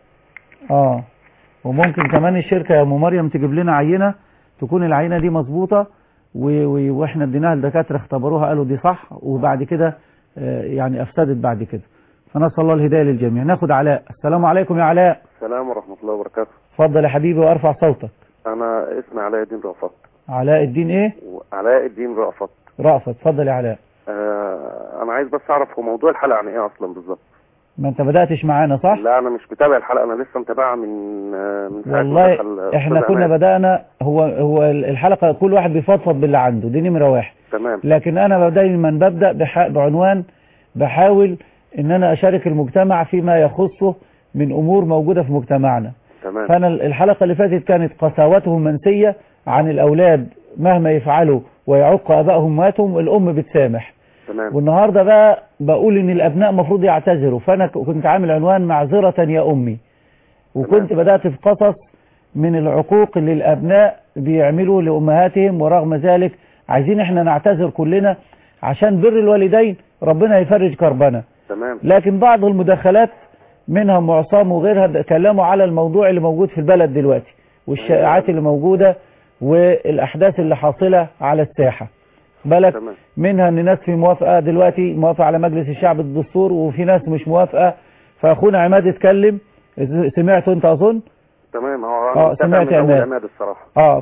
اه وممكن كمان الشركة يا ام مريم تجيب لنا عينة تكون العينة دي مظبوطة و- و- واحنا اديناها لدكاترة اختبروها قالوا دي صح وبعد كده آه، يعني افسدت بعد كده فنسأل الله الهداية للجميع ناخد علاء السلام عليكم يا علاء السلام ورحمة الله وبركاته اتفضل يا حبيبي وارفع صوتك أنا اسمي علاء الدين رأفت علاء الدين ايه علاء الدين رأفت رأفت اتفضل يا علاء آه أنا عايز بس أعرف هو موضوع الحلقة عن إيه أصلا بالظبط ما انت بدأتش معانا صح لا أنا مش متابع الحلقة أنا لسه متابعها من آه من ساعة ما دخل والله أستاذ احنا كنا عماد. بدأنا هو هو الحلقة كل واحد بيفضفض باللي عنده دي نمرة واحد تمام لكن انا دايما ببدأ بح- بعنوان بحاول ان انا اشارك المجتمع فيما يخصه من امور موجودة في مجتمعنا تمام فانا الحلقة اللي فاتت كانت قساوتهم منسية عن الاولاد مهما يفعلوا ويعق ابائهم وامهاتهم الام بتسامح تمام والنهاردة بقى بقول ان الابناء مفروض يعتذروا فانا ك- كنت عامل عنوان معذرة يا امي وكنت بدأت في قصص من العقوق اللي الابناء بيعملوا لامهاتهم ورغم ذلك عايزين احنا نعتذر كلنا عشان بر الوالدين ربنا يفرج كربنا تمام لكن بعض المداخلات منها ام عصام وغيرها تكلموا على الموضوع اللي موجود في البلد دلوقتي والشائعات اللي موجودة والاحداث اللي حاصلة على الساحة بالك تمام منها ان ناس في موافقة دلوقتي موافقة على مجلس الشعب الدستور وفي ناس مش موافقة فاخونا عماد اتكلم سمعته انت اظن تمام هو آه، أنا متابع سمعت من يا أول عماد. عماد الصراحة اه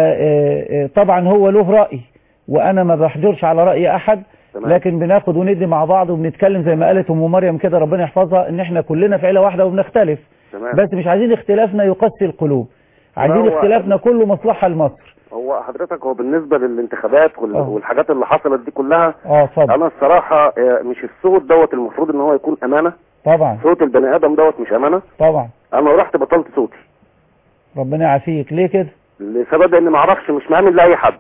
فطبعا هو له رأي وانا ما بحجرش على رأي احد تمام. لكن بناخد وندي مع بعض وبنتكلم زي ما قالت ام مريم كده ربنا يحفظها ان احنا كلنا في عيله واحده وبنختلف تمام بس مش عايزين اختلافنا يقسي القلوب عايزين هو- اختلافنا كله مصلحه لمصر هو حضرتك هو بالنسبة للانتخابات وال- آه. والحاجات اللي حصلت دي كلها اه اتفضل أنا الصراحة آه، مش الصوت دوت المفروض إن هو يكون أمانة طبعا صوت البني آدم دوت مش أمانة طبعا أنا رحت بطلت صوتي ربنا يعافيك ليه كده لسبب إني معرفش مش مأمن لأي حد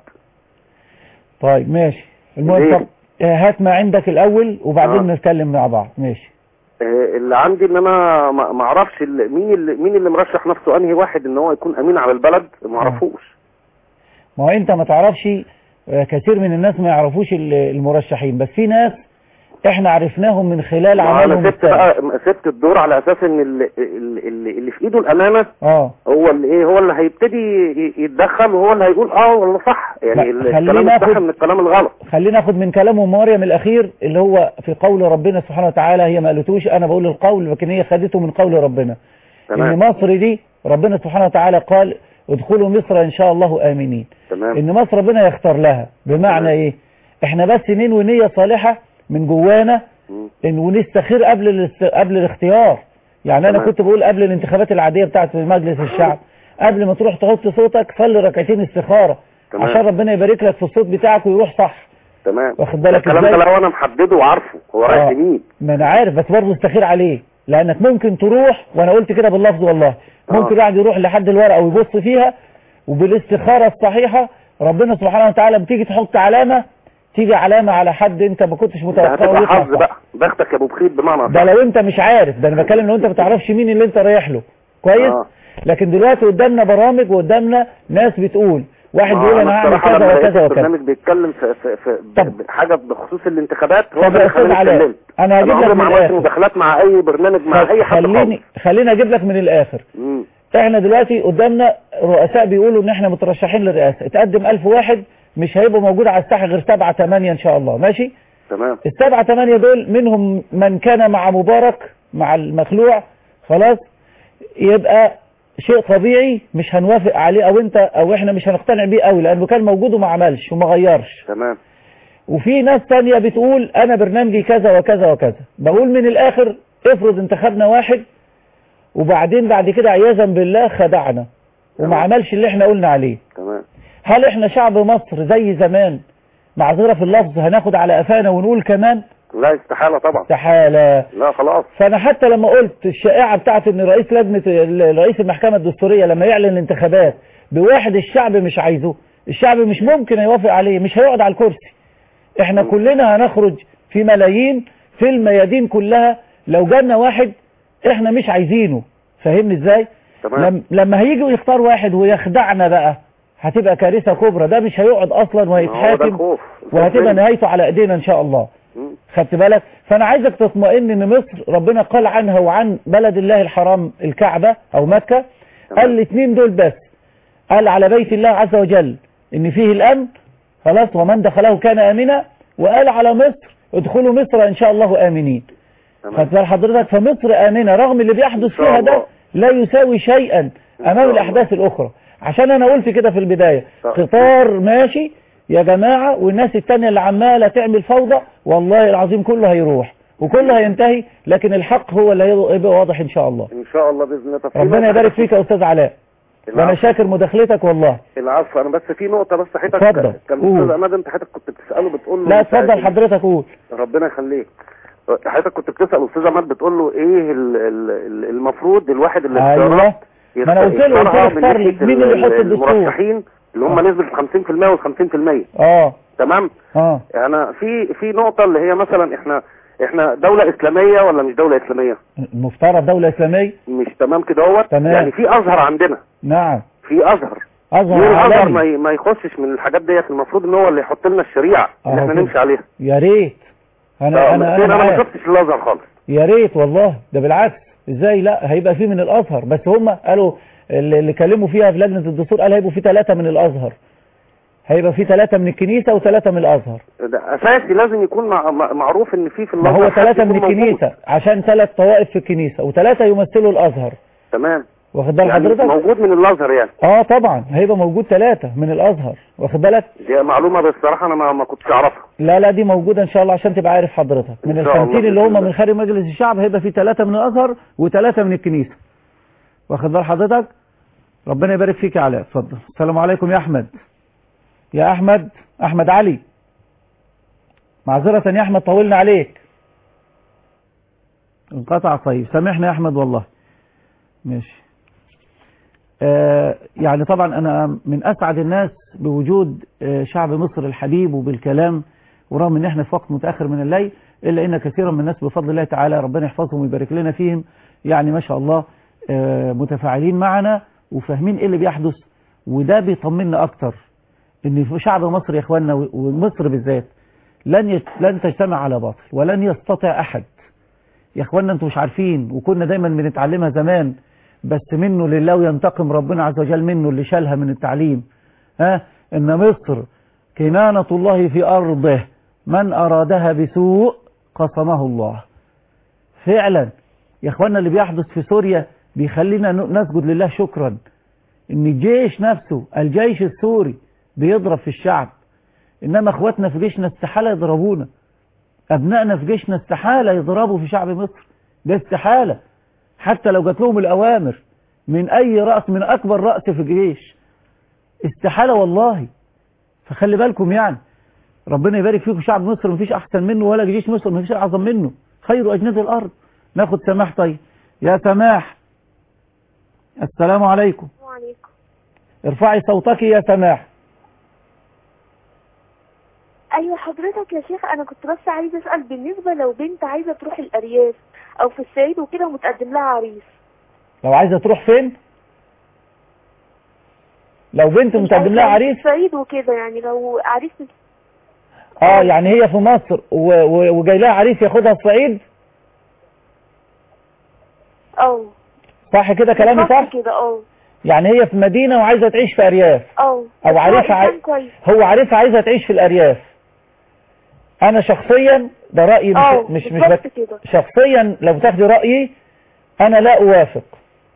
طيب ماشي المهم ليه؟ طب آه، هات ما عندك الاول وبعدين آه. نتكلم مع بعض ماشي آه، اللي عندي ان انا ما ما اعرفش ال- مين اللي مين اللي مرشح نفسه انهي واحد ان هو يكون امين على البلد ما اعرفوش ما هو انت ما تعرفش آه، كثير من الناس ما يعرفوش ال- المرشحين بس في ناس احنا عرفناهم من خلال ما عملهم انا سبت السابق. بقى سبت الدور على اساس ان اللي, اللي, اللي في ايده الامانه اه هو اللي ايه هو اللي هيبتدي ي- يتدخل وهو اللي هيقول اه ولا صح يعني لا، ال- خلينا الكلام الصح ناخد- من الكلام الغلط خلينا ناخد من كلام ام مريم الاخير اللي هو في قول ربنا سبحانه وتعالى هي ما قالتوش انا بقول القول لكن هي خدته من قول ربنا ان تمام مصر دي ربنا سبحانه وتعالى قال ادخلوا مصر ان شاء الله امنين تمام ان مصر ربنا يختار لها بمعنى تمام. ايه احنا بس ننوي نية صالحة من جوانا مم. ان ونستخير قبل الاست... قبل الاختيار يعني انا تمام. كنت بقول قبل الانتخابات العادية بتاعت مجلس الشعب قبل ما تروح تحط صوتك صلي ركعتين استخارة تمام. عشان ربنا يبارك لك في الصوت بتاعك ويروح صح تمام واخد بالك الكلام ده ازاي؟ لو انا محدده وعارفه هو رايح آه. لمين ما انا عارف بس برضه استخير عليه لانك ممكن تروح وانا قلت كده باللفظ والله ممكن آه. واحد يروح لحد الورقه ويبص فيها وبالاستخاره الصحيحه ربنا سبحانه وتعالى بتيجي تحط علامه تيجي علامه على حد انت ما كنتش ده متوقعه هتبقى ويطلع حظ صح. بقى بختك يا ابو بخيت بمعنى ده صح لو انت مش عارف ده انا بتكلم لو انت ما تعرفش مين اللي انت رايح له كويس آه. لكن دلوقتي قدامنا برامج وقدامنا ناس بتقول واحد ما بيقول أنا انا هعمل الصراحة كذا لما لقيت وكذا وكذا البرنامج بيتكلم في, في, في طب. حاجة بخصوص الانتخابات هو طب ده يا اللي استاذ خلاني علاء اتكلمت انا هجيب انا لك عمري من ما عملت الاخر مداخلات مع اي برنامج مع طب اي حد خليني خليني اجيب لك من الاخر مم. احنا دلوقتي قدامنا رؤساء بيقولوا ان احنا مترشحين للرئاسة اتقدم الف واحد مش هيبقى موجود على الساحة غير سبعة تمانية ان شاء الله ماشي تمام السبعة تمانية دول منهم من كان مع مبارك مع المخلوع خلاص يبقى شيء طبيعي مش هنوافق عليه او انت او احنا مش هنقتنع بيه قوي لانه كان موجود وما عملش وما غيرش تمام وفي ناس تانية بتقول انا برنامجي كذا وكذا وكذا بقول من الاخر افرض انتخبنا واحد وبعدين بعد كده عياذا بالله خدعنا وما عملش اللي احنا قلنا عليه تمام هل احنا شعب مصر زي زمان معذرة في اللفظ هناخد على قفانا ونقول كمان لا استحالة طبعا استحالة لا خلاص فانا حتى لما قلت الشائعة بتاعت ان رئيس لجنة رئيس المحكمة الدستورية لما يعلن الانتخابات بواحد الشعب مش عايزه الشعب مش ممكن يوافق عليه مش هيقعد على الكرسي احنا كلنا هنخرج في ملايين في الميادين كلها لو جالنا واحد احنا مش عايزينه فاهمني ازاي تمام لم لما هيجي ويختار واحد ويخدعنا بقى هتبقى كارثة كبرى ده مش هيقعد اصلا ما هو ده وهيتحاكم الخوف وهتبقى الخوف نهايته على ايدينا ان شاء الله خدت بالك فانا عايزك تطمئن ان مصر ربنا قال عنها وعن بلد الله الحرام الكعبة او مكة قال الاثنين دول بس قال على بيت الله عز وجل ان فيه الامن خلاص ومن دخله كان امنا وقال على مصر ادخلوا مصر ان شاء الله امنين خدت بال حضرتك فمصر امنة رغم اللي بيحدث فيها ده لا يساوي شيئا امام الاحداث الاخرى عشان انا قلت كده في البداية قطار ماشي يا جماعة والناس التانية اللي عمالة تعمل فوضى والله العظيم كله هيروح وكله هينتهي لكن الحق هو اللي هيبقى واضح ان شاء الله ان شاء الله باذن الله طب في ربنا نقطة- يبارك فيك يا استاذ علاء وانا العفو. شاكر مداخلتك والله العفو انا بس في نقطه بس حضرتك اتفضل. كان قول. الاستاذ عماد انت حضرتك كنت بتساله بتقول له لا أنت- اتفضل حضرتك قول ربنا يخليك حضرتك كنت بتسال الاستاذ عماد بتقول له ايه ال- ال- ال- المفروض الواحد اللي ايوه ما انا قلت له قلت له اختار لي مين اللي يحط الدستور المرشحين اللي هم نسبه 50% وال 50% اه تمام اه انا في في نقطه اللي هي مثلا احنا احنا دوله اسلاميه ولا مش دوله اسلاميه المفترض دولة اسلامية مش تمام كده هو تمام. يعني في ازهر عندنا نعم في ازهر ازهر ليه الازهر عالمي ما ي- ما يخشش من الحاجات ديت المفروض ان هو اللي يحط لنا الشريعه اللي أهو احنا كده. نمشي عليها يا ريت انا آه، انا فين انا انا ما معاك. شفتش الازهر خالص يا ريت والله ده بالعكس ازاي لا هيبقى فيه من الازهر بس هم قالوا اللي اللي كلموا فيها في لجنة الدستور قال هيبقوا فيه ثلاثة من الازهر هيبقى فيه ثلاثة من الكنيسة وثلاثة من الازهر ده اساسي لازم يكون مع مع- معروف ان في في ما الازهر هو حد ثلاثة من يكون موجود. الكنيسة عشان ثلاث طوائف في الكنيسة وثلاثة يمثلوا الازهر تمام واخد بال يعني حضرتك موجود من الازهر يعني اه طبعا هيبقى موجود ثلاثة من الازهر واخد بالك دي معلومه بصراحه انا ما, ما كنتش اعرفها لا لا دي موجودة ان شاء الله عشان تبقى عارف حضرتك من إن شاء الله الخمسين اللي بإذن هم الله. من خارج مجلس الشعب هيبقى في ثلاثة من الازهر وثلاثة من الكنيسة واخد بال حضرتك ربنا يبارك فيك يا علاء اتفضل السلام عليكم يا احمد يا احمد احمد علي معذرة يا احمد طولنا عليك انقطع طيب سامحنا يا احمد والله ماشي آه يعني طبعا انا من اسعد الناس بوجود آه شعب مصر الحبيب وبالكلام ورغم ان احنا في وقت متاخر من الليل الا ان كثيرا من الناس بفضل الله تعالى ربنا يحفظهم ويبارك لنا فيهم يعني ما شاء الله آه متفاعلين معنا وفاهمين ايه اللي بيحدث وده بيطمنا اكتر ان في شعب مصر يا اخواننا و- ومصر بالذات لن يت... لن تجتمع على باطل ولن يستطيع احد يا اخواننا انتوا مش عارفين وكنا دايما بنتعلمها زمان بس منه لله وينتقم ربنا عز وجل منه اللي شالها من التعليم ها ان مصر كنانة الله في ارضه من ارادها بسوء قصمه الله فعلا يا اخواننا اللي بيحدث في سوريا بيخلينا ن- نسجد لله شكرا ان الجيش نفسه الجيش السوري بيضرب في الشعب انما اخواتنا في جيشنا استحالة يضربونا ابنائنا في جيشنا استحالة يضربوا في شعب مصر ده استحالة حتى لو جات لهم الاوامر من اي رأس من اكبر رأس في الجيش استحالة والله فخلي بالكم يعني ربنا يبارك فيكم شعب مصر مفيش احسن منه ولا جيش مصر مفيش اعظم منه خير اجناد الارض ناخد سماح طيب يا سماح السلام عليكم وعليكم ارفعي صوتك يا سماح ايوه حضرتك يا شيخ انا كنت بس عايزه اسال بالنسبه لو بنت عايزه تروح الارياف او في الصعيد وكده ومتقدم لها عريس لو عايزة تروح فين لو بنت متقدم لها عريس في الصعيد وكده يعني لو عريس اه يعني هي في مصر و- و- وجاي لها عريس ياخدها الصعيد اه صح كده كلامي بالظبط صح كده اه يعني هي في مدينة وعايزة تعيش في ارياف اه او بس هو عريسها عاي... إنسان كويس هو عريسها عايزة تعيش في الارياف انا شخصيا ده رأيي اه مش مش مش بالظبط بك... كده شخصيا لو تاخدي رأيي انا لا اوافق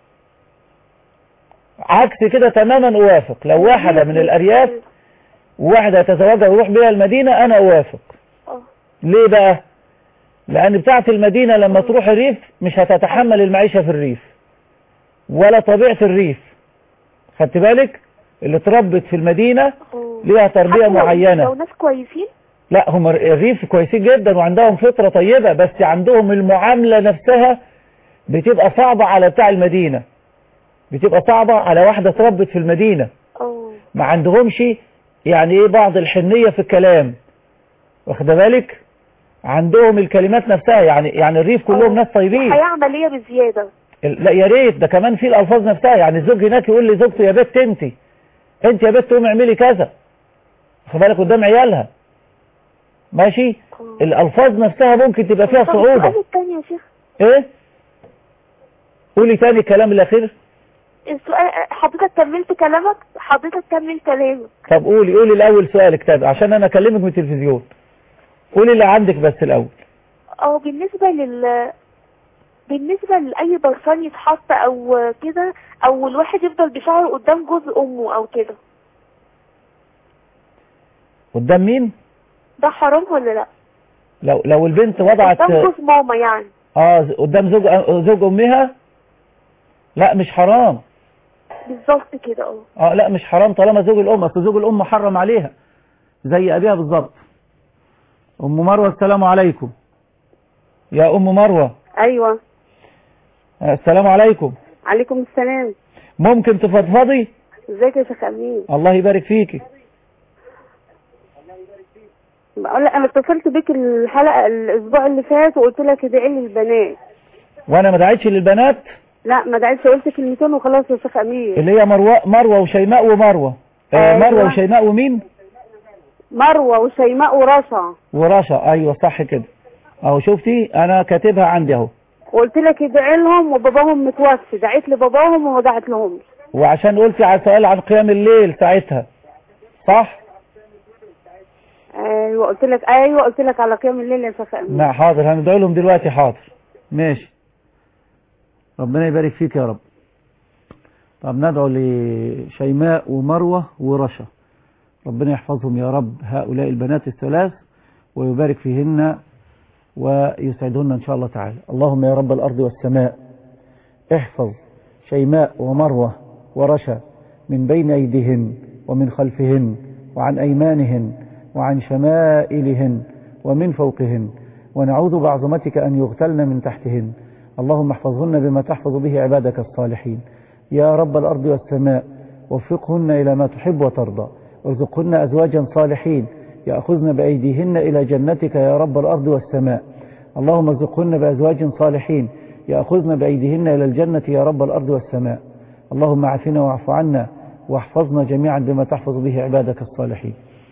عكس كده تماما اوافق لو واحدة من الارياف وواحدة يتزوجها ويروح بيها المدينة انا اوافق اه ليه بقى لان بتاعة المدينة لما تروح الريف مش هتتحمل المعيشة في الريف ولا طبيعة الريف خدت بالك اللي اتربت في المدينة ليها تربية حتى لو- معينة لو ناس كويسين لا هم الريف كويسين جدا وعندهم فطرة طيبة بس عندهم المعاملة نفسها بتبقى صعبة على بتاع المدينة بتبقى صعبة على واحدة اتربت في المدينة اه ما عندهمش يعني ايه بعض الحنية في الكلام واخده بالك عندهم الكلمات نفسها يعني يعني الريف كلهم ناس طيبين حياة عملية بزيادة ال- لا يا ريت ده كمان في الالفاظ نفسها يعني الزوج هناك يقول لزوجته يا بت انت انت يا بت قومي اعملي كذا واخد بالك قدام عيالها ماشي الالفاظ نفسها ممكن تبقى فيها طب صعوبة السؤال الثاني يا شيخ ايه قولي تاني الكلام الاخير السؤال حضرتك كملت كلامك حضرتك كمل كلامك طب قولي قولي الاول سؤالك طب عشان انا اكلمك من التلفزيون قولي اللي عندك بس الاول اه بالنسبة لل بالنسبة لأي برفان يتحط أو كده أو الواحد يفضل بشعره قدام جوز أمه أو كده قدام مين ده حرام ولا لأ؟ لو لو البنت وضعت قدام جوز ماما يعني اه قدام زوج زوج امها لا مش حرام بالظبط كده اه اه لا مش حرام طالما زوج الام اصل زوج الام محرم عليها زي ابيها بالظبط ام مروه السلام عليكم يا ام مروه ايوه آه، السلام عليكم عليكم السلام ممكن تفضفضي ازيك يا شيخ امين الله يبارك فيكي بقول لك انا اتصلت بيك الحلقه الاسبوع اللي فات وقلت لك ادعي لي البنات وانا ما دعيتش للبنات لا ما دعيتش قلت كلمتين وخلاص يا شيخ امين اللي هي مروه مروه وشيماء ومروه آه أيوة. مروه وشيماء ومين مروه وشيماء ورشا ورشا ايوه صح كده اهو شفتي انا كاتبها عندي اهو وقلت لك ادعي لهم وباباهم متوفي دعيت لباباهم وما دعيت لهمش وعشان قلتي على سؤال عن قيام الليل ساعتها صح ايوه قلت لك ايوه قلت لك على قيام الليل يا شيخ امين لا حاضر هندعي لهم دلوقتي حاضر ماشي ربنا يبارك فيك يا رب طب ندعو لشيماء ومروة ورشا ربنا يحفظهم يا رب هؤلاء البنات الثلاث ويبارك فيهن ويسعدهن إن شاء الله تعالى اللهم يا رب الأرض والسماء احفظ شيماء ومروة ورشا من بين أيديهن ومن خلفهن وعن أيمانهن وعن شمائلهن ومن فوقهن ونعوذ بعظمتك أن يغتلن من تحتهن اللهم احفظهن بما تحفظ به عبادك الصالحين يا رب الأرض والسماء وفقهن إلى ما تحب وترضى وارزقهن أزواجا صالحين يأخذن بأيديهن إلى جنتك يا رب الأرض والسماء اللهم ارزقهن بأزواج صالحين يأخذن بأيديهن إلى الجنة يا رب الأرض والسماء اللهم عافنا واعف عنا واحفظنا جميعا بما تحفظ به عبادك الصالحين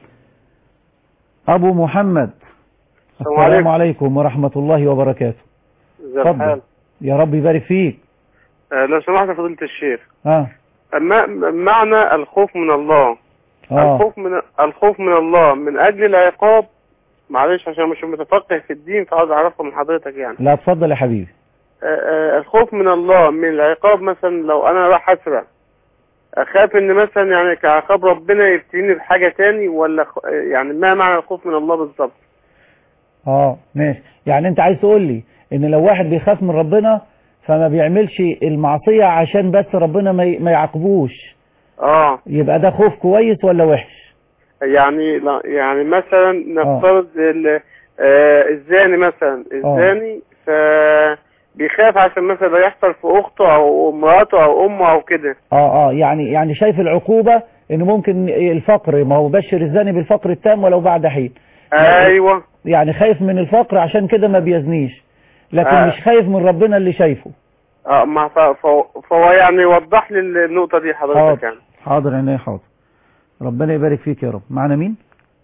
أبو محمد السلام السلام عليكم. عليكم ورحمة الله وبركاته ازي الحال يا رب يبارك فيك آه، لو سمحت يا فضيلة الشيخ ها ما معنى الخوف من الله آه. الخوف من الخوف من الله من اجل العقاب معلش عشان مش متفقه في الدين فعاوز اعرفه من حضرتك يعني لا اتفضل يا حبيبي آه، آه، الخوف من الله من العقاب مثلا لو انا راح اسرق اخاف ان مثلا يعني كعقاب ربنا يفتيني بحاجه تاني ولا خ- آه، يعني ما معنى الخوف من الله بالظبط اه ماشي يعني انت عايز تقول لي ان لو واحد بيخاف من ربنا فما بيعملش المعصية عشان بس ربنا ما ي- ما يعاقبوش اه يبقى ده خوف كويس ولا وحش يعني لا يعني مثلا نفترض ال- آه، الزاني مثلا الزاني ف بيخاف عشان مثلا ده يحصل في اخته او مراته او امه او كده اه اه يعني يعني شايف العقوبة ان ممكن الفقر ما هو بشر الزاني بالفقر التام ولو بعد حين ايوه يعني خايف من الفقر عشان كده ما بيزنيش لكن آه. مش خايف من ربنا اللي شايفه اه ما ف- ف- فهو يعني وضح لي النقطه دي حضرتك حاضر يعني حاضر عيني حاضر ربنا يبارك فيك يا رب معنا مين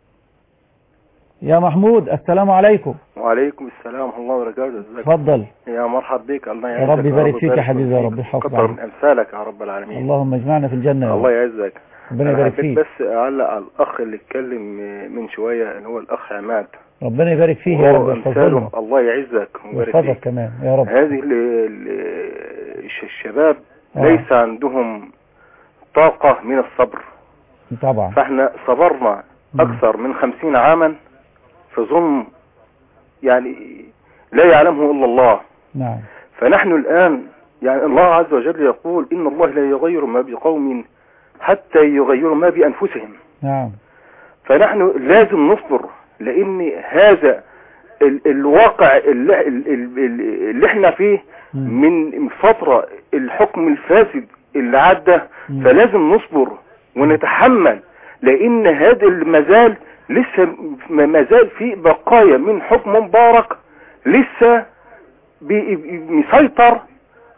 يا محمود السلام عليكم وعليكم السلام ورحمة الله وبركاته ازيك اتفضل يا مرحب بك الله يا يعزك رب يبارك فيك يا ويبارك حبيبي يا فيك. رب يحافظ كتر عليك من امثالك يا رب العالمين اللهم اجمعنا في الجنة يا الله رب يعزك ربنا أنا يبارك حبيت فيك بس اعلق على الاخ اللي اتكلم من شويه اللي هو الاخ عماد ربنا يبارك فيه يا وهو رب يحفظه امثاله لنا الله يعزك ويبارك ويحفظك فيك كمان يا رب هذه ال- ال- الش- الشباب آه. ليس عندهم طاقة من الصبر طبعا فاحنا صبرنا اكثر من خمسين عاما في ظلم يعني لا يعلمه الا الله نعم فنحن الآن يعني الله عز وجل يقول إن الله لا يغير ما بقوم حتى يغيروا ما بأنفسهم نعم فنحن لازم نصبر لأن هذا ال الواقع اللي, اللي, اللي احنا فيه من فترة الحكم الفاسد اللي عدى فلازم نصبر ونتحمل لأن هذا المازال لسه ما ما زال في بقايا من حكم مبارك لسه بي- مسيطر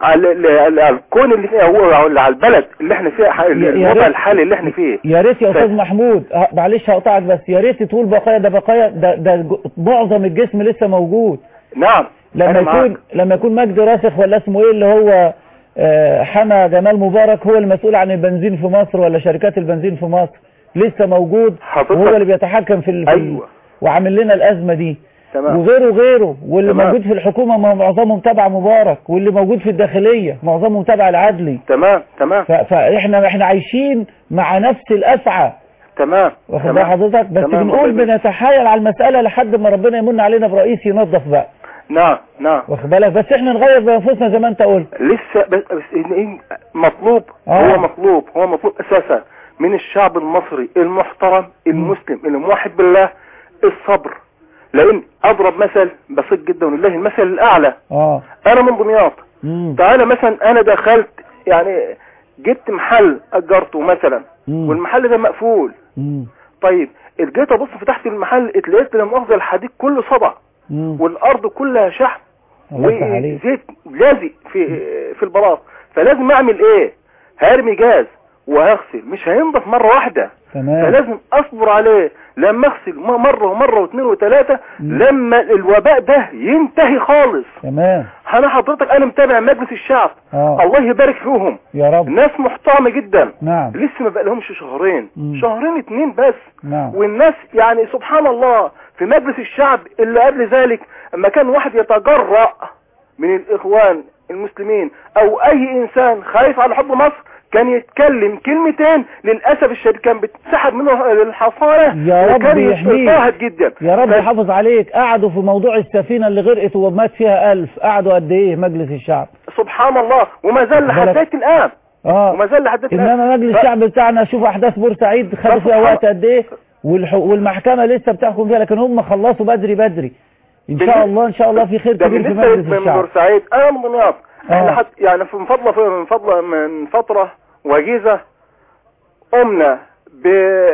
على ال- ال- الكون اللي فيها هو على البلد اللي احنا فيها ح- يا الوضع ريت- الحالي اللي احنا فيه يا ريت يا ف- استاذ محمود ه- معلش هقطعك بس يا ريت تقول بقايا ده بقايا ده ده ج- معظم الجسم لسه موجود نعم لما أنا يكون معاك. لما يكون مجدي راسخ ولا اسمه ايه اللي هو آه، حما جمال مبارك هو المسؤول عن البنزين في مصر ولا شركات البنزين في مصر لسه موجود وهو اللي بيتحكم في, ال... في ال- أيوة. وعامل لنا الازمه دي تمام وغيره غيره واللي تمام. موجود في الحكومه ما هو معظمهم تبع مبارك واللي موجود في الداخليه معظمهم تبع العدلي تمام تمام ف... فاحنا احنا عايشين مع نفس الافعى تمام واخد بال تمام. حضرتك بس تمام، بنقول الله يبارك. بنتحايل على المساله لحد ما ربنا يمن علينا برئيس ينظف بقى نعم نعم واخد بالك بس احنا نغير بانفسنا زي ما انت قلت لسه بس, بس إن- إن مطلوب آه. هو مطلوب هو مطلوب اساسا من الشعب المصري المحترم المسلم الموحد بالله الصبر لان اضرب مثل بسيط جدا ولله المثل الاعلى اه انا من دمياط مم. تعالى مثلا انا دخلت يعني جبت محل اجرته مثلا مم. والمحل ده مقفول مم. طيب جيت ابص فتحت المحل اتلقيت لا مؤاخذه الحديد كله صدع مم. والارض كلها شحم الله يفتح عليك. وزيت لازق في في البلاط فلازم اعمل ايه هرمي جاز وهغسل مش هينضف مره واحده تمام فلازم اصبر عليه لما اغسل م- مره ومره واثنين وثلاثه لما الوباء ده ينتهي خالص تمام انا حضرتك انا متابع مجلس الشعب اه الله يبارك فيهم يا رب ناس محترمه جدا نعم لسه ما بقى لهمش شهرين مم. شهرين اتنين بس نعم والناس يعني سبحان الله في مجلس الشعب اللي قبل ذلك اما كان واحد يتجرأ من الاخوان المسلمين او اي انسان خايف على حب مصر كان يتكلم كلمتين للاسف الشديد كان بتسحب منه الحصانه يا رب وكان يحميك. يتفاهد جدا يا رب يحافظ عليك قعدوا في موضوع السفينة اللي غرقت ومات فيها ألف قعدوا قد ايه مجلس الشعب سبحان الله وما زال لحد بالك- دلوقتي الان اه وما زال لحد دلوقتي الان انما مجلس ف- الشعب بتاعنا شوف احداث بورسعيد خدوا فيها سبحان- وقت قد ايه والح... والمحكمة لسه بتحكم فيها لكن هم خلصوا بدري بدري ان شاء بالنسبة- الله ان شاء الله في خير ده كبير في بالنسبه مجلس من الشعب بورسعيد انا من دمياط آه. احنا حت يعني من فضله من فضله من فتره وجيزه قمنا ب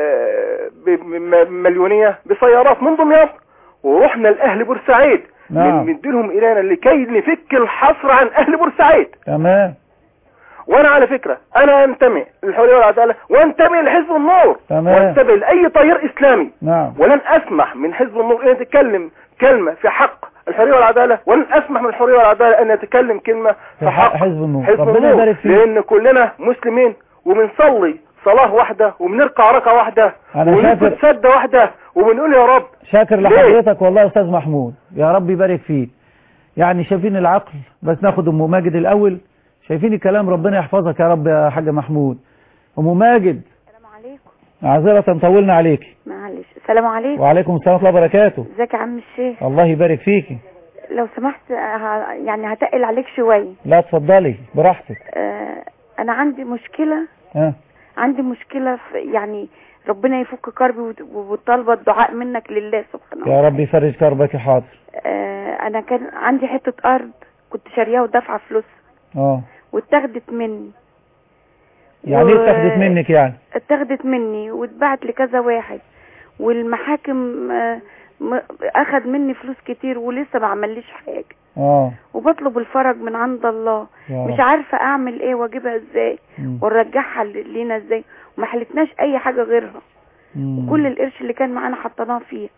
بمليونيه بسيارات من دمياط ورحنا لاهل بورسعيد نعم. نديلهم الينا لكي نفك الحصر عن اهل بورسعيد تمام وانا على فكره انا انتمي للحريه والعداله وانتمي لحزب النور تمام. وانتمي لاي تيار اسلامي نعم ولن اسمح من حزب النور ان يتكلم كلمة في حق الحرية والعدالة ولن اسمح من الحرية والعدالة ان يتكلم كلمة في حق حزب النور حزب ربنا النور يبارك فيك لان كلنا مسلمين وبنصلي صلاة واحدة وبنركع ركعة واحدة أنا ونسجد شاكر- سجدة واحدة وبنقول يا رب شاكر ليه؟ لحضرتك والله يا استاذ محمود يا رب يبارك فيك يعني شايفين العقل بس ناخد ام ماجد الاول شايفين الكلام ربنا يحفظك يا رب يا حاج محمود ام ماجد السلام عليكم معذرة طولنا عليك معلش السلام عليكم وعليكم السلام ورحمة الله وبركاته ازيك يا عم الشيخ الله يبارك فيكي لو سمحت ه- يعني هتقل عليك شوية لا اتفضلي براحتك آه، انا عندي مشكلة ها عندي مشكلة في يعني ربنا يفك كربي وت- وطالبة الدعاء منك لله سبحانه يا رب يفرج كربك يا حاضر آه، انا كان عندي حتة ارض كنت شاريها ودافعة فلوس اه واتاخدت مني يعني و- ايه اتاخدت منك يعني اتاخدت مني واتباعت لكذا واحد والمحاكم آه، م- اخد مني فلوس كتير ولسه ما عمليش حاجة اه وبطلب الفرج من عند الله يا مش رب. عارفة اعمل ايه واجيبها ازاي مم. ونرجعها ل- لينا ازاي وما حلتناش اي حاجة غيرها مم. كل القرش اللي كان معانا حطيناه فيه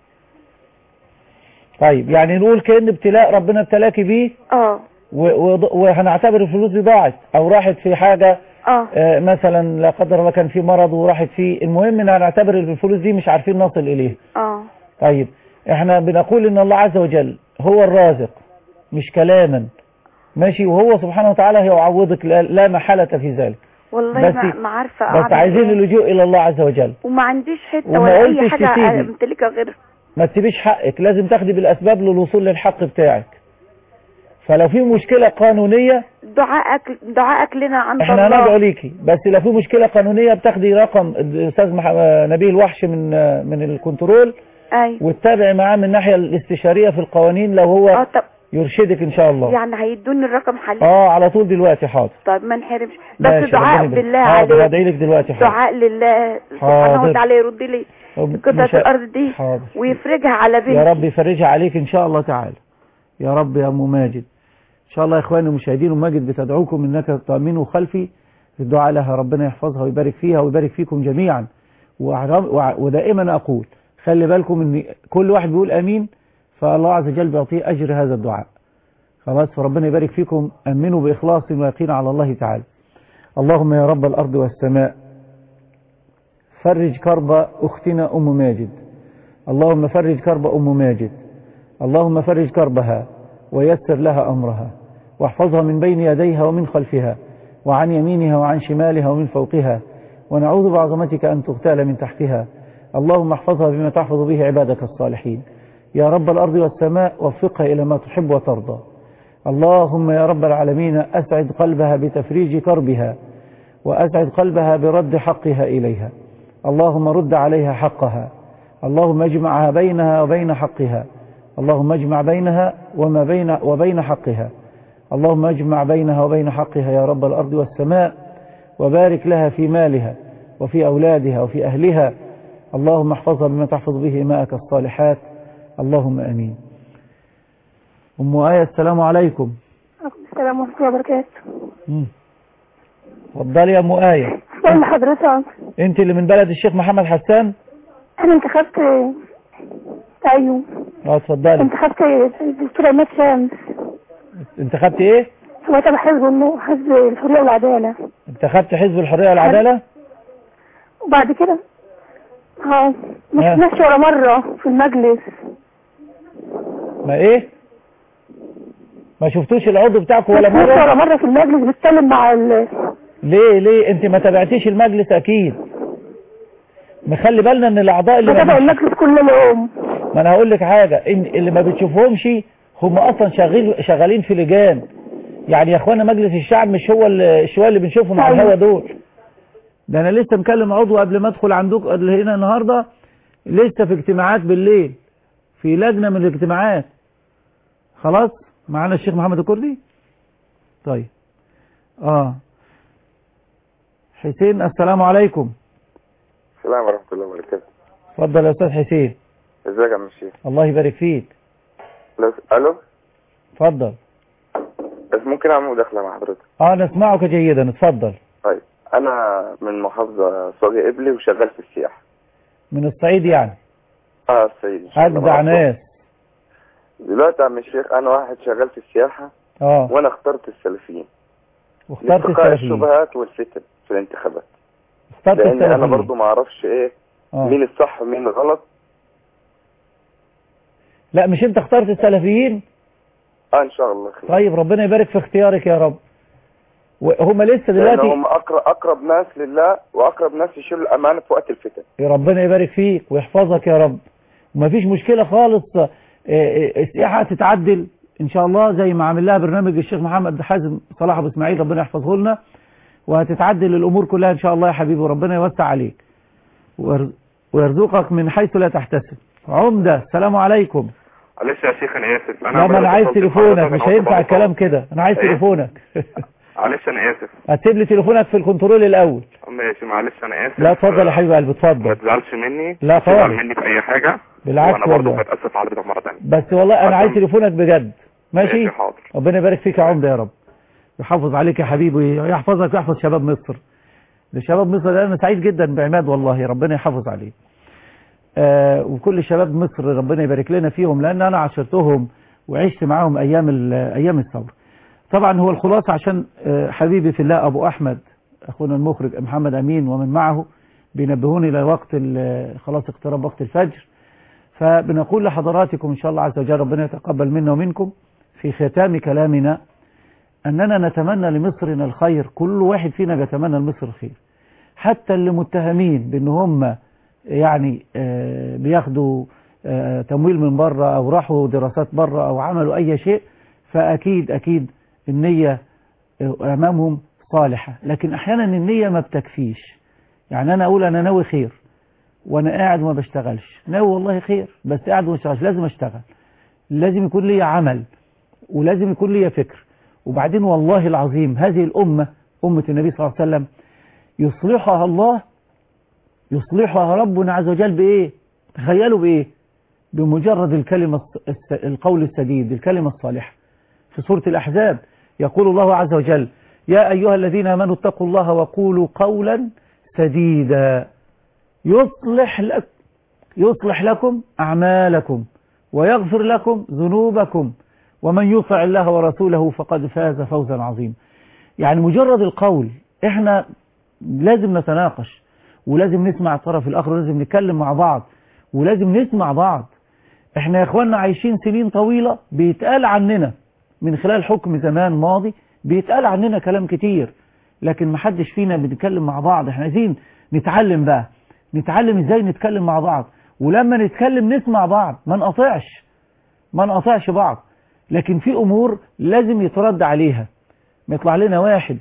طيب يعني نقول كأن ابتلاء ربنا ابتلاكي بيه اه و- وض- وهنعتبر الفلوس دي ضاعت او راحت في حاجة اه آه، مثلا لا قدر الله كان في مرض وراحت فيه المهم ان هنعتبر الفلوس دي مش عارفين نصل اليه اه طيب احنا بنقول ان الله عز وجل هو الرازق مش كلاما ماشي وهو سبحانه وتعالى هيعوضك لا لا محالة في ذلك والله بس- ما, ما عارفة بس اعمل عايزين ايه اللجوء الى الله عز وجل وما عنديش حتة وما ولا اي قلتش حاجة تسيبي. امتلكها غيرها ما تسيبيش حقك لازم تاخدي بالاسباب للوصول للحق بتاعك فلو في مشكلة قانونية دعائك دعائك لنا عند احنا الله هندعو ليكي بس لو في مشكلة قانونية بتاخدي رقم الاستاذ مح- نبيل الوحش من من الكنترول اي وتتابعي معاه من الناحية الاستشارية في القوانين لو هو اه طب يرشدك ان شاء الله يعني هيدوني الرقم حاليا اه على طول دلوقتي حاضر طيب ما نحرمش ماشي، بس دعاء ربنا يبارك. بالله حاضر عليك هدعي لك دلوقتي حاضر دعاء لله سبحانه حاضر. وتعالى يرد لي قطعة مش- الارض دي حاضر ويفرجها على بنتي يا رب يفرجها عليك ان شاء الله تعالى يا رب يا ام ماجد إن شاء الله يا إخواني المشاهدين وماجد بتدعوكم إنك تؤمنوا خلفي الدعاء لها ربنا يحفظها ويبارك فيها ويبارك فيكم جميعا وعرام- وع- ودائما أقول خلي بالكم إن كل واحد بيقول أمين فالله عز وجل بيعطيه أجر هذا الدعاء خلاص فربنا يبارك فيكم أمنوا بإخلاص ويقين على الله تعالى اللهم يا رب الأرض والسماء فرج كرب أختنا أم ماجد اللهم فرج كرب أم ماجد اللهم فرج كربها ويسر لها أمرها واحفظها من بين يديها ومن خلفها وعن يمينها وعن شمالها ومن فوقها ونعوذ بعظمتك أن تغتال من تحتها اللهم احفظها بما تحفظ به عبادك الصالحين يا رب الأرض والسماء وفقها إلى ما تحب وترضى اللهم يا رب العالمين أسعد قلبها بتفريج كربها وأسعد قلبها برد حقها إليها اللهم رد عليها حقها اللهم اجمعها بينها وبين حقها اللهم اجمع بينها وما بين وبين حقها اللهم اجمع بينها وبين حقها يا رب الأرض والسماء وبارك لها في مالها وفي أولادها وفي أهلها اللهم احفظها بما تحفظ به ماءك الصالحات اللهم أمين أم آية السلام عليكم السلام ورحمة الله وبركاته مم. اتفضلي يا أم آية بقول لحضرتك أنت اللي من بلد الشيخ محمد حسان أنا انتخبت أيوه اه اتفضلي انتخبت الدكتور عماد شمس انتخبت ايه هو تبع حزب النور حزب الحرية والعدالة انتخبت حزب الحرية والعدالة وبعد كده اه ما آه. شفناش ولا مرة في المجلس ما ايه ما شفتوش العضو بتاعكم ولا ما شفناش ولا مرة مرة في المجلس بيتكلم مع ال... ليه ليه انت ما تابعتيش المجلس اكيد مخلي بالنا ان الاعضاء اللي بتابع ما المجلس كل يوم ما انا هقول لك حاجة إن اللي ما بتشوفهمش هم اصلا شغال شغالين في لجان يعني يا اخوانا مجلس الشعب مش هو ال- الشوية اللي بنشوفهم على أيوة. الهوا دول ده انا لسه مكلم عضو قبل ما ادخل عندك هنا النهاردة لسه في اجتماعات بالليل في لجنة من الاجتماعات خلاص معانا الشيخ محمد الكردي طيب اه حسين السلام عليكم السلام ورحمة الله وبركاته اتفضل يا استاذ حسين ازيك يا عم الشيخ الله يبارك فيك لو- الو اتفضل بس ممكن اعمل مداخلة مع حضرتك اه نسمعك جيدا اتفضل طيب انا من محافظة صاغي قبلي وشغال في السياحة من الصعيد يعني اه الصعيد إن شاء الله. اجدع ناس دلوقتي يا عم الشيخ انا واحد شغال في السياحة اه وانا اخترت السلفيين واخترت لاتقاء السلفيين الشبهات والفتن في الانتخابات اخترت لان انا السلفيين برضو ما اعرفش ايه آه. مين الصح ومين الغلط لا مش انت اخترت السلفيين اه ان شاء الله خير طيب ربنا يبارك في اختيارك يا رب وهم لسه لان دلوقتي هم اقرب اقرب ناس لله واقرب ناس يشيلوا الامانة في وقت الفتن ربنا يبارك فيك ويحفظك يا رب ومفيش مشكلة خالص آه، آه، السياحة تتعدل ان شاء الله زي ما عامل لها برنامج الشيخ محمد حازم صلاح ابو اسماعيل ربنا يحفظه لنا وهتتعدل الامور كلها ان شاء الله يا حبيبي وربنا يوسع عليك ويرز- ويرزقك من حيث لا تحتسب عمدة السلام عليكم معلش يا شيخ انا اسف لا ما انا عايز تليفونك مش هينفع الكلام كده انا عايز إيه؟ تليفونك معلش انا اسف هتسيب لي تليفونك في الكنترول الاول ماشي معلش انا اسف لا اتفضل يا حبيب قلبي ما اتفضل تزعلش مني لا تزعل خالص. مني في اي حاجة بالعكس وانا برضه والله. بتاسف على حضرتك مرة تانية بس والله انا عايز تليفونك بجد ماشي ماشي، حاضر. ربنا يبارك فيك يا عمده يا رب يحافظ عليك يا حبيبي ويحفظك ويحفظ شباب مصر ده شباب مصر ده انا سعيد جدا بعماد والله ربنا يحافظ عليه آه وكل شباب مصر ربنا يبارك لنا فيهم لان انا عاشرتهم وعشت معاهم ايام ال- ايام الثوره طبعا هو الخلاصه عشان آه حبيبي في الله ابو احمد اخونا المخرج محمد امين ومن معه بينبهوني الى وقت ال- خلاص اقترب وقت الفجر فبنقول لحضراتكم إن شاء الله عز وجل ربنا يتقبل منا ومنكم في ختام كلامنا أننا نتمنى لمصرنا الخير كل واحد فينا بيتمنى لمصر الخير حتى اللي متهمين بأن هم يعني آه، بياخدوا آه، تمويل من بره أو راحوا دراسات بره أو عملوا أي شيء فأكيد أكيد النية آه، أمامهم صالحة لكن أحيانا النية ما بتكفيش يعني أنا أقول أنا ناوي خير وانا قاعد وما بشتغلش ناوي والله خير بس قاعد وما بشتغلش لازم اشتغل لازم يكون لي عمل ولازم يكون لي فكر وبعدين والله العظيم هذه الأمة أمة النبي صلى الله عليه وسلم يصلحها الله يصلحها ربنا عز وجل بإيه تخيلوا بإيه بمجرد الكلمة الص- الس- القول السديد الكلمة الصالحة في سورة الأحزاب يقول الله عز وجل يا أيها الذين آمنوا اتقوا الله وقولوا قولا سديدا يصلح لك يصلح لكم أعمالكم ويغفر لكم ذنوبكم ومن يطع الله ورسوله فقد فاز فوزا عظيما يعني مجرد القول احنا لازم نتناقش ولازم نسمع الطرف الآخر ولازم نتكلم مع بعض ولازم نسمع بعض احنا يا اخواننا عايشين سنين طويلة بيتقال عننا من خلال حكم زمان ماضي بيتقال عننا كلام كتير لكن محدش فينا بنتكلم مع بعض احنا عايزين نتعلم بقى نتعلم ازاي نتكلم مع بعض ولما نتكلم نسمع بعض ما نقطعش ما نقطعش بعض لكن في امور لازم يترد عليها ما يطلع لنا واحد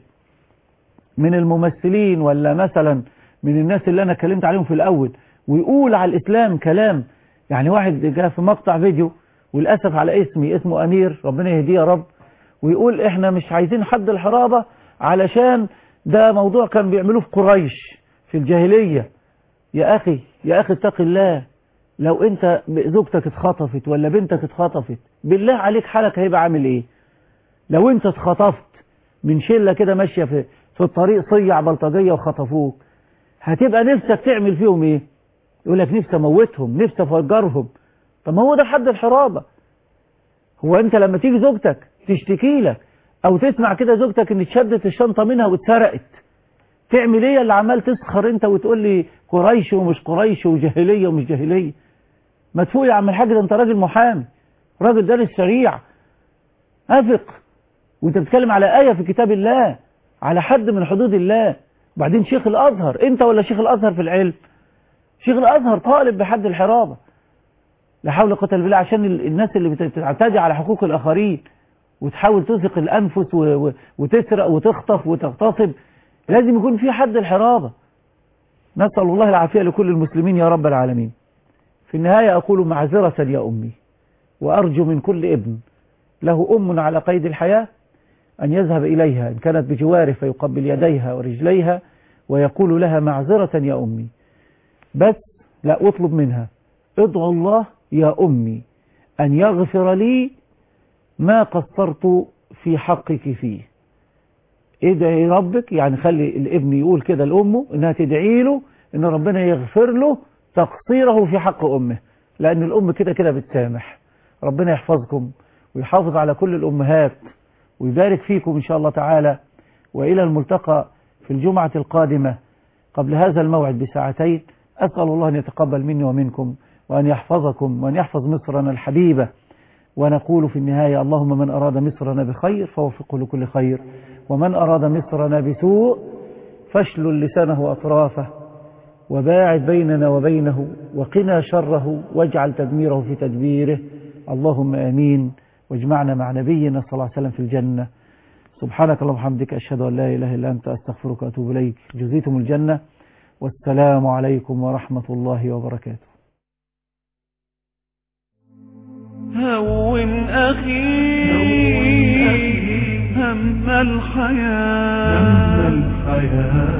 من الممثلين ولا مثلا من الناس اللي انا اتكلمت عليهم في الاول ويقول على الاسلام كلام يعني واحد جاء في مقطع فيديو وللاسف على اسمي اسمه امير ربنا يهديه يا رب ويقول احنا مش عايزين حد الحرابة علشان ده موضوع كان بيعملوه في قريش في الجاهلية يا اخي يا اخي اتق الله لو انت زوجتك اتخطفت ولا بنتك اتخطفت بالله عليك حالك هيبقى عامل ايه لو انت اتخطفت من شلة كده ماشية في, في الطريق صيع بلطجية وخطفوك هتبقى نفسك تعمل فيهم ايه يقول لك نفسي اموتهم نفسي افجرهم طب ما هو ده حد الحرابة هو انت لما تيجي زوجتك تشتكي لك او تسمع كده زوجتك ان اتشدت الشنطة منها واتسرقت تعمل ايه اللي عمال تسخر انت وتقول لي قريش ومش قريش وجاهلية ومش جاهلية ما تفوق يا عم الحاج ده انت راجل محامي راجل دارس شريعة افق وانت بتتكلم على آية في كتاب الله على حد من حدود الله وبعدين شيخ الازهر انت ولا شيخ الازهر في العلم شيخ الازهر طالب بحد الحرابة لا حول قتل بالله عشان الناس اللي بتعتدي على حقوق الاخرين وتحاول تثق الانفس وتسرق وتخطف وتغتصب لازم يكون في حد الحرابة نسأل الله العافية لكل المسلمين يا رب العالمين في النهاية أقول معذرة يا أمي وأرجو من كل ابن له أم على قيد الحياة أن يذهب إليها إن كانت بجواره فيقبل يديها ورجليها ويقول لها معذرة يا أمي بس لا أطلب منها ادعو الله يا أمي أن يغفر لي ما قصرت في حقك فيه ادعي ربك يعني خلي الابن يقول كده لأمه انها تدعي له ان ربنا يغفر له تقصيره في حق امه لان الام كده كده بتسامح ربنا يحفظكم ويحافظ على كل الامهات ويبارك فيكم ان شاء الله تعالى والى الملتقى في الجمعة القادمة قبل هذا الموعد بساعتين اسأل الله ان يتقبل مني ومنكم وان يحفظكم وان يحفظ مصرنا الحبيبة ونقول في النهاية اللهم من أراد مصرنا بخير فوفقه لكل خير ومن أراد مصرنا بسوء فاشلل لسانه وأطرافه وباعد بيننا وبينه وقنا شره واجعل تدميره في تدبيره اللهم آمين واجمعنا مع نبينا صلى الله عليه وسلم في الجنة سبحانك اللهم وبحمدك أشهد أن لا إله إلا أنت أستغفرك وأتوب إليك جزيتم الجنة والسلام عليكم ورحمة الله وبركاته هون أخي هم الحياة هم الحياة